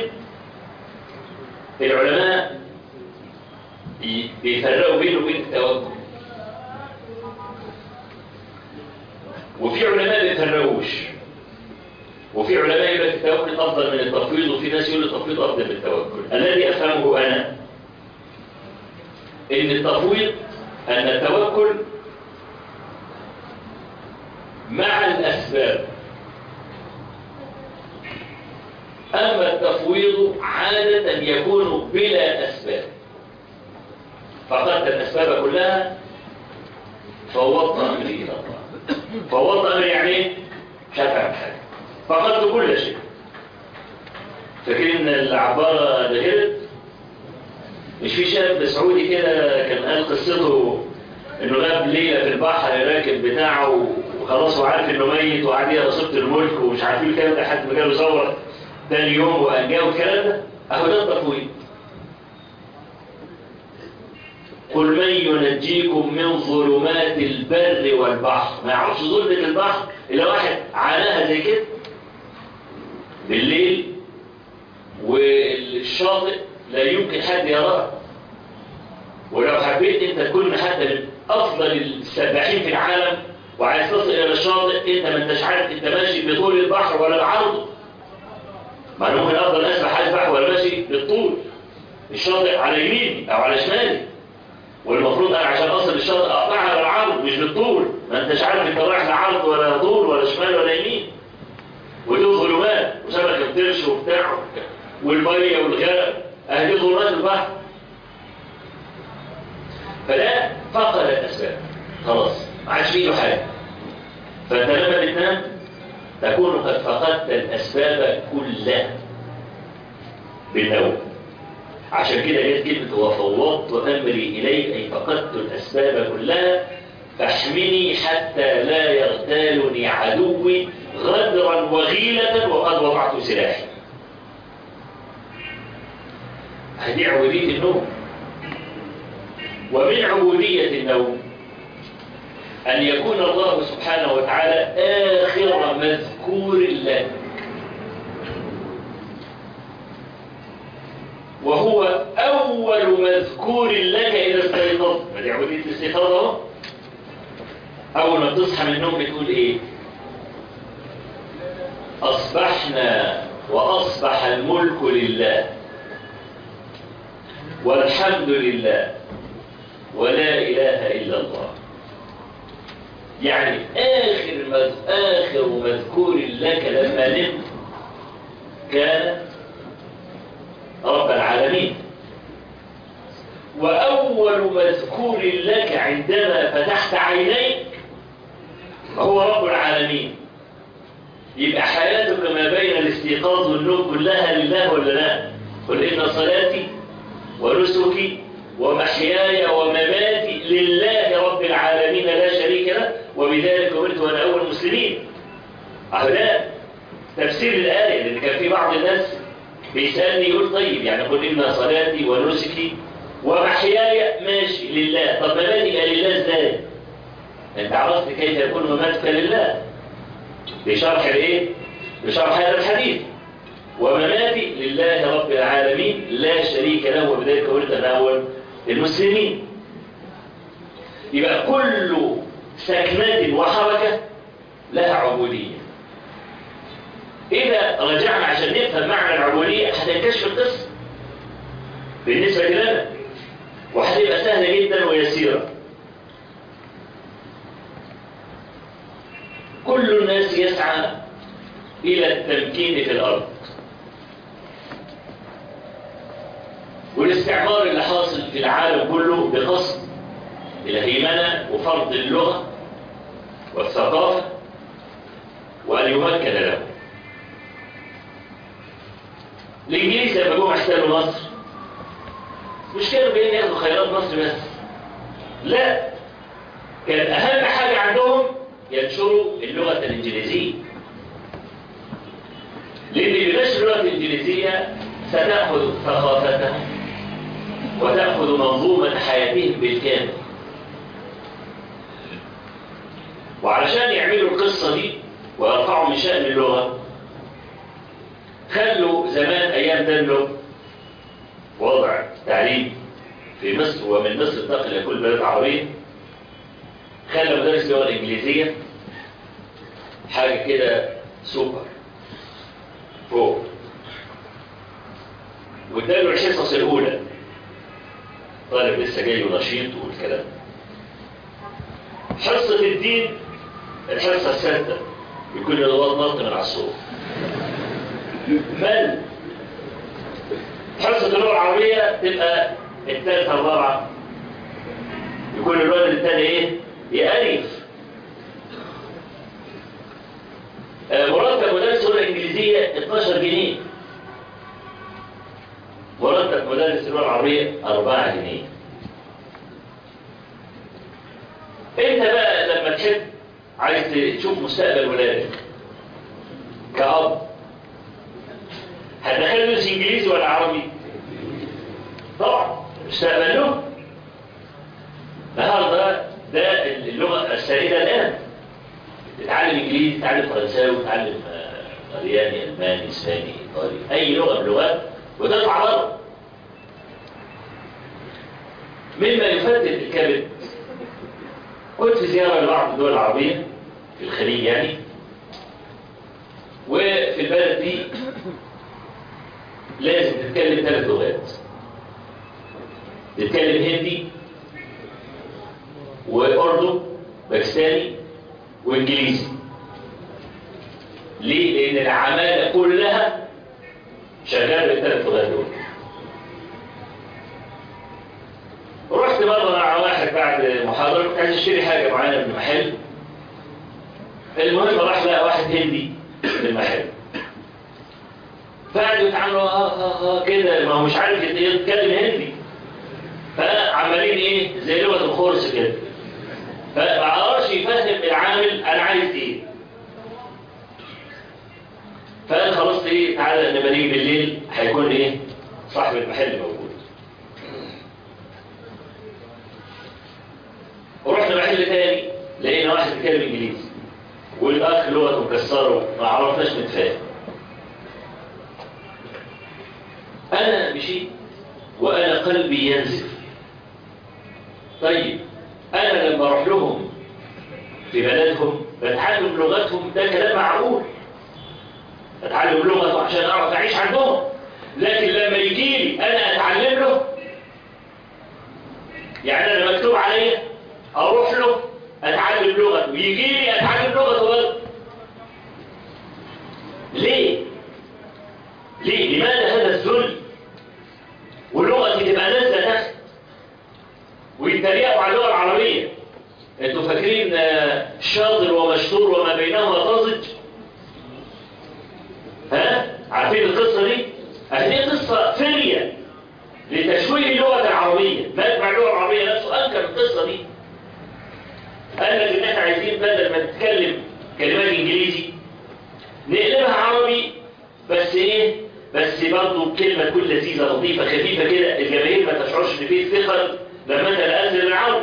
العلماء بيفرقوا بينه وبين التوكل وفي علماء ما بيفرقوش وفي علماء يقول لك التوكل أفضل من التفويض وفي ناس يقول التفويض أفضل من التوكل الذي أفهمه أنا إن التفويض أن التوكل مع الأسباب أما التفويض عادة يكون بلا أسباب فقدت الأسباب كلها فوضت أمري إلى الله فوضت أمري يعني مش هفهم حاجة فقدت كل شيء فاكرين العبارة دهرت مش في شاب سعودي كده كان قال قصته انه غاب ليلة في البحر راكب بتاعه وخلاص هو عارف انه ميت وقعد يقرا صوت الملك ومش عارفين الكلام ده لحد ما جاله ثوره تاني يوم وانجاه والكلام ده اهو ده التفويض قل من ينجيكم من ظلمات البر والبحر ما يعرفش ظلمة البحر إلا واحد عاناها زي كده بالليل والشاطئ لا يمكن حد يراه ولو حبيت انت تكون حتى من افضل السباحين في العالم وعايز تصل الى الشاطئ انت ما انتش عارف انت ماشي بطول البحر ولا بعرضه ما انا ممكن افضل اسبح اسبح ولا ماشي بالطول الشاطئ على يميني او على شمالي والمفروض انا عشان اصل الشاطئ اقطعها على العرض مش بالطول ما انتش عارف انت رايح لعرض ولا طول ولا شمال ولا يمين ودي ظلمات وسمك بترش وبتاع والميه والغرق اهي ظلمات البحر فلا فقد الاسباب خلاص ما عادش فيه حاجه فانت لما بتنام تكون قد فقدت الاسباب كلها بالنوم عشان كده جت كلمه وفوضت امري اليك اي فقدت الاسباب كلها فاحمني حتى لا يغتالني عدوي غدرا وغيلة وقد وضعت سلاحي هذه عبودية النوم ومن عبودية النوم أن يكون الله سبحانه وتعالى آخر مذكور لك وهو أول مذكور لك إذا استيقظت فدي عبودية الاستيقاظ أول ما تصحى من النوم بتقول إيه أصبحنا وأصبح الملك لله والحمد لله ولا إله إلا الله يعني آخر مذ... آخر مذكور لك لما نمت كان رب العالمين وأول مذكور لك عندما فتحت عينيك هو رب العالمين يبقى حياتك ما بين الاستيقاظ والنوم كلها لله ولا لا قل إن صلاتي ونسكي ومحياي ومماتي لله رب العالمين لا شريك له وبذلك أمرت وأنا أول المسلمين أهلا تفسير الآية لأن كان في بعض الناس بيسألني يقول طيب يعني قل إن صلاتي ونسكي ومحياي ماشي لله طب مماتي يبقى لله ازاي؟ انت عرفت كيف يكون مماتك لله بشرح الايه؟ بشرح هذا الحديث ومماتي لله رب العالمين لا شريك له وبذلك قلت أنا أول المسلمين يبقى كل سكنة وحركة لها عبودية إذا رجعنا عشان نفهم معنى العبودية هتنكشف القصة بالنسبة لنا وهتبقى سهلة جدا ويسيرة كل الناس يسعى إلى التمكين في الأرض والاستعمار اللي حاصل في العالم كله بقصد الهيمنة وفرض اللغة والثقافة وأن يمكن له الإنجليز لما جم احتلوا مصر مش كانوا جايين ياخدوا خيرات مصر بس لا كان أهم حاجة عندهم ينشروا اللغة الإنجليزية لأن بنشر اللغة الإنجليزية ستأخذ ثقافتهم وتأخذ منظومة حياتهم بالكامل وعلشان يعملوا القصة دي ويرفعوا من شأن اللغة خلوا زمان أيام دنلو وضع تعليم في مصر ومن مصر انتقل إلى كل بلد عربية خلى مدرس اللغة الإنجليزية حاجة كده سوبر فوق واداله الحصص الأولى طالب لسه جاي ونشيط والكلام حصة الدين الحصة السادسة يكون الواد نط من على الصوت بل حصة اللغة العربية تبقى الثالثة الرابعة يكون الولد الثاني ايه؟ يألف مرتب مدرس اللغة الإنجليزية 12 جنيه مرتب مدرس اللغة العربية 4 جنيه انت بقى لما تحب عايز تشوف مستقبل ولادك كأب هتدخله يدرس انجليزي ولا عربي طبعا مستقبل له النهارده ده اللغه السائده الان تتعلم انجليزي تتعلم فرنساوي تتعلم طلياني الماني اسباني ايطالي اي لغه من اللغات وتطلع بره مما يفتت الكبد كنت في زياره لبعض الدول العربيه في الخليج يعني وفي البلد دي لازم تتكلم ثلاث لغات تتكلم هندي واردو باكستاني وانجليزي ليه؟ لان العماله كلها شغاله بالثلاث لغات دول رحت مره مع واحد بعد محاضره كنت عايز اشتري حاجه معينه من المحل المهم راح لقى واحد هندي في المحل فقعدوا يتعاملوا اه اه اه كده ما هو مش عارف يتكلم هندي فعمالين ايه زي لغه الخرس كده فما عرفش يفهم العامل انا عايز ايه فقال خلاص ايه تعالى لما نيجي بالليل هيكون ايه صاحب المحل موجود ورحنا محل تاني لقينا واحد بيتكلم انجليزي والاخ لغته مكسره ما عرفناش نتفاهم انا مشيت وانا قلبي ينزف طيب انا لما اروح لهم في بلدهم بتعلم لغتهم ده كلام معقول اتعلم لغته عشان اعرف اعيش عندهم لكن لما يجي لي انا اتعلم له يعني انا مكتوب عليا اروح له اتعلم لغته ويجي لي اتعلم لغته برضه ليه ليه لماذا هذا الذل واللغه تبقى نازله تحت ويتريقوا على اللغه العربيه انتوا فاكرين شاطر ومشطور وما بينهما طازج ها عارفين القصه دي هذه قصه ثريه لتشويه اللغه العربيه مجمع اللغه العربيه نفسه انكر القصه دي قال لك ان احنا عايزين بدل ما نتكلم كلمات انجليزي نقلبها عربي بس ايه بس برضه كلمه تكون لذيذه لطيفه خفيفه كده الجماهير ما تشعرش ان في ثقل لما انت الازل العربي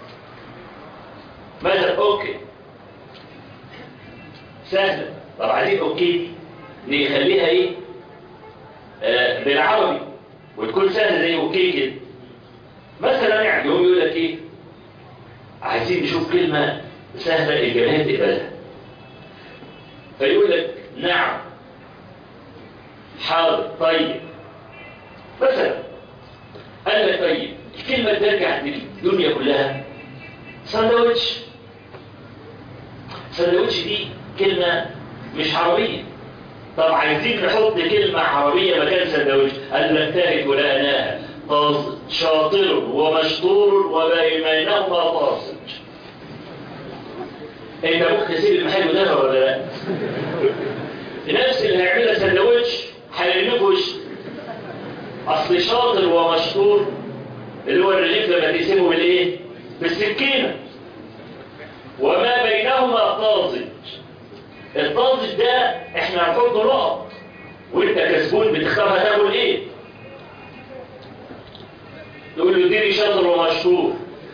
مثلا اوكي سهله طب عايزين اوكي دي نخليها ايه آه، بالعربي وتكون سهلة زي اوكي كده مثلا يعني يقوم يقول لك ايه عايزين نشوف كلمة سهلة الجماهير تقبلها فيقول لك نعم حاضر طيب مثلا قال لك طيب الكلمة ترجع للدنيا كلها ساندوتش ساندوتش دي كلمة مش عربية طب عايزين نحط كلمة عربية مكان ساندوتش قال لك تاهت ولا أناها طاز شاطر ومشطور وبينهما طاسج انت ممكن تسيب المحل ده ولا لا نفس اللي هيعملها ساندوتش هيرميه في وشك اصل شاطر ومشطور اللي هو الرغيف لما تقسمه بالايه بالسكينه وما بينهما طازج الطازج ده احنا هنحطه نقط وانت كسبون بتختار هتاكل ايه تقول له اديني شاطر ومشطور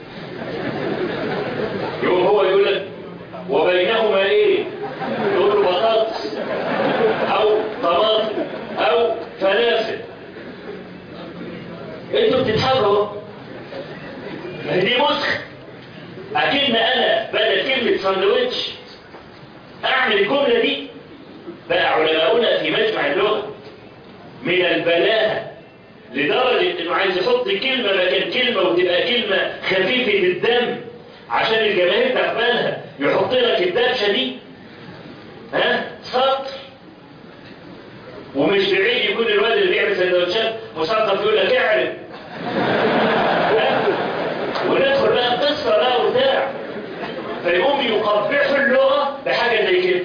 يقوم هو يقول لك وبينهما ايه تقول له بطاطس او طماطم او فلافل انتوا بتتحروا ما هي دي مسخ اكن انا بدل كلمة ساندويتش اعمل الجملة دي بقى علماؤنا في مجمع اللغة من البلاهة لدرجة انه عايز يحط كلمة مكان كلمة وتبقى كلمة خفيفة الدم عشان الجماهير تقبلها يحط لك الدبشة دي ها سطر ومش بعيد يكون الواد اللي بيعمل سندوتشات مثقف يقول لك اعرف وندخل بقى قصة بقى وبتاع فيقوم يقبحوا اللغة بحاجة زي كده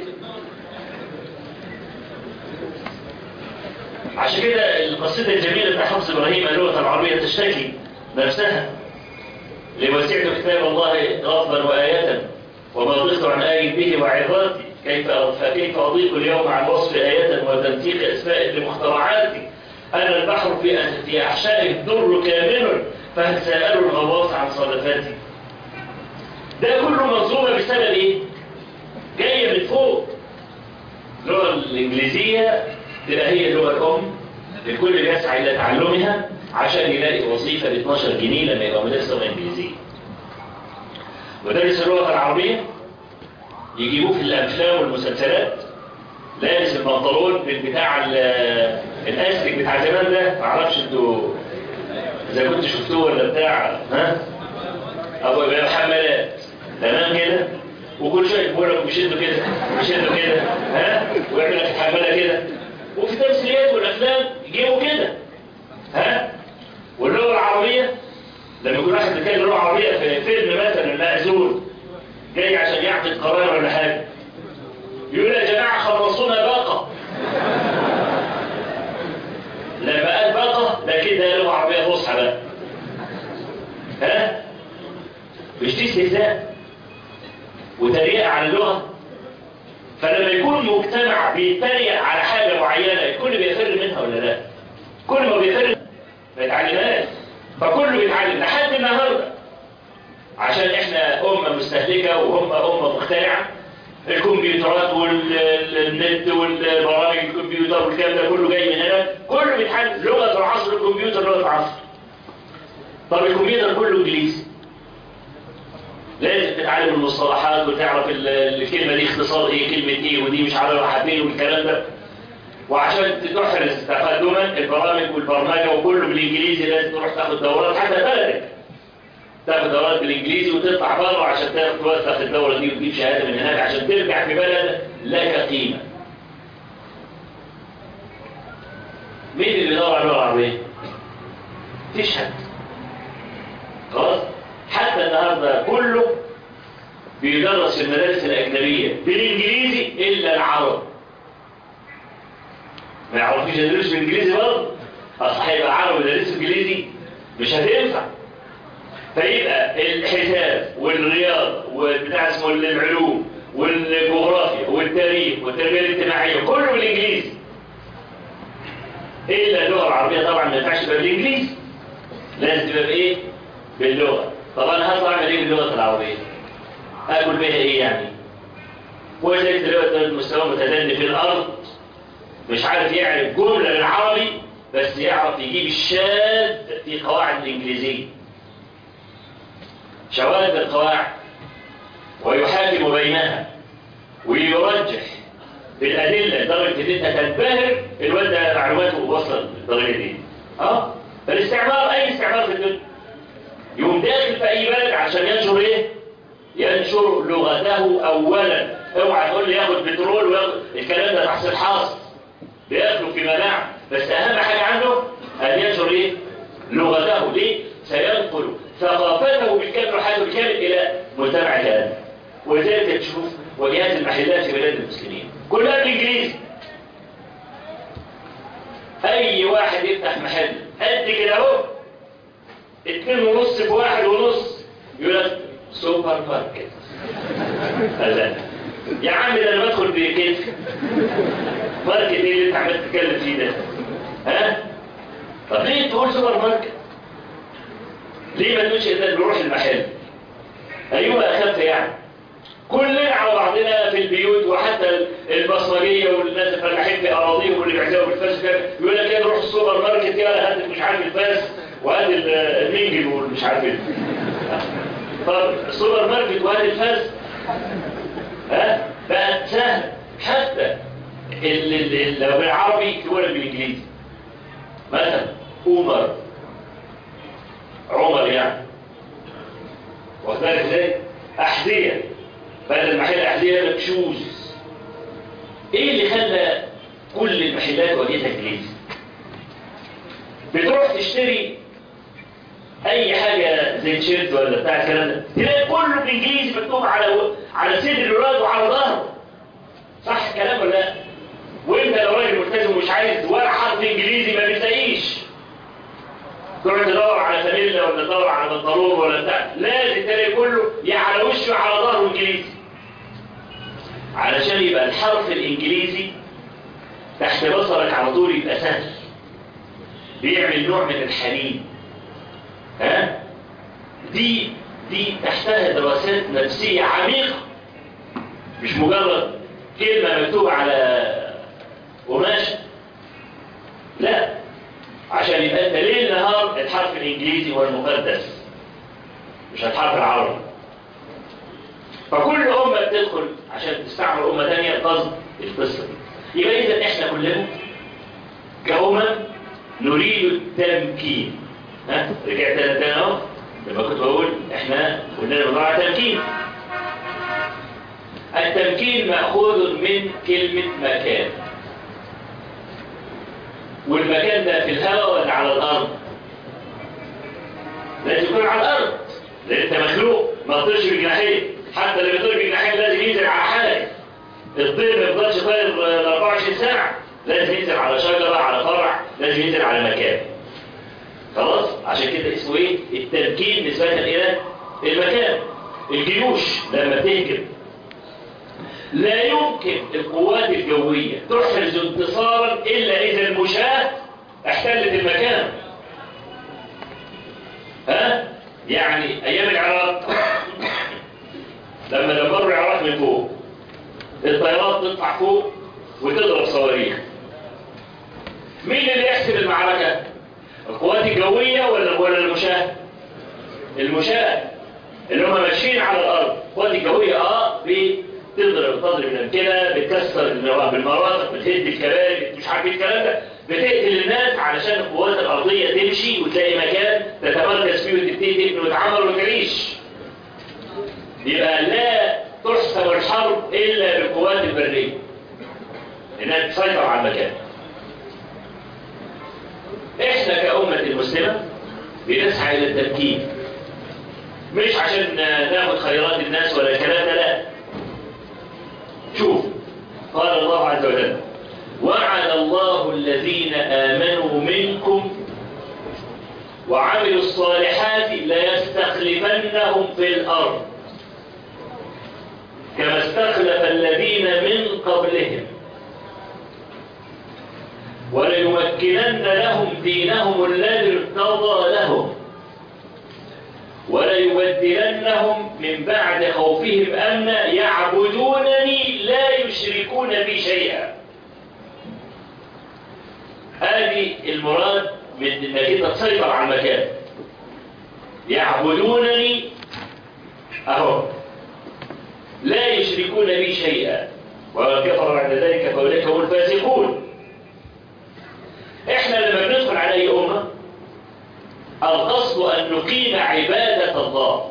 عشان كده القصيدة الجميلة بتاع حفص إبراهيم اللغة العربية تشتكي نفسها لوسعت كتاب الله غضبا وآية وما ضغت عن آي به وعظاتي كيف فكيف أضيق اليوم عن وصف آية وتنسيق أسماء لمخترعاتي أنا البحر في في أحشائه الدر كامل فهل سألوا الغواص عن صدفاتي ده كله منظومة بسبب إيه؟ جاية من فوق اللغة الإنجليزية تبقى هي اللغة الأم الكل بيسعى إلى تعلمها عشان يلاقي وظيفة ب 12 جنيه لما يبقى مدرس لغة إنجليزية مدرس اللغة العربية يجيبوه في الأفلام والمسلسلات لابس البنطلون بتاع الأسلك بتاع زمان ده معرفش انتوا إذا كنت شفتوه ولا بتاع ها أبو يبقى حمالات تمام كده وكل شوية يقول لك بيشدوا كده بيشدوا كده ها ويعمل لك الحمالة كده وفي التمثيليات والأفلام يجيبوا كده ها واللغة العربية لما يكون واحد بيتكلم لغة عربية في فيلم مثلا مأذون جاي عشان يعقد قرار ولا حاجة يقول يا جماعة خلصونا باقة لما قال باقة ده كده لغة عربية فصحى بقى ها مش دي استهزاء وتريقة على اللغة فلما يكون مجتمع بيتريق على حاجة معينة الكل بيفر منها ولا لا كل ما بيفر ما يتعلمهاش فكله بيتعلم لحد النهارده عشان احنا أمة مستهلكة وهم أمة مخترعة الكمبيوترات والنت والبرامج الكمبيوتر والكلام ده كله جاي من هنا كله بيتحل لغة العصر الكمبيوتر لغة العصر طب الكمبيوتر كله انجليزي لازم تتعلم المصطلحات وتعرف الكلمة دي اختصار ايه كلمة ايه ودي مش عارف حابين والكلام ده وعشان تحرز تقدما البرامج والبرمجة وكله بالانجليزي لازم تروح تاخد دورات حتى بلدك تاخد دورات بالانجليزي وتطلع بره عشان تاخد توثق الدورة دي وتجيب شهادة من هناك عشان ترجع في بلد لك قيمة مين اللي بيدور على اللغة العربية؟ مفيش حد خلاص حتى النهارده كله بيدرس في المدارس الأجنبية بالإنجليزي إلا العرب ما يعرفوش يدرسوا بالإنجليزي برضه أصل هيبقى عربي يدرسوا إنجليزي مش هتنفع فيبقى الحساب والرياضة والبتاع اسمه العلوم والجغرافيا والتاريخ والتربية الاجتماعية كله بالإنجليزي إلا اللغة العربية طبعا ما ينفعش تبقى بالإنجليزي لازم تبقى بإيه؟ باللغة طب أنا هطلع أعمل إيه باللغة العربية؟ أكل بها إيه يعني؟ وزي دلوقتي المستوى متدني في الأرض مش عارف يعرف جملة بالعربي بس يعرف يجيب الشاذ في قواعد الإنجليزية شواذ القواعد ويحاكم بينها ويرجح بالأدلة لدرجة إن أنت تنبهر الواد ده معلوماته وصل للدرجة دي اه فالاستعمار أي استعمار في الدنيا يقوم داخل في أي بلد عشان ينشر إيه؟ ينشر لغته أولا اوعى تقول لي ياخد بترول وياخد الكلام ده تحصيل حاصل بياكلوا في مناعة بس أهم حاجة عنده أن ينشر إيه؟ لغته ليه؟ سينقل ثقافته بالكامل وحياته بالكامل إلى مجتمع كامل ولذلك تشوف وجهات المحلات في بلاد المسلمين كلها بالإنجليزي أي واحد يفتح محل قد كده أهو اتنين ونص في واحد ونص يقول لك سوبر ماركت لا يا عم ده انا بدخل بكتف ماركت ايه اللي انت عمال تتكلم فيه ده ها طب ليه تقول سوبر ماركت ليه ما تقولش ان نروح المحل ايوه اخف يعني كلنا على بعضنا في البيوت وحتى البصرية والناس الفلاحين في اراضيهم واللي بيعزوا بالفاس يقول لك ايه نروح السوبر ماركت يلا هات مش عارف الفاس وهات المنجل والمش عارف ايه طب السوبر ماركت وهات الفاس ها بقت سهل حتى لو بالعربي تقولها بالانجليزي مثلا عمر عمر يعني واخد بالك ازاي احذيه بدل محل احذيه لك شوز ايه اللي خلى كل المحلات واجهتها انجليزي بتروح تشتري اي حاجه زي تيشيرت ولا بتاع الكلام ده تلاقي كله بالانجليزي مكتوب على على صدر الولاد وعلى ظهره صح الكلام ولا لا وانت لو راجل ملتزم ومش عايز ولا حرف انجليزي ما بتلاقيش تروح تدور على فانيلا ولا تدور على بنطلون ولا بتاع لازم تلاقي كله يا على وشه على ظهره انجليزي علشان يبقى الحرف الانجليزي تحت بصرك على طول يبقى سهل بيعمل نوع من الحنين ها دي دي تحتها دراسات نفسية عميقة مش مجرد كلمة مكتوبة على قماشة لا عشان يبقى انت ليل نهار الحرف الانجليزي هو المقدس مش الحرف العربي فكل أمة بتدخل عشان تستعمل أمة تانية قصد القصة دي يبقى إذا إحنا كلنا كأمم نريد التمكين ها رجعت انا تاني اهو لما كنت بقول احنا كلنا بنضيع تمكين التمكين مأخوذ من كلمة مكان والمكان ده في الهواء ولا على الأرض لازم يكون على الأرض لأن أنت مخلوق ما تطيرش بجناحين حتى اللي بيطير بجناحين لازم ينزل على حاجة الطير ما يفضلش طاير 24 ساعة لازم ينزل على شجرة على فرع لازم ينزل على مكان خلاص عشان كده اسمه ايه التمكين نسبة الى المكان الجيوش لما تهجم لا يمكن القوات الجوية تحرز انتصارا الا اذا المشاة احتلت المكان ها يعني ايام العراق لما دمروا العراق من فوق الطيارات تطلع فوق وتضرب صواريخ مين اللي يحسب المعركة القوات الجوية ولا ولا المشاة المشاة اللي هم ماشيين على الأرض القوات الجوية اه بتضرب تضرب الأمكنة بتكسر بالمرافق بتهد الكباري مش عارف الكلام ده بتقتل الناس علشان القوات الأرضية تمشي وتلاقي مكان تتمركز فيه وتبتدي تبني وتعمر وتعيش يبقى لا تحسب الحرب إلا بالقوات البرية إنها تسيطر على المكان احنا كأمة المسلمة بنسعى إلى التمكين مش عشان ناخد خيرات الناس ولا الكلام ده لا شوف قال الله عز وجل وعد الله الذين آمنوا منكم وعملوا الصالحات ليستخلفنهم في الأرض كما استخلف الذين من قبلهم وليمكنن لهم دينهم الذي ارتضى لهم وليبدلنهم من بعد خوفهم أمنا يعبدونني لا يشركون بي شيئا ادي المراد من انك انت تسيطر على المكان يعبدونني اهو لا يشركون بي شيئا ومن كفر بعد ذلك فاولئك هم الفاسقون احنا لما بندخل على اي امه القصد ان نقيم عباده الله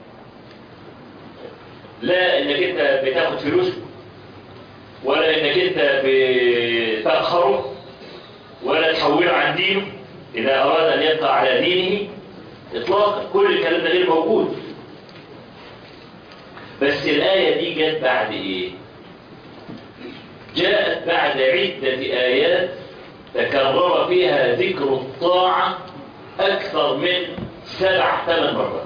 لا انك انت بتاخد فلوس ولا انك انت بتأخره ولا تحوله عن دينه اذا اراد ان يبقى على دينه اطلاقا كل الكلام ده غير موجود بس الآية دي جت بعد ايه جاءت بعد عدة آيات تكرر فيها ذكر الطاعة أكثر من سبع ثمان مرات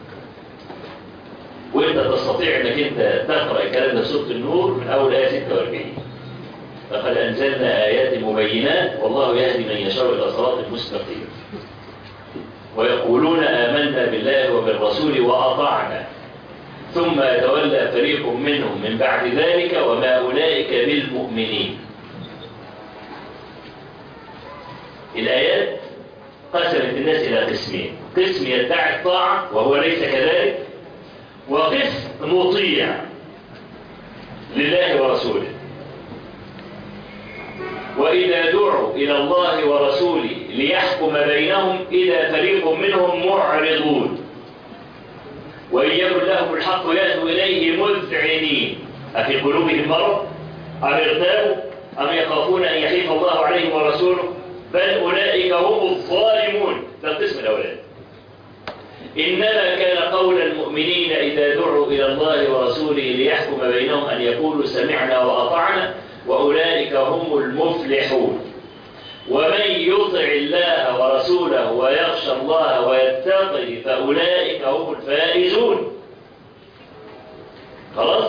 وانت تستطيع انك انت تقرأ الكلام ده في سورة النور من اول آية 46 لقد انزلنا آيات مبينات والله يهدي من يشاء الى صراط المستقيم ويقولون آمنا بالله وبالرسول وأطعنا ثم يتولى فريق منهم من بعد ذلك وما أولئك بالمؤمنين الآيات قسمت الناس إلى قسمين قسم يدعي الطاعة وهو ليس كذلك وقسم مطيع لله ورسوله وإذا دعوا إلى الله ورسوله ليحكم بينهم إذا فريق منهم معرضون وإن يكن لهم الحق يأتوا إليه مذعنين أفي قلوبهم مرض أم ارتابوا أم يخافون أن يحيف الله عليهم ورسوله بل أولئك هم الظالمون ده القسم الأولاني إنما كان قول المؤمنين إذا دعوا إلى الله ورسوله ليحكم بينهم أن يقولوا سمعنا وأطعنا وأولئك هم المفلحون ومن يطع الله ورسوله ويخشى الله ويتقي فأولئك هم الفائزون خلاص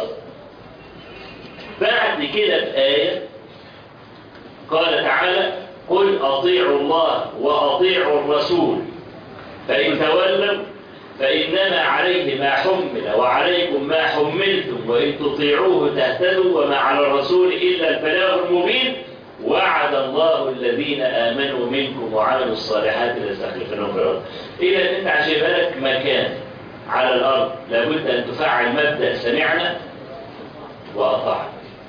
بعد كده في آية قال تعالى قل أطيعوا الله وأطيعوا الرسول فإن تولوا فإنما عليه ما حمل وعليكم ما حملتم وإن تطيعوه تهتدوا وما على الرسول إلا البلاغ المبين وعد الله الذين آمنوا منكم وعملوا الصالحات ليستخلفنهم في الأرض إذا أنت عشان بالك مكان على الأرض لابد أن تفعل مبدأ سمعنا وأطعنا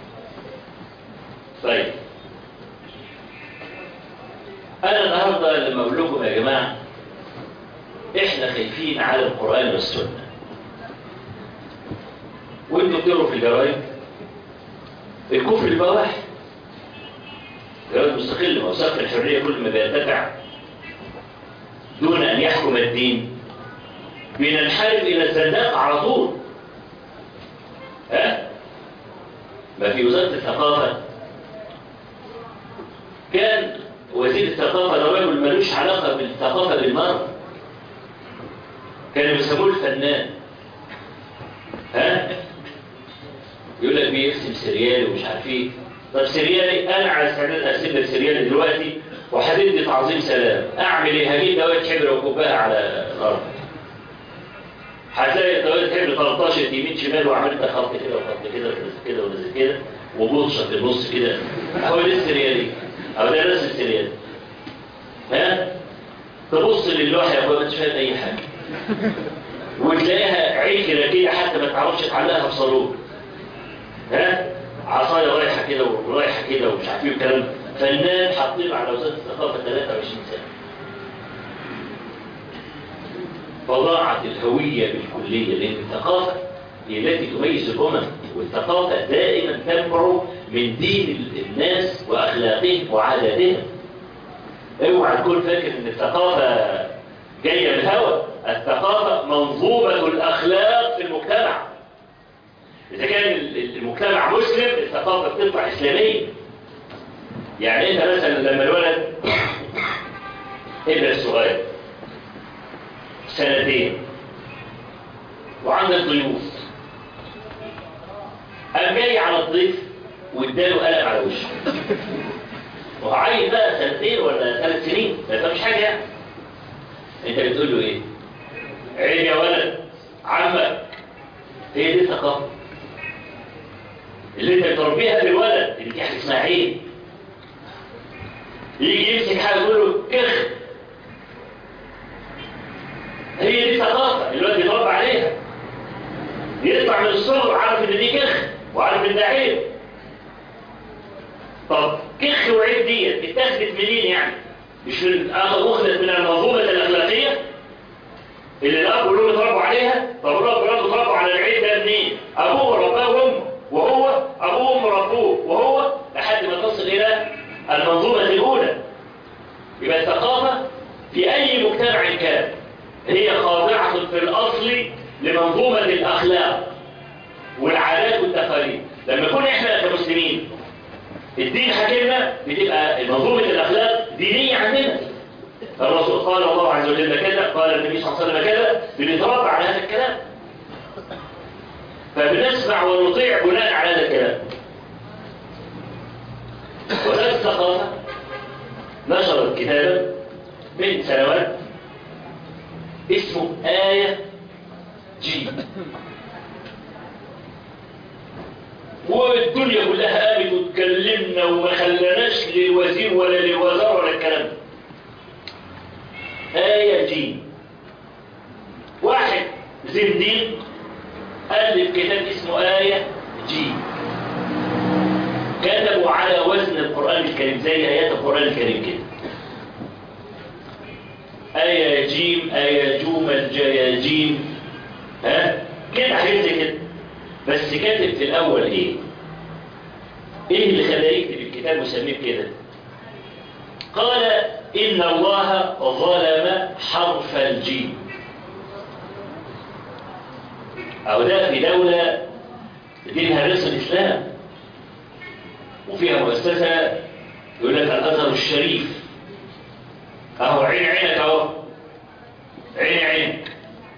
طيب أنا النهاردة لما أقول لكم يا جماعة إحنا خايفين على القرآن والسنة وانتوا بتقروا في الجرايد الكفر يبقى واحد جرايد مستقل موثق الحرية كل ما بيرتفع دون أن يحكم الدين بننحرف إلى الزندقة على طول ها؟ ما في وزارة الثقافة كان وزير الثقافة ده راجل ملوش علاقة بالثقافة بالمرة كانوا بيسموه الفنان ها يقول لك بيرسم سريالي ومش عارف ايه طب سريالي انا على استعداد ارسم لك سريالي دلوقتي وهتدي تعظيم سلام اعمل ايه هجيب دوائر حبر وكوباها على الارض هتلاقي دوائر حبر 13 يمين شمال وعملت خط كده وخط كده ونزل كده ونزل كده وبوصه في النص كده هو ده السريالي او ده رسم سريالي ها تبص للوحه يا اخويا ما انتش فاهم اي حاجه وتلاقيها عكرة كده حتى ما تعرفش تعلقها بصاروخ ها عصاية رايحة كده ورايحة كده ومش عارفين الكلام فنان حاطين على وزارة الثقافة 23 سنة فضاعت الهوية بالكلية لأن الثقافة هي التي تميز الأمم والثقافة دائما تنبع من دين الناس وأخلاقهم وعاداتهم اوعى تكون فاكر ان الثقافة جاية بالهوى الثقافة منظومة الأخلاق في المجتمع إذا كان المجتمع مسلم الثقافة بتطلع إسلامية يعني أنت مثلا لما الولد ابن الصغير سنتين وعندك ضيوف قام جاي على الضيف واداله قلم على وشه وهو عايز بقى سنتين ولا ثلاث سنين ما فهمش حاجه يعني انت بتقول له ايه عيب يا ولد عمك هي دي الثقافه اللي انت بتربيها بالولد اللي دي حاجه اسمها عيب يجي يمسك حاجة يقول له كخ هي دي ثقافة الواد يتربى عليها يطلع من الصغر عارف ان دي كخ وعارف ان ده عيب طب كخ وعيب ديت اتاخدت منين يعني مش من اخذت من المنظومة الاخلاقية اللي الاب والام اتربوا عليها طب الاب والام اتربوا على العيب ده منين ابوه رباه وامه وهو ابوه وامه ربوه وهو لحد ما تصل الى المنظومة الاولى يبقى الثقافة في اي مجتمع كان هي خاضعة في الاصل لمنظومة الاخلاق والعادات والتقاليد لما نكون احنا كمسلمين الدين حكمنا بتبقى منظومة الاخلاق دينية عندنا الرسول قال الله عز وجل كذا قال النبي صلى الله عليه وسلم كذا بنتربى على هذا الكلام فبنسمع ونطيع بناء على هذا الكلام وذات الثقافة نشرت كتابا من سنوات اسمه آية جي والدنيا كلها قامت وتكلمنا وما خلناش للوزير ولا للوزارة ولا الكلام ده آية جيم واحد زنديق ألف كتاب اسمه آية جيم كتبوا على وزن القرآن الكريم زي آيات القرآن الكريم كده آية جيم آية جوم الجايا جيم ها كده حاجات زي كده بس كاتب في الأول إيه إيه اللي خلاه يكتب الكتاب وسميه كده قال إن الله ظلم حرف الجيم أو ده في دولة دينها رسم الإسلام وفيها مؤسسة يقول لك الأزهر الشريف أهو عين عينك أهو عين عينك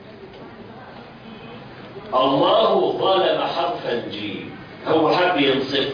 الله ظلم حرف الجيم هو حب ينصفه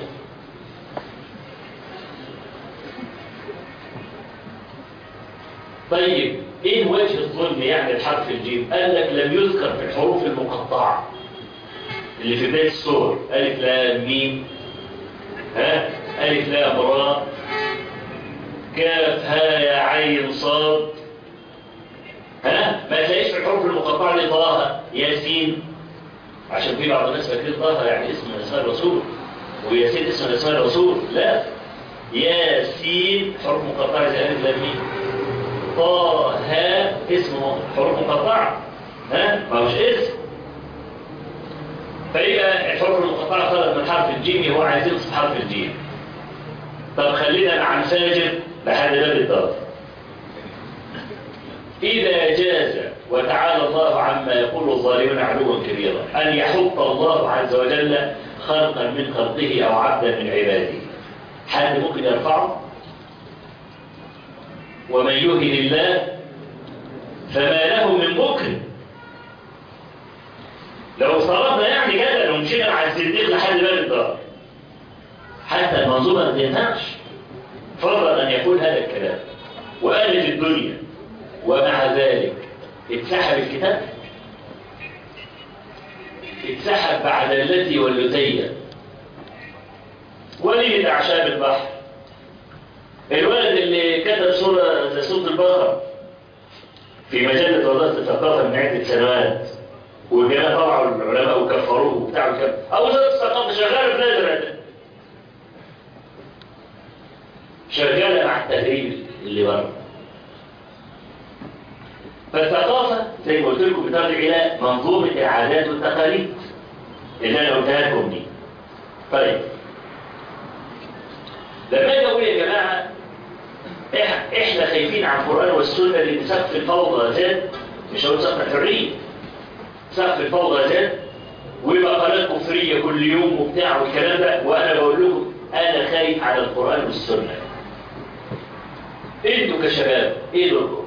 طيب ايه وجه الظلم يعني الحرف الجيم قال لك لم يذكر في الحروف المقطعة اللي في بداية السور ألف لام ميم ها ألف لام راء كاف ها يا عين صاد ها ما تلاقيش في الحروف المقطعة اللي طه ياسين عشان في بعض الناس فاكرين طه يعني اسم من اسماء الرسول وياسين اسم من اسماء الرسول لا ياسين حروف مقطعة زي ألف لام ميم طه اسمه حروف مقطعة ها ما هوش اسم فيبقى الحروف المقطعة خرج من حرف الجيم هو عايز ينصب حرف الجيم طب خلينا مع مساجد لحد باب الدار إذا جاز وتعالى الله عما يقول الظالمون علوا كبيرا أن يحط الله عز وجل خلقا من خلقه أو عبدا من عباده حد ممكن يرفعه ومن يهن الله فما له من مكرم لو افترضنا يعني كده لو مشينا مع الزنديق لحد باب الدار حتى المنظومه ما تنهاش فضل ان يقول هذا الكلام وقالت الدنيا ومع ذلك اتسحب الكتاب اتسحب بعد التي واللتية ولد أعشاب البحر الولد اللي كتب سورة زي سورة البقرة في مجلة وزارة الثقافة من عدة سنوات وجاء طبعا العلماء وكفروه وبتاع وكذا أو وزارة الثقافة شغالة في نادر ده شغالة مع التهريب اللي بره فالثقافة زي ما قلت لكم بترجع إلى منظومة العادات والتقاليد اللي أنا قلتها لكم دي طيب لما اجي اقول يا جماعه احنا خايفين على القران والسنه اللي سقف الفوضى زاد مش هقول سقف الحريه سقف الفوضى زاد ومقالات كفريه كل يوم وبتاع والكلام ده وانا بقول لكم انا خايف على القران والسنه انتوا كشباب ايه دوركم؟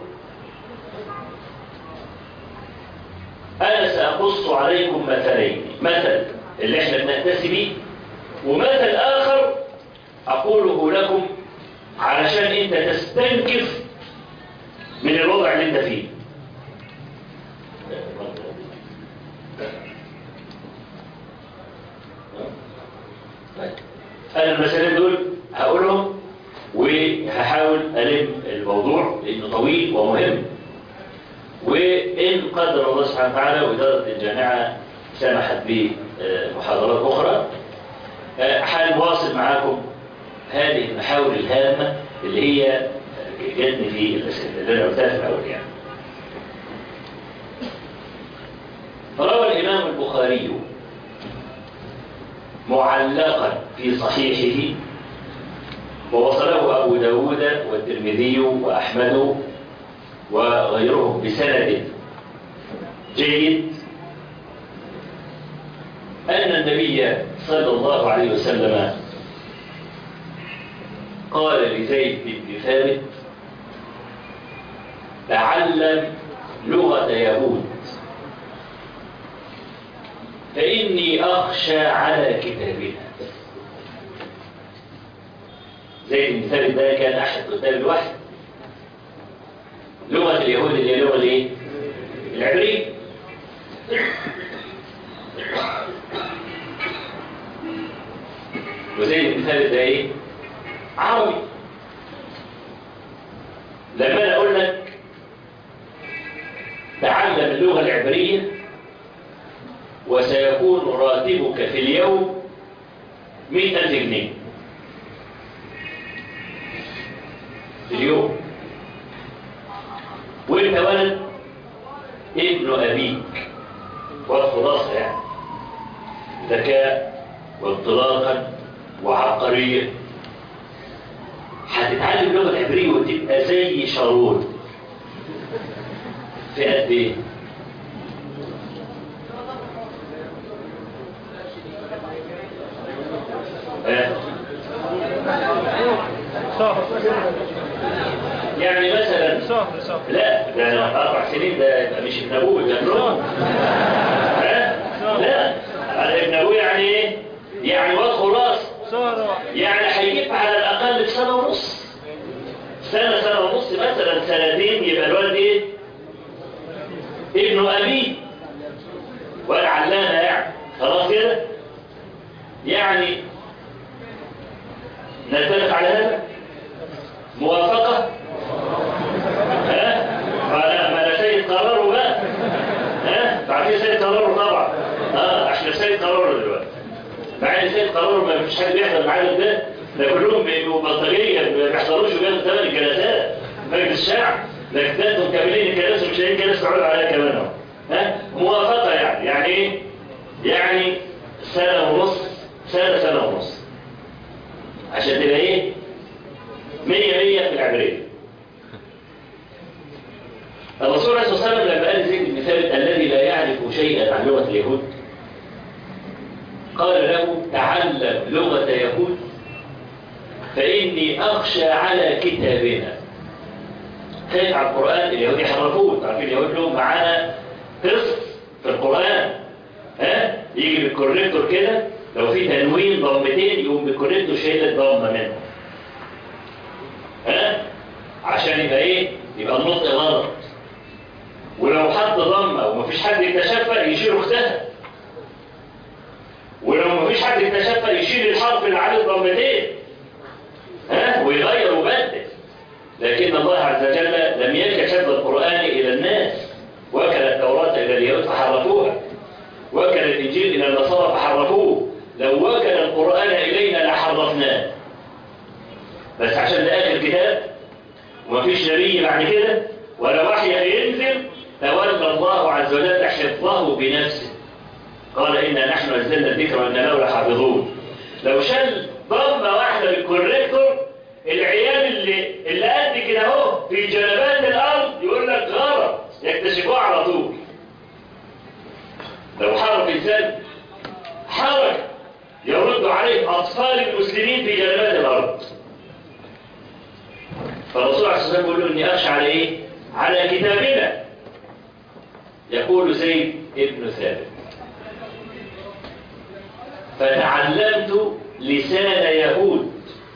انا ساقص عليكم مثلين مثل اللي احنا بنأتسي بيه ومثل اخر أقوله لكم علشان أنت تستنكف من الوضع اللي أنت فيه أنا المسألين دول هقولهم وهحاول لأنه طويل ومهم وإن قدر الله سبحانه وتعالى وإدارة الجامعة سمحت بمحاضرات أخرى هنواصل معاكم هذه المحاور الهامة اللي هي جاتني في الأسئلة اللي أنا قلتها في الأول يعني روى الإمام البخاري معلقا في صحيحه ووصله أبو داود والترمذي وأحمد وغيرهم بسند جيد أن النبي صلى الله عليه وسلم قال لزيد بن ثابت تعلم لغة يهود فإني أخشى على كتابنا زيد بن ثابت ده كان أحد كتاب الوحي لغة اليهود اللي هي لغة الايه؟ العبرية وزيد بن ثابت ده ايه؟ عربي لما انا اقول لك تعلم اللغة العبرية وسيكون راتبك في اليوم مئة ألف جنيه في اليوم وانت ولد ابن أبيك والخلاصة يعني ذكاء وانطلاقا وعبقرية هتتعلم اللغة العبرية وتبقى زي شارون في قد ايه؟ يعني مثلا شهر شهر لا ده اربع سنين ده يبقى مش ابن ابوه ده ابن أمه. ها؟ لا على ابن ابوه يعني ايه؟ يعني واد خلاص شهر واحد يعني هيجيب على الاقل في سنه ونص سنه سنه ونص مثلا سنتين يبقى الولد ايه؟ ابن ابيه ولا علامه يعني خلاص كده؟ يعني نتفق على هذا؟ موافقه؟ ها؟ ما ما لا سيد قراره بقى ها؟ بعدين سيد قراره طبعا اه عشان سيد قراره دلوقتي بعد سيد قراره ما فيش حد بيحضر العدد ده ده كلهم بيبقوا بلطجيه ما بيحضروش وبياخدوا ثمان الجلسات مجلس الشعب لكن ده انتم كاملين الكراسي مش لاقيين كراسي تقعدوا عليها كمان اهو ها؟ موافقه يعني يعني ايه؟ يعني سنه ونص سنه سنه ونص عشان تبقى ايه؟ 100 100 في العبريه الرسول عليه الصلاة والسلام لما قال زيد بن ثابت الذي لا يعرف شيئا عن لغة اليهود قال له تعلم لغة يهود فإني أخشى على كتابنا خايف على القرآن اليهود يحرفوه عارفين اليهود لهم معانا قصص في القرآن ها يجي بالكوريكتور كده لو في تنوين ضمتين يقوم بالكوريكتور شايل الضمه منه ها عشان يبقى ايه يبقى النطق غلط ولو حط ضمه ومفيش حد اكتشفها يشيل اختها ولو مفيش حد اكتشفها يشيل الحرف اللي عليه الضمتين ها ويغير ويبدل لكن الله عز وجل لم يكشف القرآن إلى الناس وكل التوراة إلى اليهود فحرفوها وكل الإنجيل إلى النصارى فحرفوه لو وكل القرآن إلينا لحرفناه بس عشان ده آخر كتاب ومفيش نبي بعد كده ولا وحي هينزل تولى الله عز وجل حفظه بنفسه قال إنا نحن نزلنا الذكر وإنا له لحافظون لو شال ضمة واحدة بالكوريكتور العيال اللي اللي قد كده اهو في جنبات الأرض يقول لك غلط يكتشفوها على طول لو حرف إنسان حركة يرد عليه أطفال المسلمين في جنبات الأرض فالرسول عليه الصلاة والسلام يقول له إني أخشى على إيه؟ على كتابنا يقول زيد ابن ثابت فتعلمت لسان يهود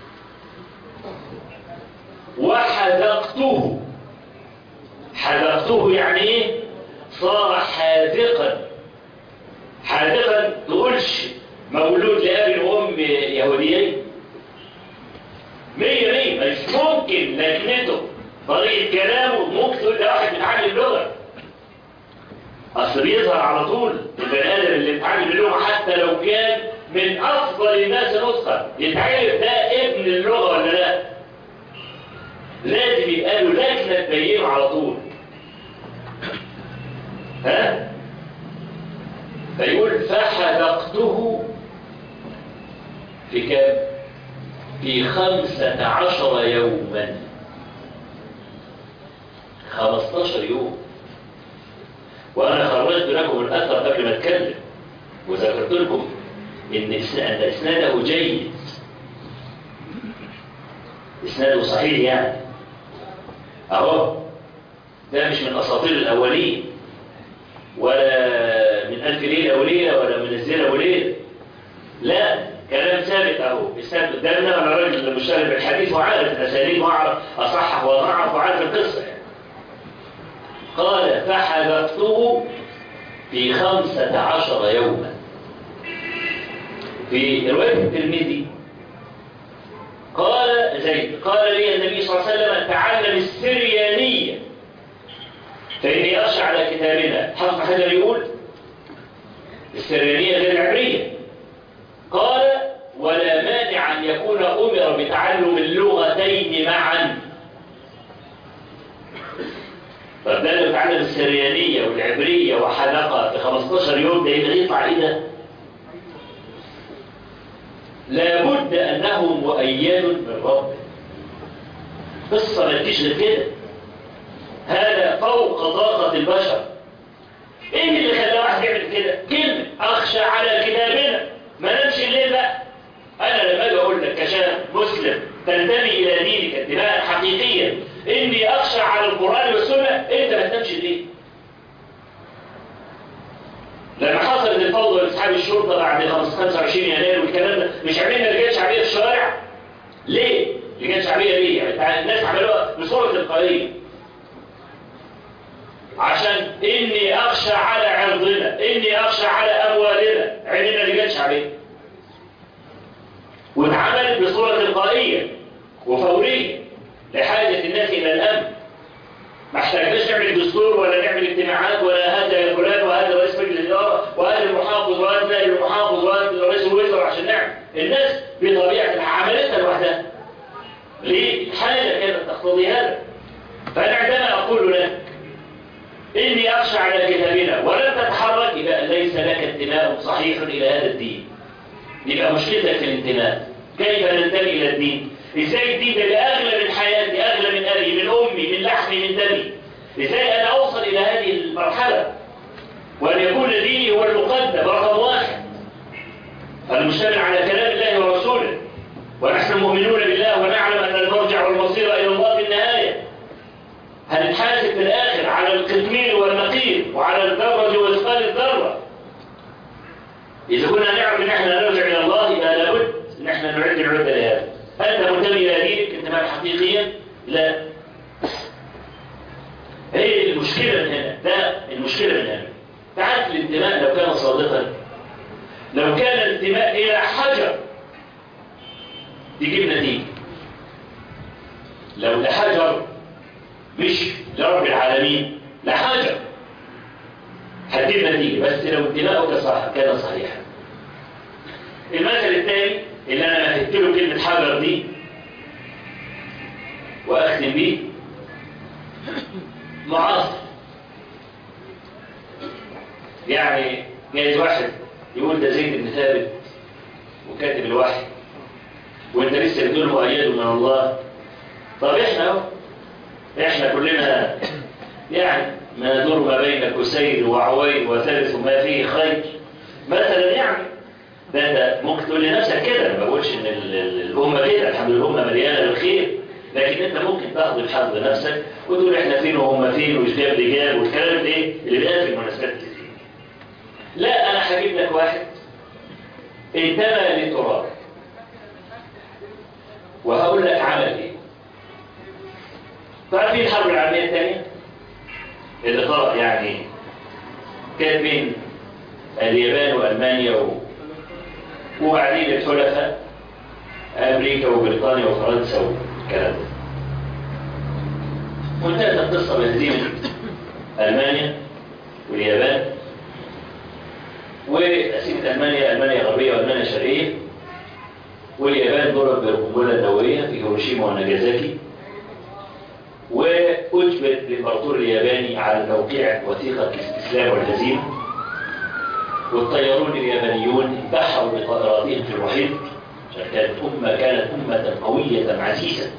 وحذقته حذقته يعني ايه صار حاذقا حاذقا تقولش مولود لأب وأم يهوديين مية مية مش ممكن لكنته طريقة كلامه ممكن تقول ده واحد بيتعلم لغة أصل بيظهر على طول البني آدم اللي بيتعلم اللغة حتى لو كان من أفضل الناس نطقا يتعرف ده ابن اللغة ولا لا لازم يبقى له لجنة تبينه على طول ها فيقول فحدقته في كام في خمسة عشر يوما خمستاشر يوم وأنا خرجت لكم الأثر قبل ما أتكلم وذكرت لكم إن إسناده جيد إسناده صحيح يعني أهو ده مش من أساطير الأولين ولا من ألف ليلة وليلة ولا من الزيلة وليلة لا كلام ثابت أهو إسناد قدامنا أنا راجل مشتغل بالحديث وعارف الأساليب وأعرف أصحح وأضعف وعارف القصة يعني. قال فحدثته في خمسة عشر يوما في رواية الترمذي قال زيد قال لي النبي صلى الله عليه وسلم تعلم السريانية فإني أخشى على كتابنا حافظ حجر يقول السريانية غير العبرية قال ولا مانع أن يكون أمر بتعلم اللغتين معا طب ده لو اتعلم السريانية والعبرية وحلقة في 15 يوم ده يبقى يطلع ايه ده؟ لابد أنه مؤيد من ربه قصة ما تجيش غير كده هذا فوق طاقة البشر ايه اللي خلى واحد يعمل كده؟ كلمة أخشى على كتابنا ما نمشي الليل بقى أنا لما أجي أقول لك كشاب مسلم تنتمي إلى دينك انتماء حقيقيا إني أخشى على القرآن والسنة أنت ما تنامش الليل لما حصلت الفوضى لاصحاب الشرطه بعد 25 يناير والكلام ده مش عاملين لجان شعبيه في الشوارع؟ ليه؟ لجان شعبيه ليه؟ يعني الناس عملوها بصوره تلقائيه. عشان اني اخشى على عرضنا، اني اخشى على اموالنا، عندنا لجان شعبيه. واتعملت بصوره تلقائيه وفوريه لحاجه الناس الى الامن. ما احتاجناش نعمل دستور ولا نعمل اجتماعات ولا هذا يا فلان وهذا رئيس مجلس الاداره وهذا المحافظ وهذا نائب المحافظ وهذا رئيس الوزراء عشان نعمل الناس بطبيعه عملتها لوحدها ليه؟ حاجه كانت تقتضي هذا فانا عندما اقول لك اني اخشى على كتابنا ولن تتحرك يبقى ليس لك انتماء صحيح الى هذا الدين يبقى مشكلتك في الانتماء كيف ننتمي الى الدين ازاي الدين ده اللي اغلى من حياتي اغلى من ابي من امي من لحمي من دمي ازاي انا اوصل الى هذه المرحله وان يكون ديني هو المقدم رقم واحد المشتمل على كلام الله ورسوله ونحن مؤمنون بالله ونعلم ان المرجع والمصير الى الله في النهايه هنتحاسب في الاخر على القطمير والنقير وعلى الذره واثقال الذره اذا كنا نعرف ان احنا نرجع الى الله يبقى لابد ان احنا نعد العده لهذا أنت منتمي إلى دينك انتماء حقيقيا؟ لا هي المشكلة من هنا ده المشكلة من هنا تعرف الانتماء لو كان صادقا لو كان الانتماء إلى حجر يجيب نتيجة لو لحجر مش لرب العالمين لحجر هتجيب نتيجة بس لو انتماءك صح كان صحيحا المثل الثاني اللي انا مهدت له كلمة حجر دي واختم بيه معاصر يعني جايز واحد يقول ده زيد بن ثابت وكاتب الوحي وانت لسه بتقول مؤيد من الله طب احنا اهو احنا كلنا يعني ما ندور ما بين كسير وعوين وثالث ما فيه خير مثلا يعني ده انت ممكن تقول لنفسك كده ما بقولش ان الامه كده الحمد لله الامه مليانه بالخير لكن انت ممكن تاخذ بحظ نفسك وتقول احنا فين وهم فين وجاب رجال والكلام ده ايه اللي بيقال في المناسبات كتير لا انا هجيب لك واحد انتمى للتراب وهقول لك عمل ايه تعرفين الحرب العالميه الثانيه اللي طرأ يعني كانت بين اليابان والمانيا و... وبعدين الحلفاء امريكا وبريطانيا وفرنسا والكلام ده وانتهت القصة بهزيمة ألمانيا واليابان وقسيمة ألمانيا ألمانيا غربية وألمانيا شرقية واليابان ضرب بالقنبلة النووية في هيروشيما وناجازاكي وأجبر الإمبراطور الياباني على توقيع وثيقة الاستسلام والهزيمة والطيارون اليابانيون انتحروا بطائراتهم في المحيط عشان كانت أمة كانت أمة قوية عزيزة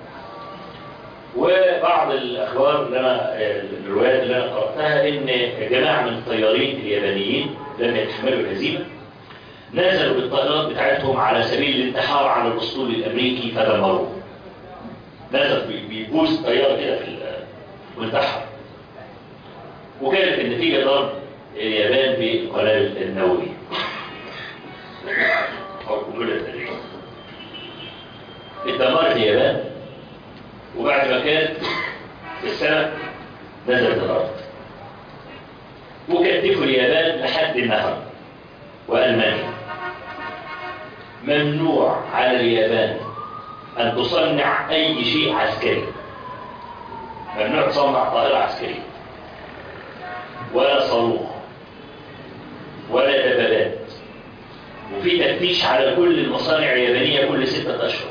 وبعض الأخبار اللي أنا الروايات اللي أنا قرأتها إن جماعة من الطيارين اليابانيين لم يتحملوا الهزيمة نزلوا بالطائرات بتاعتهم على سبيل الانتحار على الأسطول الأمريكي فدمروه نزل بيبوس طيارة كده في وانتحر وكانت النتيجة ضرب اليابان بالقنابل النووية أو قنبلة النووية اتدمرت اليابان وبعد ما كانت في السنة نزلت الأرض وكتفوا اليابان لحد النهر وألمانيا ممنوع على اليابان أن تصنع أي شيء عسكري ممنوع تصنع طائرة عسكرية ولا صاروخ ولا دبابات وفي تفتيش على كل المصانع اليابانية كل ستة أشهر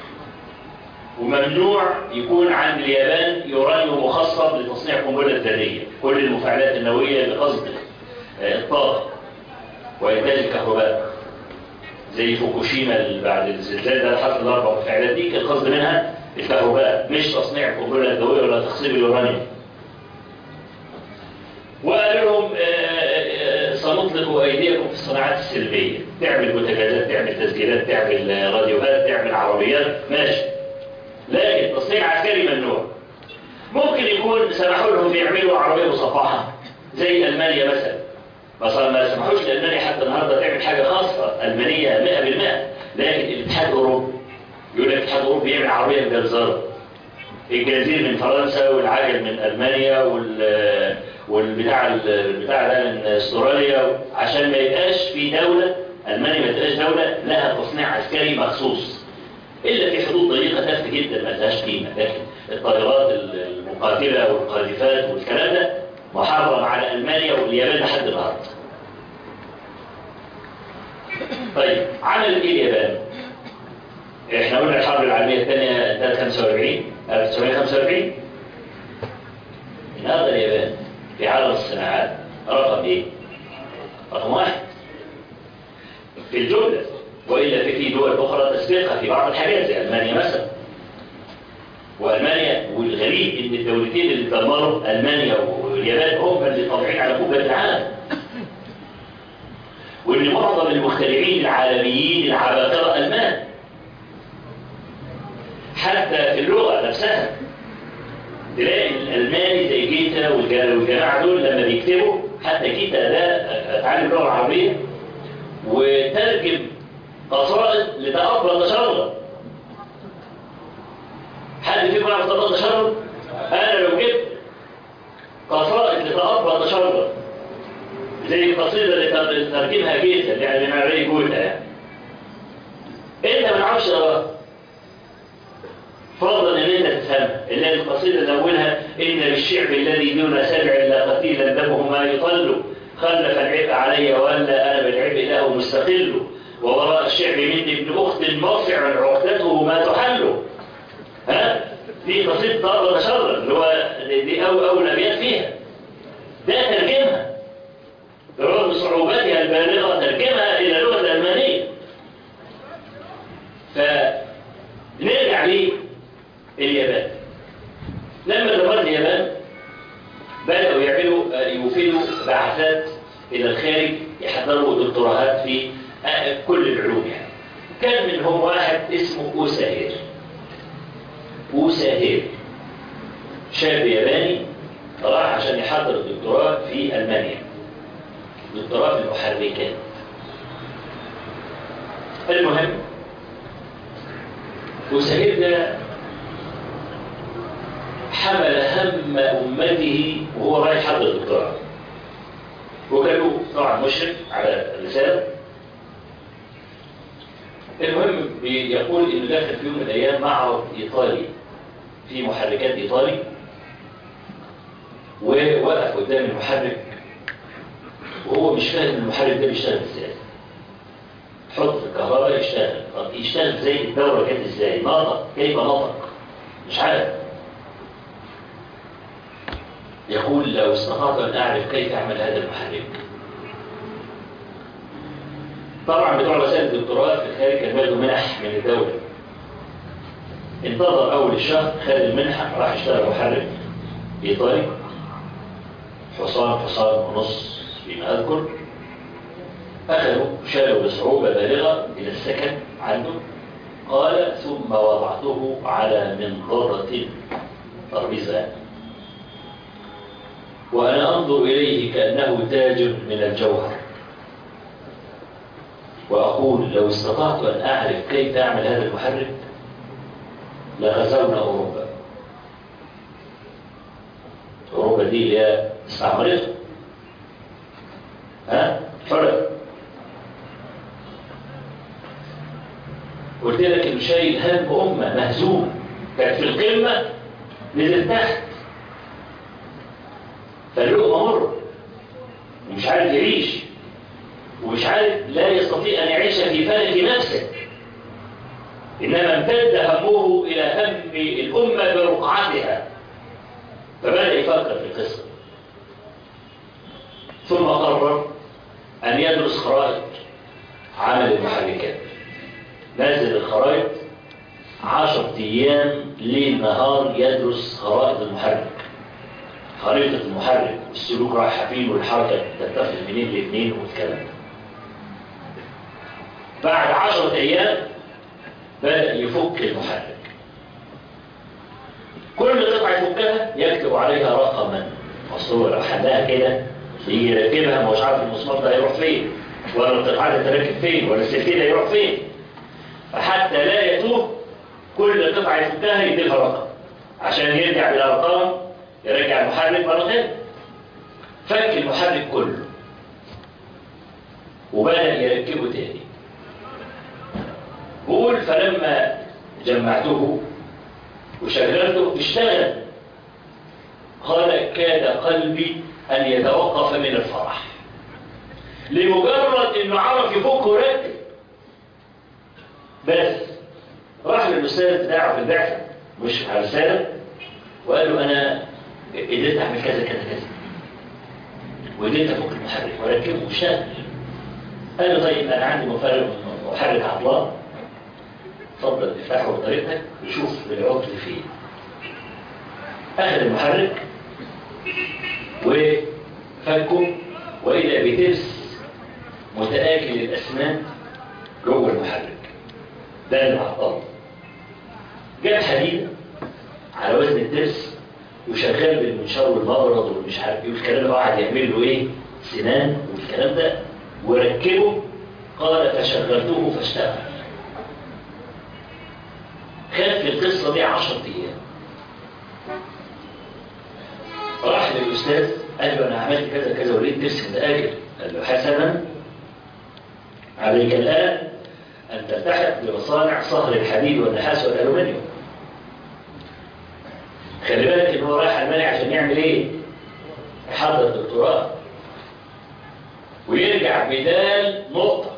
وممنوع يكون عند اليابان يورانيوم مخصب لتصنيع قنبلة ذرية كل المفاعلات النووية بقصد الطاقة وإنتاج الكهرباء زي فوكوشيما اللي بعد الزلزال ده حصل الأربع مفاعلات دي كان القصد منها الكهرباء مش تصنيع القنبلة النووية ولا تخصيب اليورانيوم وقال لهم سنطلق أيديكم في الصناعات السلبية تعمل بوتاجازات تعمل تسجيلات تعمل راديوهات تعمل عربيات ماشي لكن تصنيع عسكري ممنوع ممكن يكون سمحوا لهم يعملوا عربية مصفحة زي ألمانيا مثلا مثلا ما سمحوش لألمانيا حتى النهاردة تعمل حاجة خاصة ألمانية 100% لكن الاتحاد الأوروبي يقول لك الاتحاد الأوروبي يعمل عربية مجزرة الجزير من فرنسا والعجل من ألمانيا وال والبتاع البتاع ده من استراليا عشان ما يبقاش في دولة ألمانيا ما تبقاش دولة لها تصنيع عسكري مخصوص إلا في حدود ضيقة تافهة جدا ما لهاش قيمة لكن الطائرات المقاتلة والقاذفات والكلام ده محرم على ألمانيا واليابان لحد النهارده. طيب عملت إيه اليابان؟ إحنا قلنا الحرب العالمية الثانية انتهت 45 1945 النهارده اليابان في عالم الصناعات رقم إيه؟ رقم واحد في الجملة وإلا في في دول أخرى تسبقها في بعض الحاجات زي ألمانيا مثلا وألمانيا والغريب إن الدولتين اللي دمروا ألمانيا واليابان هم اللي طالعين على كوبا العالم وإن معظم المخترعين العالميين العباقرة ألمان حتى في اللغة نفسها تلاقي الألماني زي جيتا والجماعة دول لما بيكتبوا حتى جيتا ده اتعلم اللغة العربية وترجم قصائد لتأقلم تشرد حد فيكم يعرف تأقلم تشرد؟ أنا لو جبت قصائد لتأقلم تشرد زي القصيدة اللي ترجمها جيتا يعني من عري جوتا يعني أنت ما تعرفش تقراها فرضا ان انت تفهمها اللي القصيدة اللي اولها ان بالشعب الذي دون سبع لا قتيلا دمه ما يطل خلف العبء علي ولا انا بالعبء له مستقل ووراء الشعب مني ابن اخت مرفع عقدته ما تحل ها دي قصيدة ضرب شر اللي هو دي أو أول أبيات فيها ده ترجمها برغم صعوباتها البالغة ترجمها إلى اللغة الألمانية فنرجع لليابان لما دمرت اليابان بدأوا يعملوا يوفدوا بعثات إلى الخارج يحضروا دكتوراهات في كل العلوم يعني كان منهم واحد اسمه أوساهير أوساهير شاب ياباني راح عشان يحضر الدكتوراه في ألمانيا دكتوراه في المحركات المهم أوساهير ده حمل هم أمته وهو رايح يحضر الدكتوراه وكانوا طبعا مشرف على الرسالة المهم يقول انه داخل في يوم من الايام معرض ايطالي في محركات ايطالي ووقف قدام المحرك وهو مش فاهم المحرك ده بيشتغل ازاي حط الكهرباء يشتغل طب يشتغل ازاي الدورة جت ازاي نطق كيف نطق مش عارف يقول لو استطعت أن أعرف كيف أعمل هذا المحرك طبعا بتوع رسائل الدكتوراه في الخارج كان بياخدوا منح من الدولة انتظر أول الشهر خد المنحة راح اشتغل محرك إيطالي حصان حصان ونص فيما أذكر أخذوا شالوا بصعوبة بالغة إلى السكن عنده قال ثم وضعته على منضدة ترابيزة وأنا أنظر إليه كأنه تاج من الجوهر وأقول لو استطعت أن أعرف كيف أعمل هذا المحرك لغزونا أوروبا أوروبا دي اللي هي استعمرته ها فرق قلت لك انه شايل هم امه مهزومه كانت في القمه نزل تحت فاللقمه مر ومش عارف يعيش ومش عارف لا يستطيع ان يعيش في فلك نفسه انما امتد همه الى هم الامه برقعتها فبدا يفكر في القصه ثم قرر أن يدرس خرائط عمل المحركات نزل الخرائط عشر أيام ليل نهار يدرس خرائط المحرك خريطة المحرك والسلوك رايحة فين والحركة تتخذ منين لاثنين والكلام بعد عشرة أيام بدأ يفك المحرك كل قطعة يفكها يكتب عليها رقما أصله لو حلها كده يجي يركبها مش عارف المسمار ده هيروح فين ولا القطعه ده تركب فين ولا السلك ده يروح فين فحتى لا يتوه كل قطعه يفكها يديلها رقم عشان يرجع بالارقام يرجع المحرك مره ثانيه فك المحرك كله وبدا يركبه تاني بقول فلما جمعته وشغلته اشتغل قال كاد قلبي أن يتوقف من الفرح لمجرد أنه عرف يفك وركب بس راح للأستاذ بتاعه في البعثة مش على رسالة وقال له أنا قدرت أعمل كذا كذا كذا وقدرت أفك المحرك وأركبه واشتغل قال له طيب أنا عندي مفرق محرك عطلان اتفضل افتحه بطريقتك وشوف العطل فين أخذ المحرك وفكه وإذا بترس متآكل الأسنان جوه المحرك ده اللي عطله جاب حديدة على وزن الترس وشغال بالمنشار والمبرد والمش عارف ايه والكلام ده قاعد يعمل له ايه سنان والكلام ده وركبه قال فشغلته فاشتغل خد في القصة دي 10 أيام راح للأستاذ قال له أنا عملت كذا كذا ولقيت ترس متآكل قال له حسنا عليك الآن أن تلتحق بمصانع صهر الحديد والنحاس والألومنيوم خلي بالك إن هو رايح ألمانيا عشان يعمل إيه؟ يحضر دكتوراه ويرجع بدال نقطة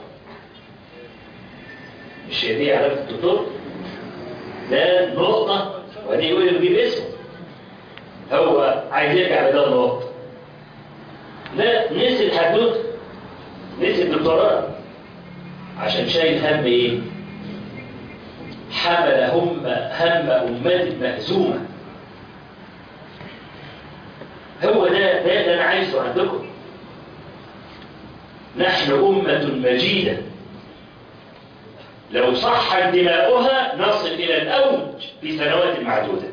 مش هي دي علامة الدكتور ده نقطة ودي يقول اللي بيجيب اسمه هو عايز يرجع بدال نقطة لا نسي الحدوث نسي الدكتوراه عشان شايل هم ايه حمل هم هم أمة مهزومة هو ده ده اللي أنا عايزه عندكم نحن أمة مجيدة لو صح دماؤها نصل إلى الأوج في سنوات معدودة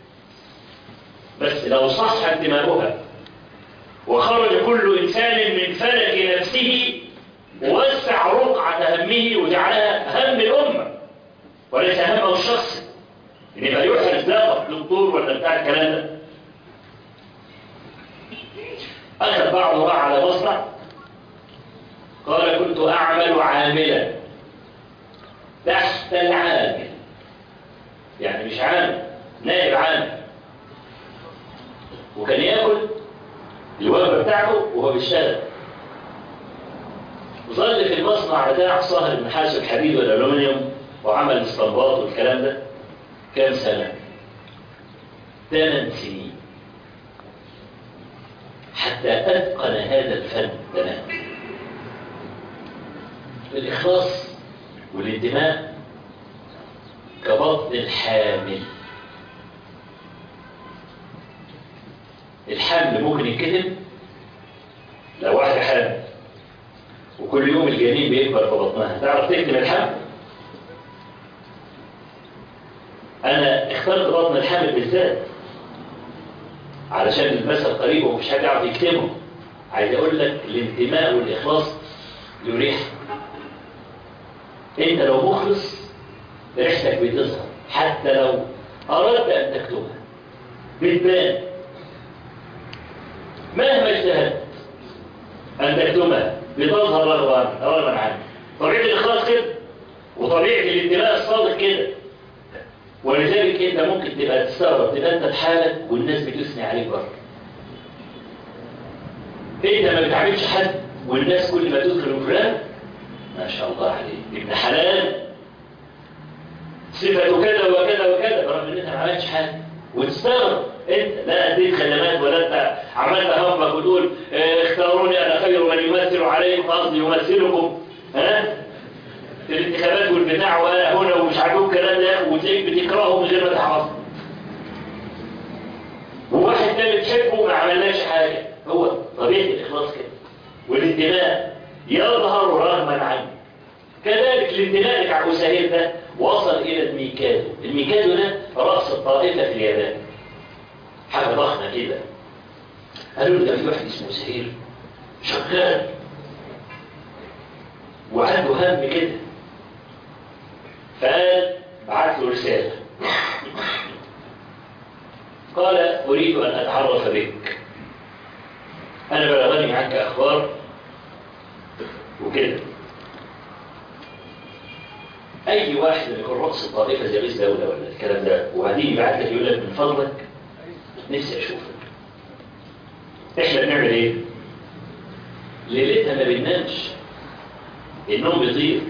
بس لو صح دماؤها وخرج كل إنسان من فلك نفسه ووسع رقعة همه وجعلها هم الأمة وليس همه الشخصي إن يبقى يحرز لقب دكتور ولا بتاع الكلام ده أخذ بعضه راح على مصنع قال كنت أعمل عاملا تحت العامل يعني مش عامل نائب عامل وكان ياكل الوجبة بتاعته وهو بيشتغل ظل في المصنع بتاع صهر النحاس والحديد والألومنيوم وعمل الاستنباط والكلام ده كام سنة؟ ثمان سنين حتى أتقن هذا الفن تماما الإخلاص والانتماء كبطن الحامل الحمل ممكن يتكتب لو واحدة حامل وكل يوم الجنين بيكبر في بطنها تعرف تكتب الحمل أنا اخترت بطن الحامل بالذات علشان المثل قريب ومش حد يعرف يكتبه عايز أقول لك الانتماء والإخلاص يريح أنت لو مخلص ريحتك بتظهر حتى لو أردت أن تكتبها بتبان مهما اجتهدت أن تكتمها بتظهر رغبا رغبا عنك طبيعة الإخلاص كده وطبيعة الانتماء الصادق كده ولذلك أنت ممكن تبقى تستغرب تبقى أنت في حالك والناس بتثني عليك برضه أنت ما بتعاملش حد والناس كل ما تذكر فلان ما شاء الله عليه ابن حلال صفته كذا وكذا وكذا برغم ان انت ما عملتش حاجه وتستغرب انت لا اديت خدمات ولا انت عملت همك وتقول اه اختاروني انا خير من يمثل عليكم قصدي يمثلكم ها في الانتخابات والبتاع وانا هنا ومش عاجبك الكلام ده وتلاقيك بتكرهه من غير ما تعرفه وواحد تاني بتحبه ما عملناش حاجه هو طبيعه الاخلاص كده والانتماء يظهر رغما عنه كذلك الانتماء بتاع أساهير ده وصل إلى الميكادو الميكادو ده رأس الطائفة في اليابان حاجة ضخمة كده قالوا ده في واحد اسمه سهير شغال وعنده هم كده فقال بعت له رسالة قال أريد أن أتعرف بك أنا بلغني عنك أخبار وكده اي واحد من يكون رأس الطائفة زي رئيس دولة ولا الكلام ده وبعدين يبعت لك يقول لك من فضلك نفسي اشوفك احنا بنعمل ايه ليلتها ما بننامش النوم بيطير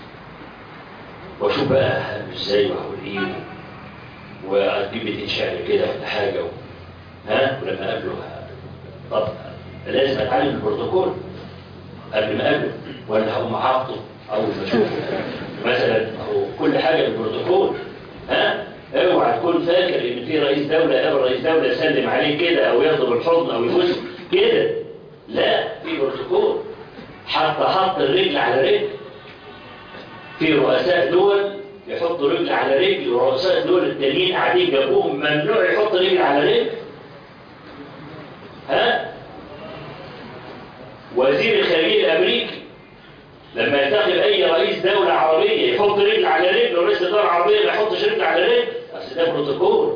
واشوف بقى مش ازاي وهقول ايه واجيب بيتين شعر كده ولا حاجه و... ها ولما اقابله طب لازم اتعلم البروتوكول قبل ما اقابله ولا هقوم عاقده اول ما اشوفه مثلا هو كل حاجة بالبروتوكول ها اوعى تكون فاكر ان في رئيس دولة قبل رئيس دولة يسلم عليه كده او ياخده بالحضن او يبوسه كده لا في بروتوكول حتى حط الرجل على رجل في رؤساء دول يحطوا رجل على رجل ورؤساء دول التانيين قاعدين جنبهم ممنوع يحط رجل على رجل ها وزير الخارجية الامريكي لما ينتخب اي رئيس دولة عربية يحط رجل على رجل ورئيس الدولة العربية ما يحطش رجل على رجل اصل ده بروتوكول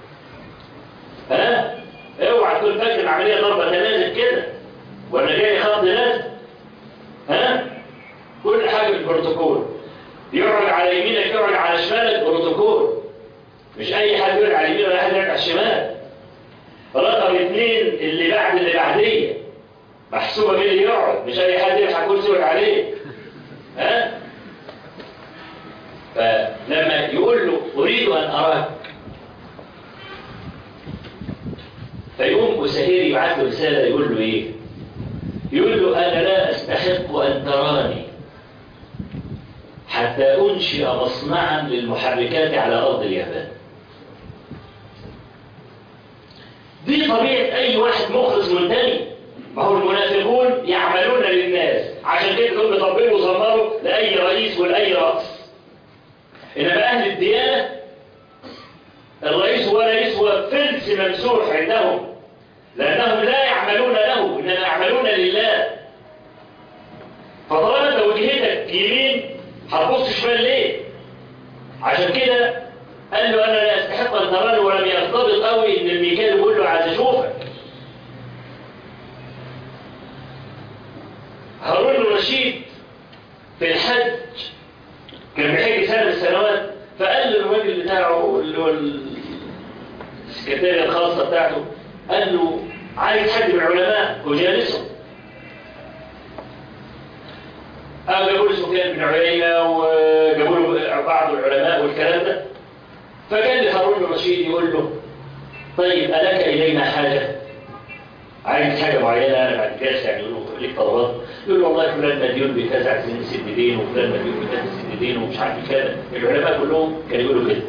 ها اوعى تكون فاكر العملية ضربة تنازل كده ولا جاي خط نازل ها كل حاجة بالبروتوكول يقعد على يمينك يقعد على شمالك بروتوكول مش اي حد يقعد على اليمين ولا حد يقعد على الشمال رقم اثنين اللي بعد اللي بعديه محسوبة مين اللي يقعد مش اي حد يلحق كرسي يقعد عليه ها فلما يقول له اريد ان اراك فيقوم أسهير يبعث له رسالة يقول له ايه يقول له انا لا استحق ان تراني حتى انشئ مصنعا للمحركات على ارض اليابان دي طبيعة اي واحد مخلص منتمي ما هو المنافقون يعملون للناس عشان كده دول بيطبلوا وزمروا لأي رئيس ولأي رأس إنما أهل الديانة الرئيس هو رئيس هو فلس ممسوح عندهم لأنهم لا يعملون له إنما يعملون لله فطالما أنت وجهتك يمين هتبص شمال ليه؟ عشان كده قال له أنا لا أستحق أن تراني ولم يرتبط قوي إن الميكال يقول له عايز أشوفك هارون الرشيد في الحج كان بيحج سنة من السنوات فقال للراجل بتاعه اللي هو السكرتيرية الخاصة بتاعته قال له عايز حد من العلماء وجالسهم أو جابوا له سفيان بن عيينة وجابوا له بعض العلماء والكلام ده فكان هارون الرشيد يقول له طيب ألك إلينا حاجة عايز حاجة معينة أنا بعد كده يعني يقول له ليك طلبات يقول له والله فلان مديون بكذا عايزين نسد دين وفلان مديون بكذا نسد دين ومش عارف كذا العلماء كلهم كانوا يقولوا كده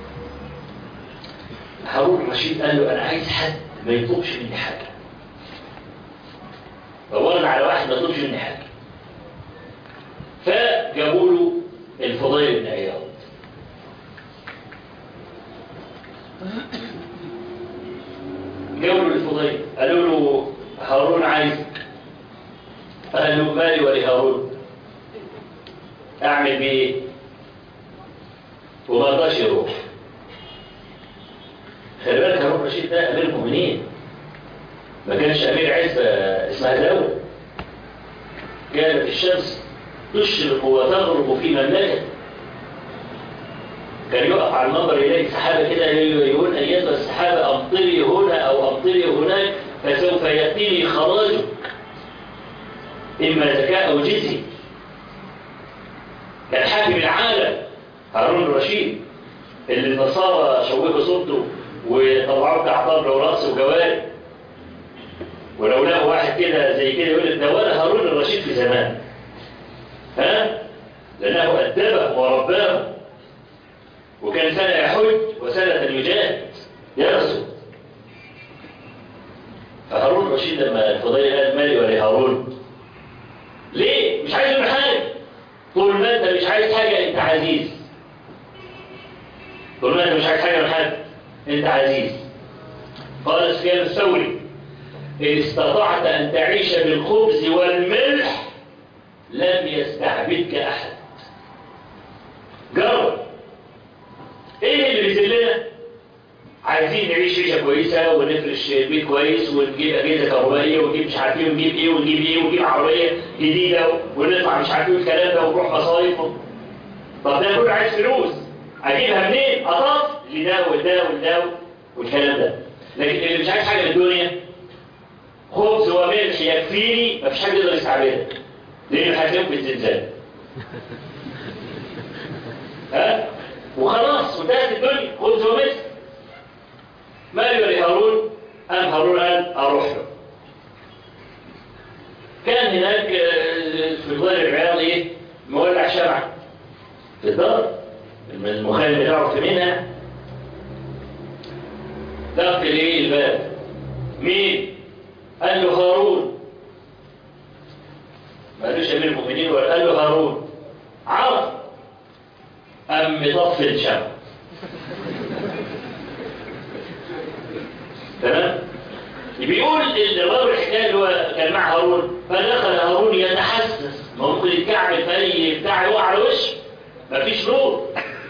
هارون الرشيد قال له أنا عايز حد ما يطلبش مني حاجة دورنا على واحد ما يطلبش مني حاجة فجابوا له الفضيل بن عياض جابوا له الفضيل قالوا له هارون عايز قال له مالي ولهارون اعمل بيه ايه وما رضاش يروح خلي بالك هارون رشيد ده امير المؤمنين ما كانش امير عزبه اسمها دوله كانت الشمس تشرق وتغرب في مملكه كان يقف على المنبر يلاقي سحابه كده يقول ايتها السحابه امطري هنا او امطري هناك فسوف ياتيني خراجك اما زكاه او جزيه كان حاكم العالم هارون الرشيد اللي النصارى شوهوا صورته وطلعوا كعطار له راس وجوارب ولو لقوا واحد كده زي كده يقول لك ده ولا هارون الرشيد في زمان ها لانه ادبه ورباه وكان سنه يحج وسنه يجاهد يرسل فهارون الرشيد لما الفضيل قال مالي ولهارون ليه مش عايز من حاجه طول ما انت مش عايز حاجه انت عزيز طول ما انت مش عايز حاجه من حد انت عزيز قال سفيان الثوري إن استطعت أن تعيش بالخبز والملح لم يستعبدك أحد جرب إيه اللي بيذلنا عايزين نعيش عيشة كويسة ونفرش بيت كويس ونجيب أجهزة كهربائية ونجيب مش عارفين ونجيب إيه ونجيب إيه ونجيب عربية جديدة ونطلع مش عارفين الكلام ده ونروح مصايف طب ده كله عايز فلوس أجيبها منين؟ أطاف لده وده وده والكلام ده لكن اللي مش عايز حاجة من الدنيا خبز وملح يكفيني مفيش حد يقدر يستعملها لان هتلاقيهم في الزلزال ها وخلاص وانتهت الدنيا خبز وملح مالي ولهارون قام هارون قال اروح له كان هناك في ظل العياض ايه مولع شمعة في الدار المخيم بتاعه في منها دق ليه الباب مين قال له هارون ما قالوش امير المؤمنين ولا قال له هارون عرف ام مطفي الشمع تمام بيقول الراوي الحكايه اللي هو كان مع هارون فدخل هارون يتحسس ما ممكن يتكعبل في اي بتاع يقع على وشه مفيش نور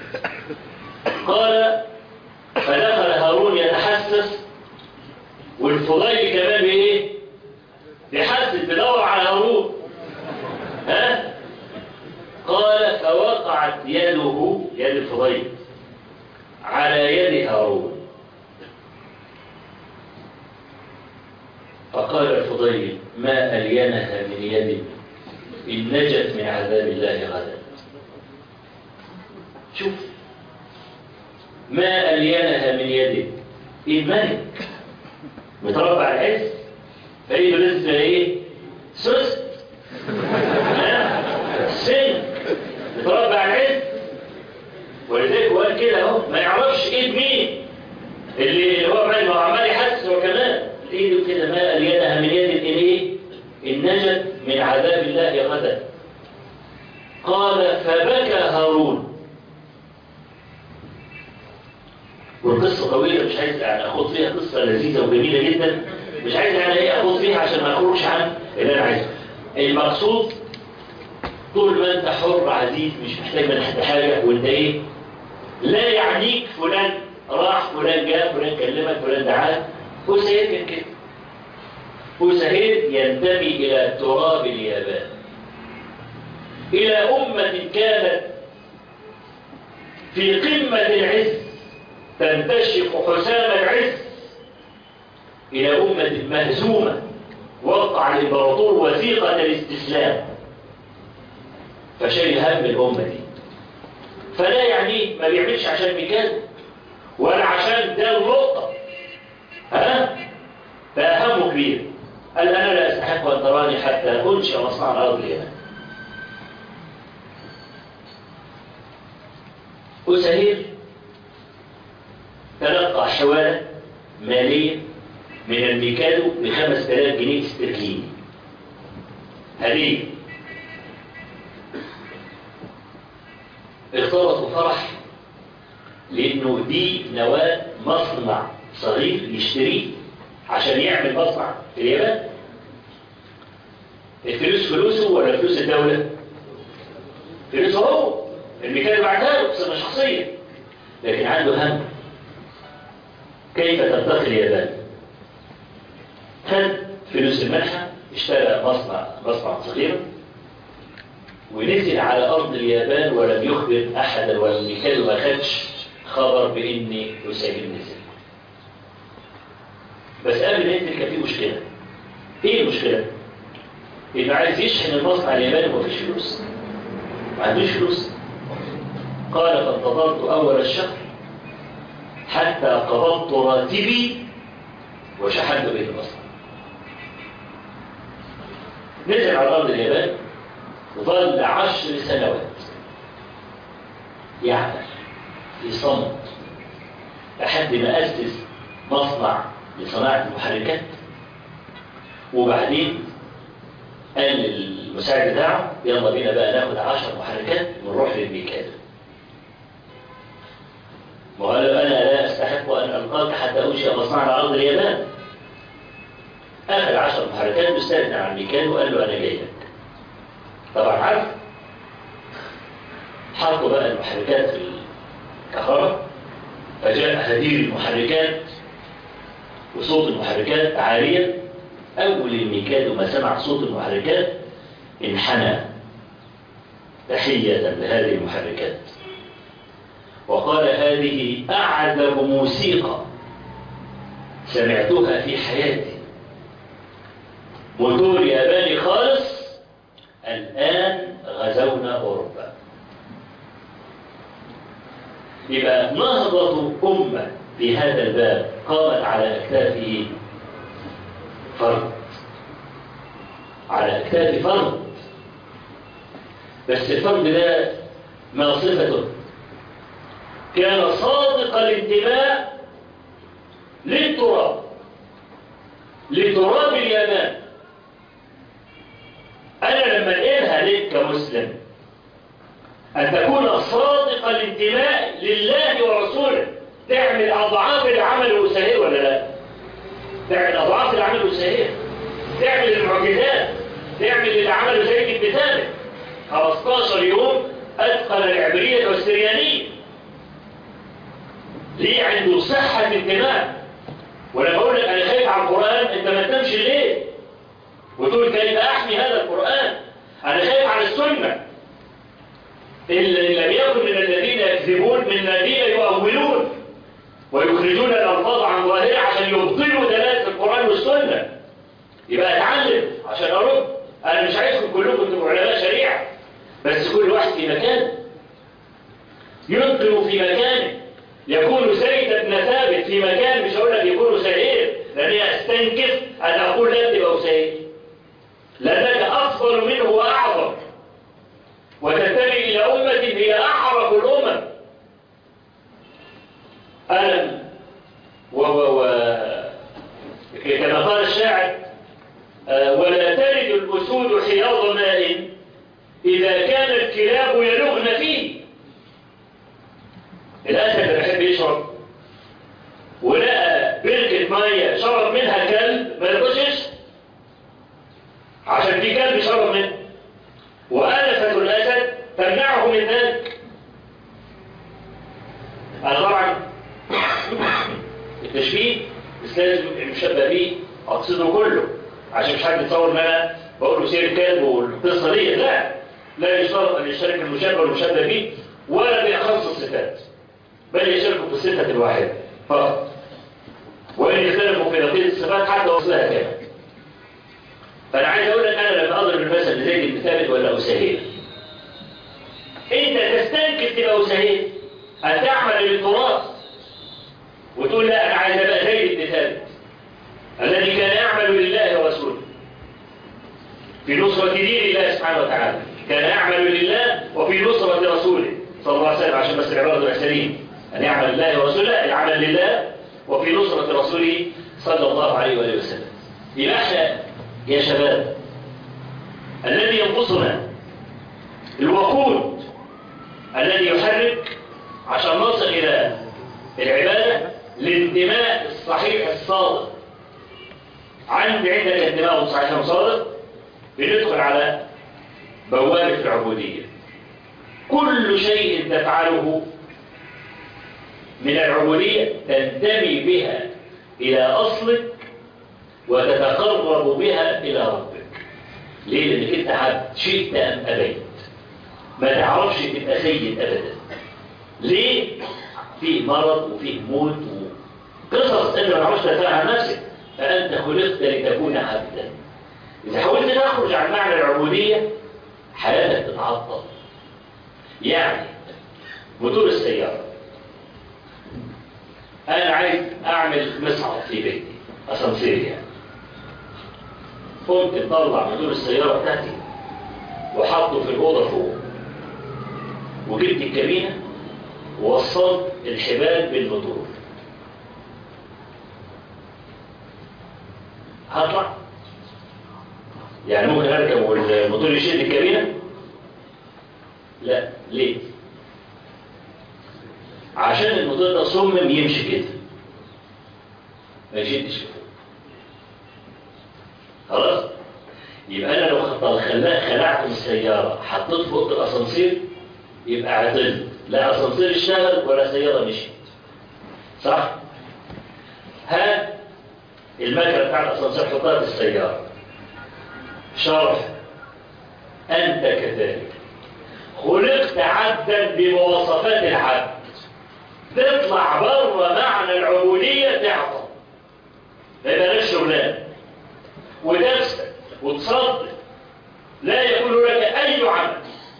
قال فدخل هارون يتحسس والفضيل كمان بايه بيحسس بيدور على هارون ها قال فوقعت يده يد الفضيل على يد هارون فقال الفضيل ما ألينها من يد إن نجت من عذاب الله غدا شوف ما ألينها من يده الملك متربع على العز فايده لسه ايه سست سن متربع على العز ولذلك هو قال كده اهو ما يعرفش ايد مين اللي هو عمال عمال يحسس هو كمان ايده كده ما اليدها من يد الايه ان نجت من عذاب الله غدا قال فبكى هارون والقصة طويلة مش عايز يعني أخوض فيها قصة لذيذة وجميلة جدا مش عايز يعني ايه أخوض فيها عشان ما أخرجش عن اللي أنا عايزه المقصود طول ما أنت حر عزيز مش محتاج من حد حاجة وأنت إيه لا يعنيك فلان راح فلان جاء فلان كلمك فلان دعاك وسهيد كان كده وسهيد ينتمي إلى تراب اليابان إلى أمة كانت في قمة العز تنتشق حسام العز إلى أمة مهزومة وقع الإمبراطور وثيقة الاستسلام فشايل هم الأمة دي فلا يعني ما بيعملش عشان مكان ولا عشان ده النقطة ها فأهمه كبير قال أنا لا أستحق أن تراني حتى أنشئ مصنع الأرض اليمن أسهير تلقى حوالة مالية من الميكادو بخمس تلاف جنيه استرليني هدية اختلطوا فرح لأنه دي نواة مصنع صغير يشتريه عشان يعمل مصنع في اليابان الفلوس فلوسه ولا فلوس الدولة؟ فلوسه هو الميكانو بعتها له بصفة شخصية لكن عنده هم كيف ترتقي اليابان خد فلوس المنحة اشترى مصنع مصنع صغير ونزل على أرض اليابان ولم يخبر أحدا والميكانو ما خدش خبر بإن يساجل نزل بس قبل ما ينزل كان في مشكلة ايه المشكلة؟ انه عايز يشحن المصنع الياباني ومفيش فلوس ما عندوش فلوس قال فانتظرت أول الشهر حتى قبضت راتبي وشحنت به المصنع نزل على أرض اليابان ظل عشر سنوات يعمل في صمت لحد ما أسس مصنع لصناعة المحركات وبعدين قال للمساعد بتاعه يلا بينا بقى ناخد عشر محركات ونروح للميكادو وقال له أنا لا أستحق أن ألقاك حتى أنشئ مصنع على أرض اليابان أخذ عشر محركات واستأذن عن الميكادو وقال له أنا جاي لك طبعا عارف حطوا بقى المحركات في الكهرباء فجاء هدير المحركات وصوت المحركات عاليا أول الميكادو ما سمع صوت المحركات انحنى تحية لهذه المحركات وقال هذه أعذب موسيقى سمعتها في حياتي موتور ياباني خالص الآن غزونا أوروبا يبقى نهضة أمة في هذا الباب قامت على أكتافه فرد على أكتاف فرد بس الفرد ده ما صفته كان صادق الانتماء للتراب لتراب اليابان أنا لما أنقلها لك كمسلم أن تكون صادق الانتماء لله ورسوله تعمل أضعاف العمل الأسهير ولا لا تعمل أضعاف العمل الأسهير تعمل المعجزات تعمل اللي عمله زيد بن ثابت 15 يوم أتقن العبرية والسريانية ليه عنده صحة انتماء ولما أقول لك أنا خايف على القرآن أنت ما تنامش ليه وتقول كيف أحمي هذا القرآن أنا خايف على السنة إن لم يكن من الذين يكذبون من الذين يؤولون ويخرجون الألفاظ عن ظاهرها عشان يبطلوا دلالة القرآن والسنة يبقى اتعلم عشان أرد أنا مش عايزكم كلكم تبقوا علماء شريعة بس كل واحد في مكان ينقل في مكانه يكون سيد بن ثابت في مكان مش هقول لك يكون سعيد لأني أستنكف أن أقول لا تبقى سعيد لأنك أفضل منه وأعظم وتنتمي إلى أمة هي أعرف الأمم ألم و و و كما قال الشاعر ولا تلد الأسود حياض ماء إذا كان الكلاب يلغن فيه الأسد اللي بيحب يشرب ولقى بركة مية شرب منها كلب ما يرضاش عشان في كلب شرب منه وآلفة الأسد تمنعه من ذلك أنا طبعا التشبيه بس لازم المشبه بيه أقصده كله عشان مش حد يتصور ان انا بقول له سير كلب والقصه دي لا لا يشترط ان يشترك المشبه والمشبه به ولا بأخص الصفات بل يشترك في الصفه الواحده فقط وإن يختلفوا في بقية الصفات حتى وصلها كمان فأنا عايز أقول لك أنا لما أضرب المثل لزيد بن ثابت ولا أسهيل أنت تستنكر تبقى أسهيل أن تعمل للتراث وتقول لا أنا عايز أبقى زيد بن ثابت الذي كان يعمل لله ورسوله في نصرة دين الله سبحانه وتعالى كان يعمل لله وفي نصرة رسوله صلى الله عليه وسلم عشان بس العبارة تبقى سليم أن يعمل لله ورسوله العمل لله وفي نصرة رسوله صلى الله عليه وآله وسلم يبقى احنا يا شباب الذي ينقصنا الوقود الذي يحرك عشان نصل إلى العبادة الانتماء الصحيح الصادق عندي عندك انتماء صحيح وصادق بندخل على بوابة العبودية كل شيء تفعله من العبودية تنتمي بها إلى أصلك وتتقرب بها إلى ربك ليه؟ لأنك أنت عبد شئت أم أبيت ما تعرفش تبقى سيد أبدا ليه؟ فيه مرض وفيه موت وقصص أنت ما تعرفش تدافع عن نفسك فأنت خلقت لتكون عبدا إذا حاولت تخرج عن معنى العبودية حياتك تتعطل يعني موتور السيارة أنا عايز أعمل مصعد في بيتي أسانسير يعني قمت مطلع موتور السيارة بتاعتي وحطه في الأوضة فوق وجبت الكابينة ووصلت الحبال بالموتور هطلع يعني ممكن اركب والموتور يشد الكابينة لا ليه عشان الموتور ده صمم يمشي كده ما يشدش فوق خلاص يبقى انا لو خلعت من السيارة حطيت فوق الاسانسير يبقى عطل لا اسانسير اشتغل ولا سيارة مشيت صح هات المكنه بتاع الاسانسير حطها في السيارة شرح أنت كذلك خلقت عبدا بمواصفات العبد تطلع بره معنى العبودية تعطل ما يبقاش شغلان وتفسد وتصدق لا يكون لك أي عمل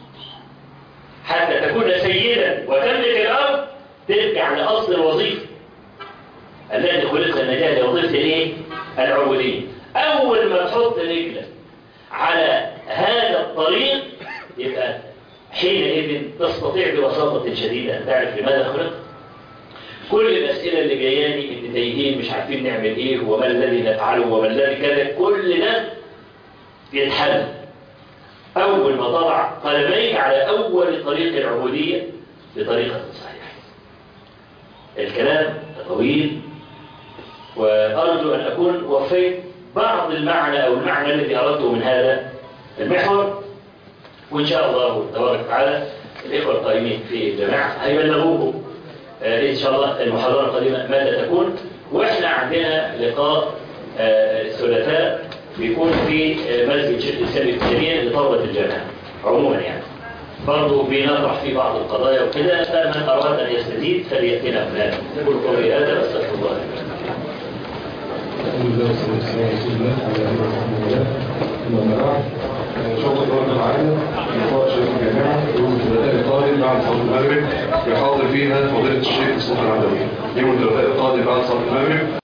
حتى تكون سيدا وتملك الأرض ترجع لأصل الوظيفة الذي خلقت النجاة لوظيفة الايه؟ العبودية أول ما تحط رجلك على هذا الطريق يبقى حينئذ تستطيع ببساطة شديدة أن تعرف لماذا خلقت كل الأسئلة اللي جاياني إن تايهين مش عارفين نعمل إيه وما الذي نفعله وما الذي كذا كل ده يتحل أول ما ضع قلميك على أول طريق العبودية بطريقة صحيحة الكلام طويل وأرجو أن أكون وفيت بعض المعنى أو المعنى الذي أردته من هذا المحور وإن شاء الله تبارك وتعالى الإخوة القائمين في الجماعة هيبلغوكم إن شاء الله المحاضرة القادمة ماذا تكون وإحنا عندنا لقاء الثلاثاء بيكون في مسجد شيخ الإسلام التيمية لطلبة الجامعة عموما يعني برضه بنطرح في بعض القضايا وكده فمن أراد أن يستزيد فليأتنا هناك كل قولي هذا أستغفر الله الحمد لله والصلاة والسلام على رسول الله وعلى آله وصحبه وسلم أما بعد إن شاء الله تبارك وتعالى لقاء شيخ الجامعة يوم الثلاثاء القادم بعد صلاة المغرب يحاضر فيها فضيلة الشيخ مصطفى العدوي يوم الثلاثاء القادم بعد صلاة المغرب